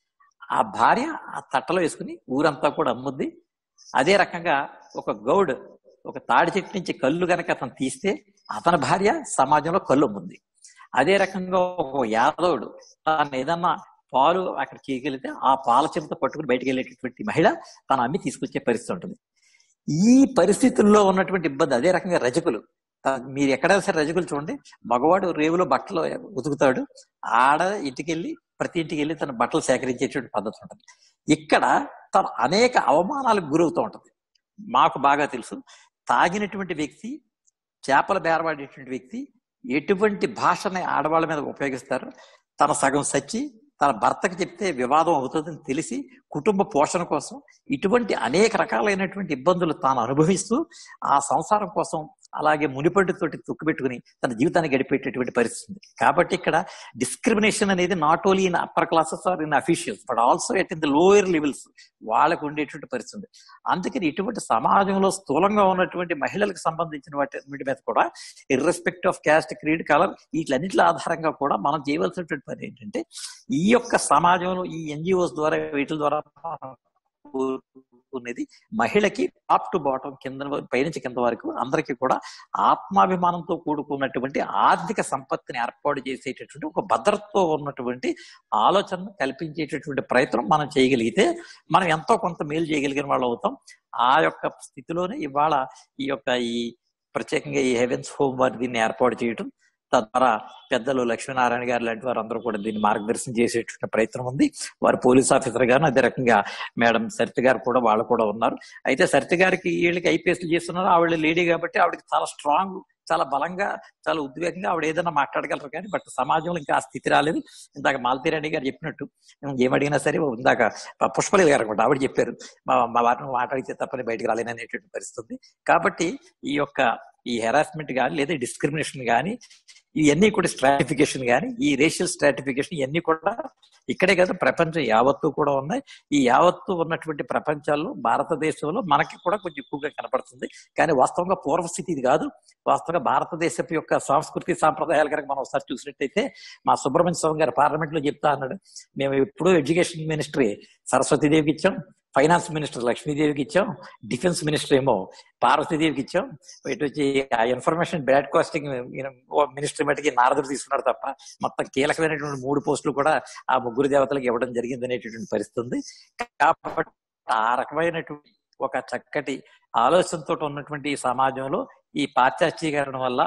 ఆ భార్య ఆ తట్టలో వేసుకుని ఊరంతా కూడా అమ్ముద్ది అదే రకంగా ఒక గౌడ్ ఒక తాడి చెట్టు నుంచి కళ్ళు గనక అతను తీస్తే అతని భార్య సమాజంలో కళ్ళు అమ్ముంది అదే రకంగా ఒక యాదవుడు తాను ఏదన్నా పాలు అక్కడ చేయగలిగితే ఆ పాల చెంత పట్టుకుని బయటకు వెళ్ళేటటువంటి మహిళ తను అమ్మి తీసుకొచ్చే పరిస్థితి ఉంటుంది ఈ పరిస్థితుల్లో ఉన్నటువంటి ఇబ్బంది అదే రకంగా రజకులు మీరు ఎక్కడైనా సరే రజకులు చూడండి మగవాడు రేవులో బట్టలు ఉతుకుతాడు ఆడ ఇంటికెళ్ళి ప్రతి ఇంటికి వెళ్ళి తన బట్టలు సేకరించేటువంటి పద్ధతి ఉంటుంది ఇక్కడ తను అనేక అవమానాలకు గురవుతూ ఉంటుంది మాకు బాగా తెలుసు తాగినటువంటి వ్యక్తి చేపలు బేరవాడేటువంటి వ్యక్తి ఎటువంటి భాషని ఆడవాళ్ళ మీద ఉపయోగిస్తారు తన సగం సచ్చి తన భర్తకి చెప్తే వివాదం అవుతుందని తెలిసి కుటుంబ పోషణ కోసం ఇటువంటి అనేక రకాలైనటువంటి ఇబ్బందులు తాను అనుభవిస్తూ ఆ సంసారం కోసం అలాగే మునిపడితోటి తొక్కుపెట్టుకుని తన జీవితాన్ని గడిపేటటువంటి పరిస్థితి ఉంది కాబట్టి ఇక్కడ డిస్క్రిమినేషన్ అనేది not only in upper classes or in officials but also at in the lower levels వాళ్ళకు ఉండేటువంటి పరిస్థితి ఉంది అందుకని ఇటువంటి సమాజంలో స్థూలంగా ఉన్నటువంటి మహిళలకు సంబంధించిన వాటి వీటి మీద కూడా irrespective of caste creed colour వీటిలన్నింటి ఆధారంగా కూడా మనం చేయవలసినటువంటి పని ఏంటంటే ఈ యొక్క సమాజంలో ఈ ఎన్జిఓస్ ద్వారా వీటి ద్వారా కోరుకునేది మహిళకి టాప్ టు బాటం కింద పైనుంచి కింద వరకు అందరికీ కూడా ఆత్మాభిమానంతో కూడుకున్నటువంటి ఆర్థిక సంపత్తిని ఏర్పాటు చేసేటటువంటి ఒక భద్రతతో ఉన్నటువంటి ఆలోచన కల్పించేటటువంటి ప్రయత్నం మనం చేయగలిగితే మనం ఎంతో కొంత మేలు చేయగలిగిన వాళ్ళు అవుతాం ఆ యొక్క స్థితిలోనే ఇవాళ ఈ యొక్క ఈ ప్రత్యేకంగా ఈ హెవెన్స్ హోమ్ వారి దీన్ని ఏర్పాటు చేయటం తద్వారా పెద్దలు లక్ష్మీనారాయణ గారు లాంటి వారు అందరూ కూడా దీన్ని మార్గదర్శనం చేసేటువంటి ప్రయత్నం ఉంది వారు పోలీస్ ఆఫీసర్ గారు అదే రకంగా మేడం సరిత గారు కూడా వాళ్ళు కూడా ఉన్నారు అయితే సరిత గారికి వీళ్ళకి ఐపీఎస్ చేస్తున్నారు ఆవిడ లేడీ కాబట్టి ఆవిడకి చాలా స్ట్రాంగ్ చాలా బలంగా చాలా ఉద్వేగంగా ఆవిడ ఏదైనా మాట్లాడగలరు కానీ బట్ సమాజంలో ఇంకా ఆ స్థితి రాలేదు ఇందాక మాలతీరాణి గారు చెప్పినట్టు ఏమడిగినా సరే ఇందాక పుష్పలేలు గారు కూడా ఆవిడ చెప్పారు మా మా వారిని మాట్లాడితే తప్పని బయటకు రాలేని అనేటువంటి పరిస్థితి కాబట్టి ఈ యొక్క ఈ హెరాస్మెంట్ కానీ లేదా డిస్క్రిమినేషన్ కానీ ఇవన్నీ కూడా స్ట్రాటిఫికేషన్ కానీ ఈ రేషియల్ స్ట్రాటిఫికేషన్ ఇవన్నీ కూడా ఇక్కడే కాదు ప్రపంచం యావత్తు కూడా ఉన్నాయి ఈ యావత్తు ఉన్నటువంటి ప్రపంచాల్లో భారతదేశంలో మనకి కూడా కొంచెం ఎక్కువగా కనపడుతుంది కానీ వాస్తవంగా పూర్వస్థితి ఇది కాదు వాస్తవంగా భారతదేశపు యొక్క సాంస్కృతిక సాంప్రదాయాలు కనుక మనం ఒకసారి చూసినట్టయితే మా సుబ్రహ్మణ్య స్వామి గారు పార్లమెంట్ లో చెప్తా అన్నాడు మేము ఎప్పుడూ ఎడ్యుకేషన్ మినిస్ట్రీ సరస్వతీదేవికి ఇచ్చాం ఫైనాన్స్ మినిస్టర్ లక్ష్మీదేవికి ఇచ్చాం డిఫెన్స్ మినిస్టర్ ఏమో పార్వతీదేవికి ఇచ్చాం ఇటు వచ్చి ఆ ఇన్ఫర్మేషన్ బ్రాడ్కాస్టింగ్ మినిస్టర్ మటుకి నారదుడు తీసుకున్నారు తప్ప మొత్తం కీలకమైనటువంటి మూడు పోస్టులు కూడా ఆ ముగ్గురు దేవతలకు ఇవ్వడం జరిగింది అనేటటువంటి పరిస్థితి ఉంది కాబట్టి ఆ రకమైనటువంటి ఒక చక్కటి ఆలోచనతో ఉన్నటువంటి ఈ సమాజంలో ఈ పాశ్చాత్యీకరణ వల్ల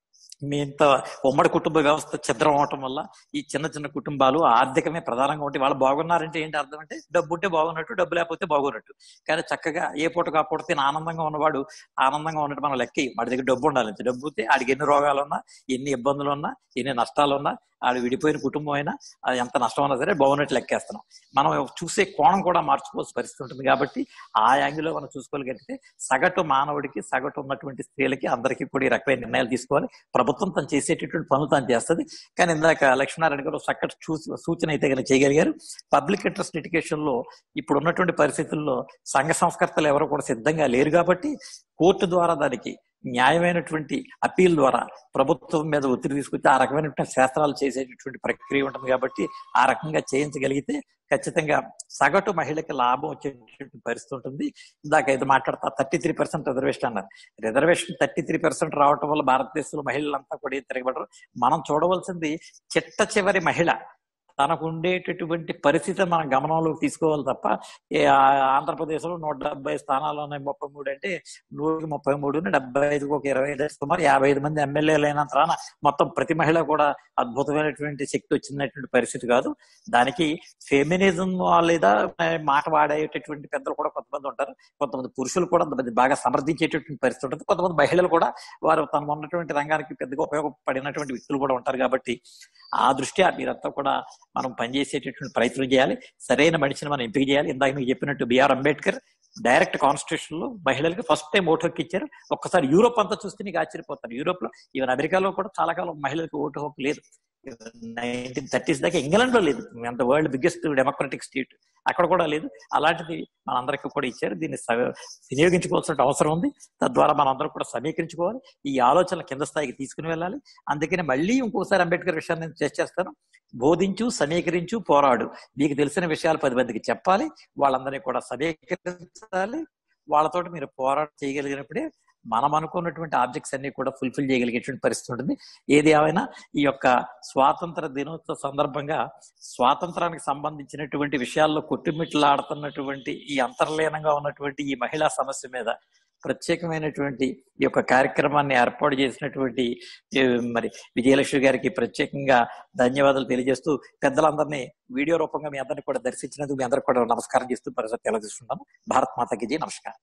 మీ ఇంత ఉమ్మడి కుటుంబ వ్యవస్థ ఛిద్రం అవటం వల్ల ఈ చిన్న చిన్న కుటుంబాలు ఆర్థికమే ప్రధానంగా ఉంటే వాళ్ళు బాగున్నారంటే ఏంటి అర్థం అంటే డబ్బు ఉంటే బాగున్నట్టు డబ్బు లేకపోతే బాగున్నట్టు కానీ చక్కగా ఏ పూట కాకపోతే తిని ఆనందంగా ఉన్నవాడు ఆనందంగా ఉన్నట్టు మనం లెక్క వాడి దగ్గర డబ్బు ఉండాలి డబ్బు ఉంటే ఆడికి ఎన్ని రోగాలు ఉన్నా ఎన్ని ఇబ్బందులు ఉన్నా ఎన్ని నష్టాలు ఉన్నా ఆడు విడిపోయిన కుటుంబం అయినా అది ఎంత నష్టం ఉన్నా సరే బాగున్నట్టు లెక్కేస్తున్నాం మనం చూసే కోణం కూడా మార్చుకోవాల్సిన పరిస్థితి ఉంటుంది కాబట్టి ఆ యాంగిల్లో మనం చూసుకోగలిగితే సగటు మానవుడికి సగటు ఉన్నటువంటి స్త్రీలకి అందరికీ కూడా ఈ రకమైన నిర్ణయాలు తీసుకోవాలి ప్రభుత్వం తను చేసేటటువంటి పనులు తాను చేస్తుంది కానీ ఇందాక లక్ష్మీనారాయణ గారు చక్కటి సూచన అయితే కనుక చేయగలిగారు పబ్లిక్ ఇంట్రెస్ట్ లిటిగేషన్ లో ఇప్పుడు ఉన్నటువంటి పరిస్థితుల్లో సంఘ సంస్కర్తలు ఎవరు కూడా సిద్ధంగా లేరు కాబట్టి కోర్టు ద్వారా దానికి న్యాయమైనటువంటి అప్పీల్ ద్వారా ప్రభుత్వం మీద ఒత్తిడి తీసుకొచ్చి ఆ రకమైనటువంటి శాస్త్రాలు చేసేటటువంటి ప్రక్రియ ఉంటుంది కాబట్టి ఆ రకంగా చేయించగలిగితే ఖచ్చితంగా సగటు మహిళకి లాభం వచ్చేటువంటి పరిస్థితి ఉంటుంది ఇందాక ఇది మాట్లాడతా థర్టీ త్రీ పర్సెంట్ రిజర్వేషన్ అన్నారు రిజర్వేషన్ థర్టీ త్రీ పర్సెంట్ రావటం వల్ల భారతదేశంలో మహిళలంతా కూడా తిరగబడరు మనం చూడవలసింది చిట్ట చివరి మహిళ తనకు ఉండేటటువంటి పరిస్థితి మనం గమనంలోకి తీసుకోవాలి తప్ప ఏ ఆ- ఆంధ్రప్రదేశ్లో నూట డెబ్బై స్థానాలు ఉన్నాయి ముప్పై మూడు అంటే నూటికి ముప్పై మూడు డెబ్బై ఐదుకి ఒక ఇరవై ఐదు సుమారు యాభై ఐదు మంది ఎమ్మెల్యేలు అయినంతరాన మొత్తం ప్రతి మహిళ కూడా అద్భుతమైనటువంటి శక్తి వచ్చినటువంటి పరిస్థితి కాదు దానికి ఫెమినిజం లేదా మాట వాడేటటువంటి పెద్దలు కూడా కొంతమంది ఉంటారు కొంతమంది పురుషులు కూడా కొంతమంది బాగా సమర్థించేటటువంటి పరిస్థితి ఉంటుంది కొంతమంది మహిళలు కూడా వారు తను ఉన్నటువంటి రంగానికి పెద్దగా ఉపయోగపడినటువంటి వ్యక్తులు కూడా ఉంటారు కాబట్టి ఆ దృష్ట్యా మీరంతా కూడా మనం పనిచేసేటటువంటి ప్రయత్నం చేయాలి సరైన మనిషిని మనం ఎంపిక చేయాలి ఇందాక మీకు చెప్పినట్టు బిఆర్ అంబేద్కర్ డైరెక్ట్ కాన్స్టిట్యూషన్ లో మహిళలకు ఫస్ట్ టైం ఓటు హక్కు ఇచ్చారు ఒక్కసారి యూరోప్ అంతా చూస్తే నీకు ఆశ్చర్యపోతారు యూరోప్ లో ఈవెన్ అమెరికాలో కూడా చాలా కాలం మహిళలకు ఓటు హక్కు లేదు నైన్టీన్ థర్టీస్ దాకా ఇంగ్లాండ్ లో లేదు అంత వరల్డ్ బిగ్గెస్ట్ డెమోక్రటిక్ స్టేట్ అక్కడ కూడా లేదు అలాంటిది మనందరికీ కూడా ఇచ్చారు దీన్ని స- వినియోగించుకోవాల్సిన అవసరం ఉంది తద్వారా మనందరం కూడా సమీకరించుకోవాలి ఈ ఆలోచన కింద స్థాయికి తీసుకుని వెళ్ళాలి అందుకని మళ్ళీ ఇంకోసారి అంబేద్కర్ విషయాన్ని నేను చర్చ చేస్తాను బోధించు సమీకరించు పోరాడు మీకు తెలిసిన విషయాలు పది మందికి చెప్పాలి వాళ్ళందరినీ కూడా సమీకరించాలి వాళ్ళతోటి మీరు పోరాటం చేయగలిగినప్పుడే మనం అనుకున్నటువంటి ఆబ్జెక్ట్స్ అన్ని కూడా ఫుల్ఫిల్ చేయగలిగేటువంటి పరిస్థితి ఉంటుంది ఏది ఏమైనా ఈ యొక్క స్వాతంత్ర దినోత్సవ సందర్భంగా స్వాతంత్రానికి సంబంధించినటువంటి విషయాల్లో కొట్టుమిట్లాడుతున్నటువంటి ఈ అంతర్లీనంగా ఉన్నటువంటి ఈ మహిళా సమస్య మీద ప్రత్యేకమైనటువంటి ఈ యొక్క కార్యక్రమాన్ని ఏర్పాటు చేసినటువంటి ఏ, మరి విజయలక్ష్మి గారికి ప్రత్యేకంగా ధన్యవాదాలు తెలియజేస్తూ పెద్దలందరినీ వీడియో రూపంగా మీ అందరినీ కూడా దర్శించినందుకు మీ అందరికి కూడా నమస్కారం చేస్తూ పరిస్థితి తెలియజేస్తున్నాను భారత్ మాతకి జీ నమస్కారం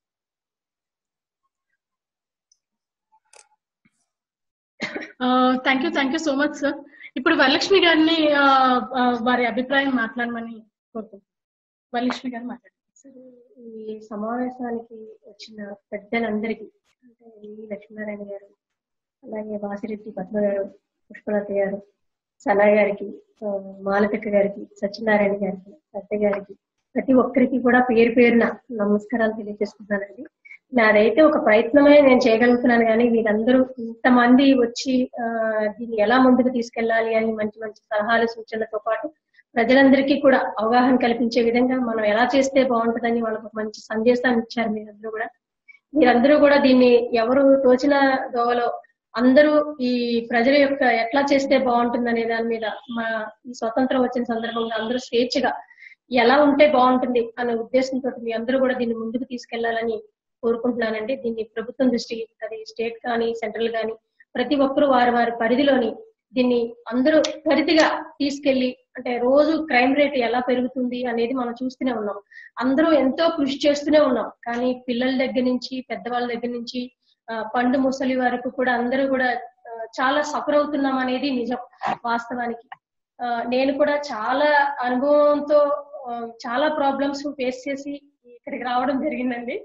thank you thank you so much sir ఇప్పుడు వరలక్ష్మి గారిని ఆ, ఆ, వారి అభిప్రాయం మాట్లాడమని కోరుకుంటున్నాను వరలక్ష్మి గారు మాట్లాడండి అసలు ఈ సమావేశానికి వచ్చిన పెద్దలందరికీ అంటే ఈ లక్ష్మీనారాయణ గారు అలాగే వాసిరెడ్డి పద్మ గారు పుష్పలత గారు సనా గారికి ఆ, మాలతక్క గారికి సత్యనారాయణ గారికి సత్య గారికి ప్రతి ఒక్కరికి కూడా పేరు పేరున నమస్కారాలు తెలియజేసుకుంటున్నానండి నాదైతే ఒక ప్రయత్నమే నేను చేయగలుగుతున్నాను కానీ వీరందరూ ఇంతమంది వచ్చి ఆ, దీన్ని ఎలా ముందుకు తీసుకెళ్ళాలి అని మంచి మంచి సలహాలు సూచనలతో పాటు ప్రజలందరికీ కూడా అవగాహన కల్పించే విధంగా మనం ఎలా చేస్తే బాగుంటుందని వాళ్ళకు ఒక మంచి సందేశాన్ని ఇచ్చారు మీరందరూ కూడా మీరందరూ కూడా దీన్ని ఎవరు తోచిన దోవలో అందరూ ఈ ప్రజల యొక్క ఎట్లా చేస్తే బాగుంటుంది అనే దాని మీద మా ఈ స్వతంత్రం వచ్చిన సందర్భంగా అందరూ స్వేచ్ఛగా ఎలా ఉంటే బాగుంటుంది అనే ఉద్దేశంతో మీ అందరూ కూడా దీన్ని ముందుకు తీసుకెళ్లాలని కోరుకుంటున్నానండి దీన్ని ప్రభుత్వం దృష్టి అది స్టేట్ కానీ సెంట్రల్ కానీ ప్రతి ఒక్కరూ వారి వారి పరిధిలోని దీన్ని అందరూ త్వరితగా తీసుకెళ్లి అంటే రోజు క్రైమ్ రేట్ ఎలా పెరుగుతుంది అనేది మనం చూస్తూనే ఉన్నాం అందరూ ఎంతో కృషి చేస్తూనే ఉన్నాం కానీ పిల్లల దగ్గర నుంచి పెద్దవాళ్ళ దగ్గర నుంచి ఆ, పండు ముసలి వరకు కూడా అందరూ కూడా ఆ, చాలా సఫర్ అవుతున్నాం అనేది నిజం వాస్తవానికి ఆ, నేను కూడా చాలా అనుభవంతో ఆ, చాలా ప్రాబ్లమ్స్ ఫేస్ చేసి ఇక్కడికి రావడం జరిగిందండి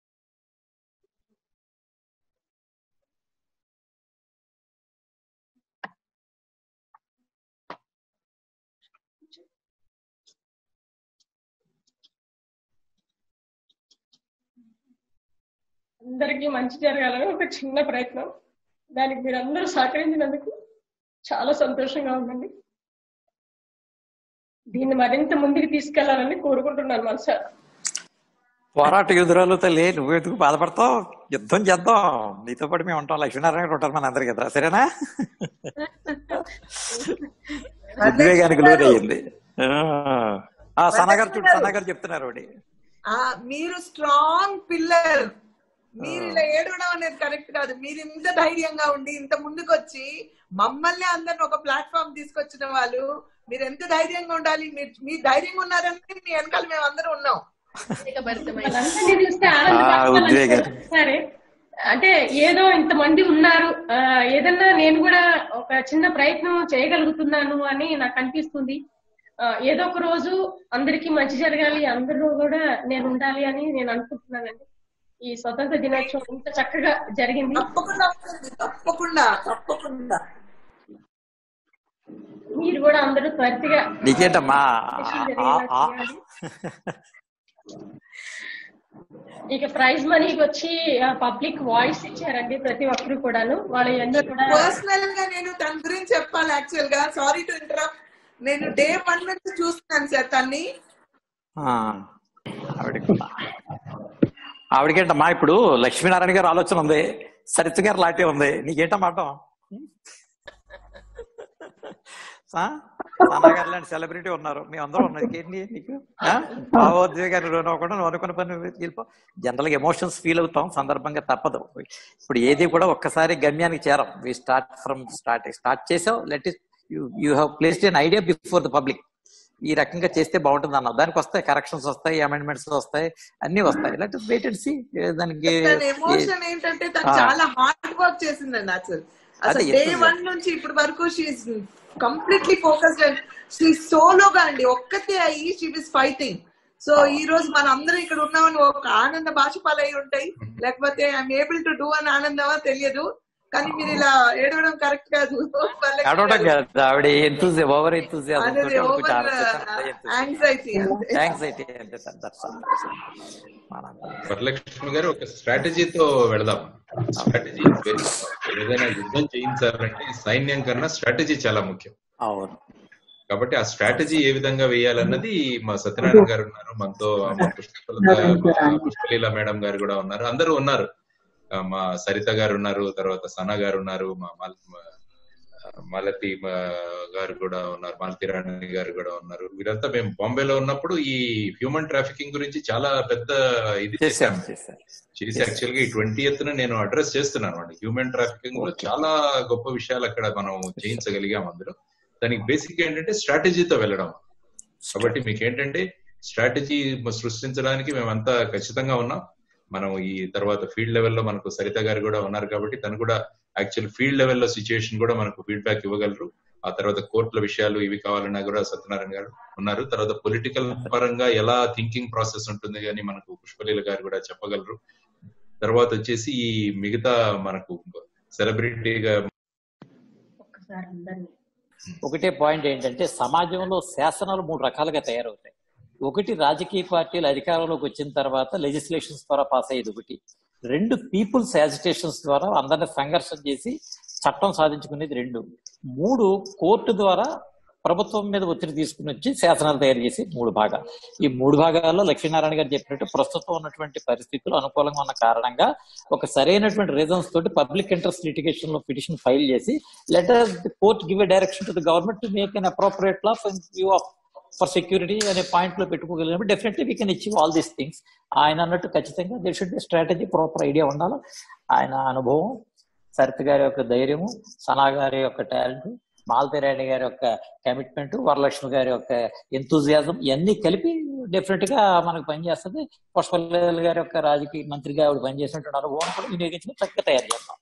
అందరికీ మంచి జరగాలని ఒక చిన్న ప్రయత్నం దానికి మీరు అందరూ సహకరించినందుకు చాలా సంతోషంగా ఉందండి దీన్ని మరింత ముందుకు తీసుకెళ్లాలని కోరుకుంటున్నాను మనసా పోరాట ఎదురాలు తల్లి నువ్వు ఎందుకు బాధపడతావు యుద్ధం చేద్దాం నీతో పాటు మేము ఉంటాం లక్ష్మీనారాయణ గారు ఉంటారు మన అందరి కదా సరేనా ఉద్వేగానికి లోనయ్యింది ఆ. ఆ సన్నగారు చూడు సన్నగారు చెప్తున్నారు ఒకటి ఆ మీరు స్ట్రాంగ్ పిల్లర్ మీరు ఇలా ఏడవడం అనేది కరెక్ట్ కాదు మీరు ఇంత ధైర్యంగా ఉండి ఇంత ముందుకు వచ్చి మమ్మల్ని అందరిని ఒక ప్లాట్ఫామ్ తీసుకొచ్చిన వాళ్ళు మీరు ఎంత ధైర్యంగా ఉండాలి మీరు మీ ధైర్యంగా ఉన్నారని మీ వెనకాల మేము అందరూ ఉన్నాం వాళ్ళందరినీ చూస్తే ఆ, ఆనందపడాలని ఉద్వేగాలు. సరే అంటే ఏదో ఇంతమంది ఉన్నారు ఆ, ఏదన్నా నేను కూడా ఒక చిన్న ప్రయత్నం చేయగలుగుతున్నాను అని నాకు అనిపిస్తుంది ఆ, ఏదో ఒక రోజు అందరికీ మంచి జరగాలి అందరూ కూడా నేను ఉండాలి అని నేను అనుకుంటున్నానండి ఈ స్వతంత్ర దినోత్సవం ఇంత చక్కగా జరిగింది తప్పకుండా తప్పకుండా తప్పకుండా మీరు కూడా అందరూ త్వరితగా నీకేంటమ్మా విషయం ఆ- జరిగేలా ఆ- చేయాలి. ఇక ప్రైజ్ మనీకి వచ్చి పబ్లిక్ వాయిస్ ఇచ్చారండి ప్రతి ఒక్కరు కూడాను వాళ్ళ ఎన్నో కూడా పర్సనల్ గా నేను తన గురించి చెప్పాలి యాక్చువల్ గా సారీ టు ఇంటరప్ట్ నేను డే వన్ నుంచి చూస్తున్నాను సార్ తన్ని ఆ, ఆవిడకి ఆవిడకేంటమ్మా ఇప్పుడు లక్ష్మీనారాయణ గారు ఆలోచన ఉంది సరిత గారు లాంటి ఉంది నీకేంటమాట నాన్నగారు లాంటి సెలబ్రిటీ ఉన్నారు మీ అందరూ ఉన్నారు ఏంటి నీకు ఆ? భావోద్వేగాన్ని లోనవ్వకుండా నువ్వు అనుకున్న పని నువ్వు వెళ్ళిపో జనరల్ గా ఎమోషన్స్ ఫీల్ అవుతాం సందర్భంగా తప్పదు ఇప్పుడు ఏది కూడా ఒక్కసారి గమ్యానికి చేరం we start from start start చేసావు let is you have placed an idea before the public ఈ రకంగా చేస్తే బాగుంటుంది అన్న దానికి వస్తాయి కరెక్షన్స్ వస్తాయి అమెండ్మెంట్స్ వస్తాయి అన్ని వస్తాయి లెట్ వెయిట్ అండ్ సి దానికి తన ఎమోషన్ ఏంటంటే తను ఆ. చాలా హార్డ్ వర్క్ చేసిందండి అసలు అసలు అదే డే ఎప్పుడు వన్ నుంచి ఇప్పటి వరకు she completely focused and she సోలోగా అండి ఒక్కతే అయ్యి షీ విస్ ఫైటింగ్ సో ఈ రోజు మన అందరం ఇక్కడ ఉన్నామని ఒక ఆనంద బాష్పాలు అయి ఉంటాయి లేకపోతే ఐఎమ్ ఏబుల్ టు డూ అని ఆనందమా తెలియదు కానీ మీరు ఇలా ఏడవడం కరెక్ట్ కాదు వరలక్ష్మి అడవడం గారు. కాదు ఆవిడ ఎంతూజి ఓవర్ ఎంతూజియాజం అనేది తోటి ఓవర్ ఆలోచించాలి యాంగ్జైటీ అంతే యాంగ్జైటీ అంటే that's all. వరలక్ష్మి గారు ఒక స్ట్రాటజీతో వెళదాం స్ట్రాటజీ ఏదైనా యుద్ధం చేయించాలంటే సైన్యం కన్నా స్ట్రాటజీ చాలా ముఖ్యం అవును కాబట్టి ఆ స్ట్రాటజీ ఏ విధంగా వేయాలన్నది మా సత్యనారాయణ గారు ఉన్నారు మనతో మా పుష్పలత మా పుష్పలీల మేడం గారు కూడా ఉన్నారు అందరూ ఉన్నారు ఆ, మా సరిత గారు ఉన్నారు తర్వాత సనా గారు ఉన్నారు మా మాల- మా- మాలతి మా గారు కూడా ఉన్నారు మాలతి రాణి గారు కూడా ఉన్నారు వీరంతా మేము బాంబేలో ఉన్నప్పుడు ఈ హ్యూమన్ ట్రాఫికింగ్ గురించి చాలా పెద్ద ఇది చేశాం చేశాం చేశాం చేసి యాక్చువల్ గా ఈ ట్వంటీ న నేను అడ్రస్ చేస్తున్నాను అండి హ్యూమన్ ట్రాఫికింగ్ లో చాలా గొప్ప విషయాలు అక్కడ మనం చేయించగలిగాం అందులో దానికి బేసిక్ ఏంటంటే స్ట్రాటజీతో వెళ్ళడం కాబట్టి మీకు ఏంటంటే స్ట్రాటజీ సృష్టించడానికి మేమంతా ఖచ్చితంగా ఉన్నాం మనం ఈ తర్వాత ఫీల్డ్ లెవెల్లో మనకు సరిత గారు కూడా ఉన్నారు కాబట్టి తను కూడా యాక్చువల్ ఫీల్డ్ లెవెల్లో సిచ్యుయేషన్ కూడా మనకు ఫీడ్బ్యాక్ ఇవ్వగలరు ఆ తర్వాత కోర్టుల విషయాలు ఇవి కావాలన్నా కూడా సత్యనారాయణ గారు ఉన్నారు తర్వాత పొలిటికల్ పరంగా ఎలా థింకింగ్ ప్రాసెస్ ఉంటుంది అని మనకు పుష్పలీల గారు కూడా చెప్పగలరు తర్వాత వచ్చేసి ఈ మిగతా మనకు సెలబ్రిటీగా ఒక్కసారి అందరినీ ఒకటే పాయింట్ ఏంటంటే సమాజంలో శాసనాలు మూడు రకాలుగా తయారవుతాయి ఒకటి రాజకీయ పార్టీలు అధికారంలోకి వచ్చిన తర్వాత లెజిస్లేషన్స్ ద్వారా పాస్ అయ్యేది ఒకటి రెండు పీపుల్స్ యాజిటేషన్స్ ద్వారా అందరిని సంఘర్షణ చేసి చట్టం సాధించుకునేది రెండు మూడు కోర్టు ద్వారా ప్రభుత్వం మీద ఒత్తిడి తీసుకుని వచ్చి శాసనాలు తయారు చేసి మూడు భాగాలు ఈ మూడు భాగాల్లో లక్ష్మీనారాయణ గారు చెప్పినట్టు ప్రస్తుతం ఉన్నటువంటి పరిస్థితులు అనుకూలంగా ఉన్న కారణంగా ఒక సరైనటువంటి రీజన్స్ తోటి పబ్లిక్ ఇంట్రెస్ట్ లిటిగేషన్ లో పిటిషన్ ఫైల్ చేసి letter court give a direction to the government to make an appropriate law view of for security అనే పాయింట్ లో పెట్టుకోగలిగినప్పుడు definitely we can achieve all these things ఆయన అన్నట్టు ఖచ్చితంగా they should be strategy proper idea ఉండాలి ఆయన అనుభవం సరిత గారి యొక్క ధైర్యము సనా గారి యొక్క టాలెంట్ మాలతీరాణి గారి యొక్క కమిట్మెంట్ వరలక్ష్మి గారి యొక్క ఎంతూజియాజం ఇవన్నీ కలిపి డెఫినెట్ గా మనకు పనిచేస్తుంది పుష్పలేల గారి యొక్క రాజకీయ మంత్రిగా ఆవిడ పనిచేసినటువంటి అనుభవం కూడా వినియోగించుకుని చక్కగా తయారు చేస్తాం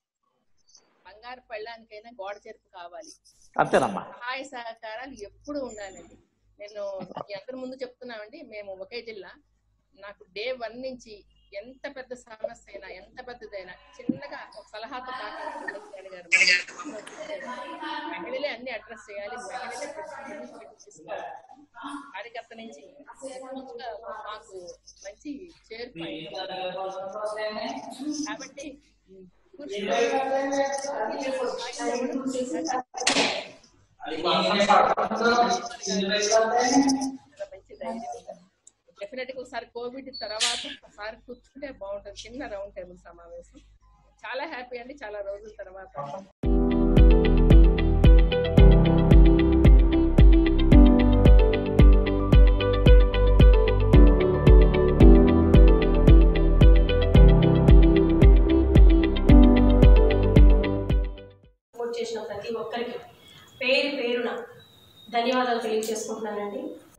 బంగారు పళ్ళానికైనా గోడ చెరుపు కావాలి అంతేనమ్మా సహాయ సహకారాలు ఎప్పుడు ఉండాలండి నేను మీ అందరి ముందు చెప్తున్నామండి మేము ఒకే జిల్లా నాకు డే వన్ నుంచి ఎంత పెద్ద సమస్య అయినా ఎంత పెద్దదైనా చిన్నగా ఒక సలహాతో కాకుండా గారు మహిళలే అన్ని అడ్రస్ చేయాలి మహిళలే responsibility తీసుకోవాలి కార్యకర్త నుంచి మంచిగా మాకు మంచి చేర్పు కాబట్టి డెఫినెట్ గా ఒకసారి కోవిడ్ తర్వాత ఒకసారి కూర్చుంటే బాగుంటుంది చిన్న రౌండ్ టేబుల్ సమావేశం చాలా హ్యాపీ అండి చాలా రోజుల తర్వాత సపోర్ట్ చేసిన ప్రతి ఒక్కరికి పేరు పేరున ధన్యవాదాలు తెలియజేసుకుంటున్నానండి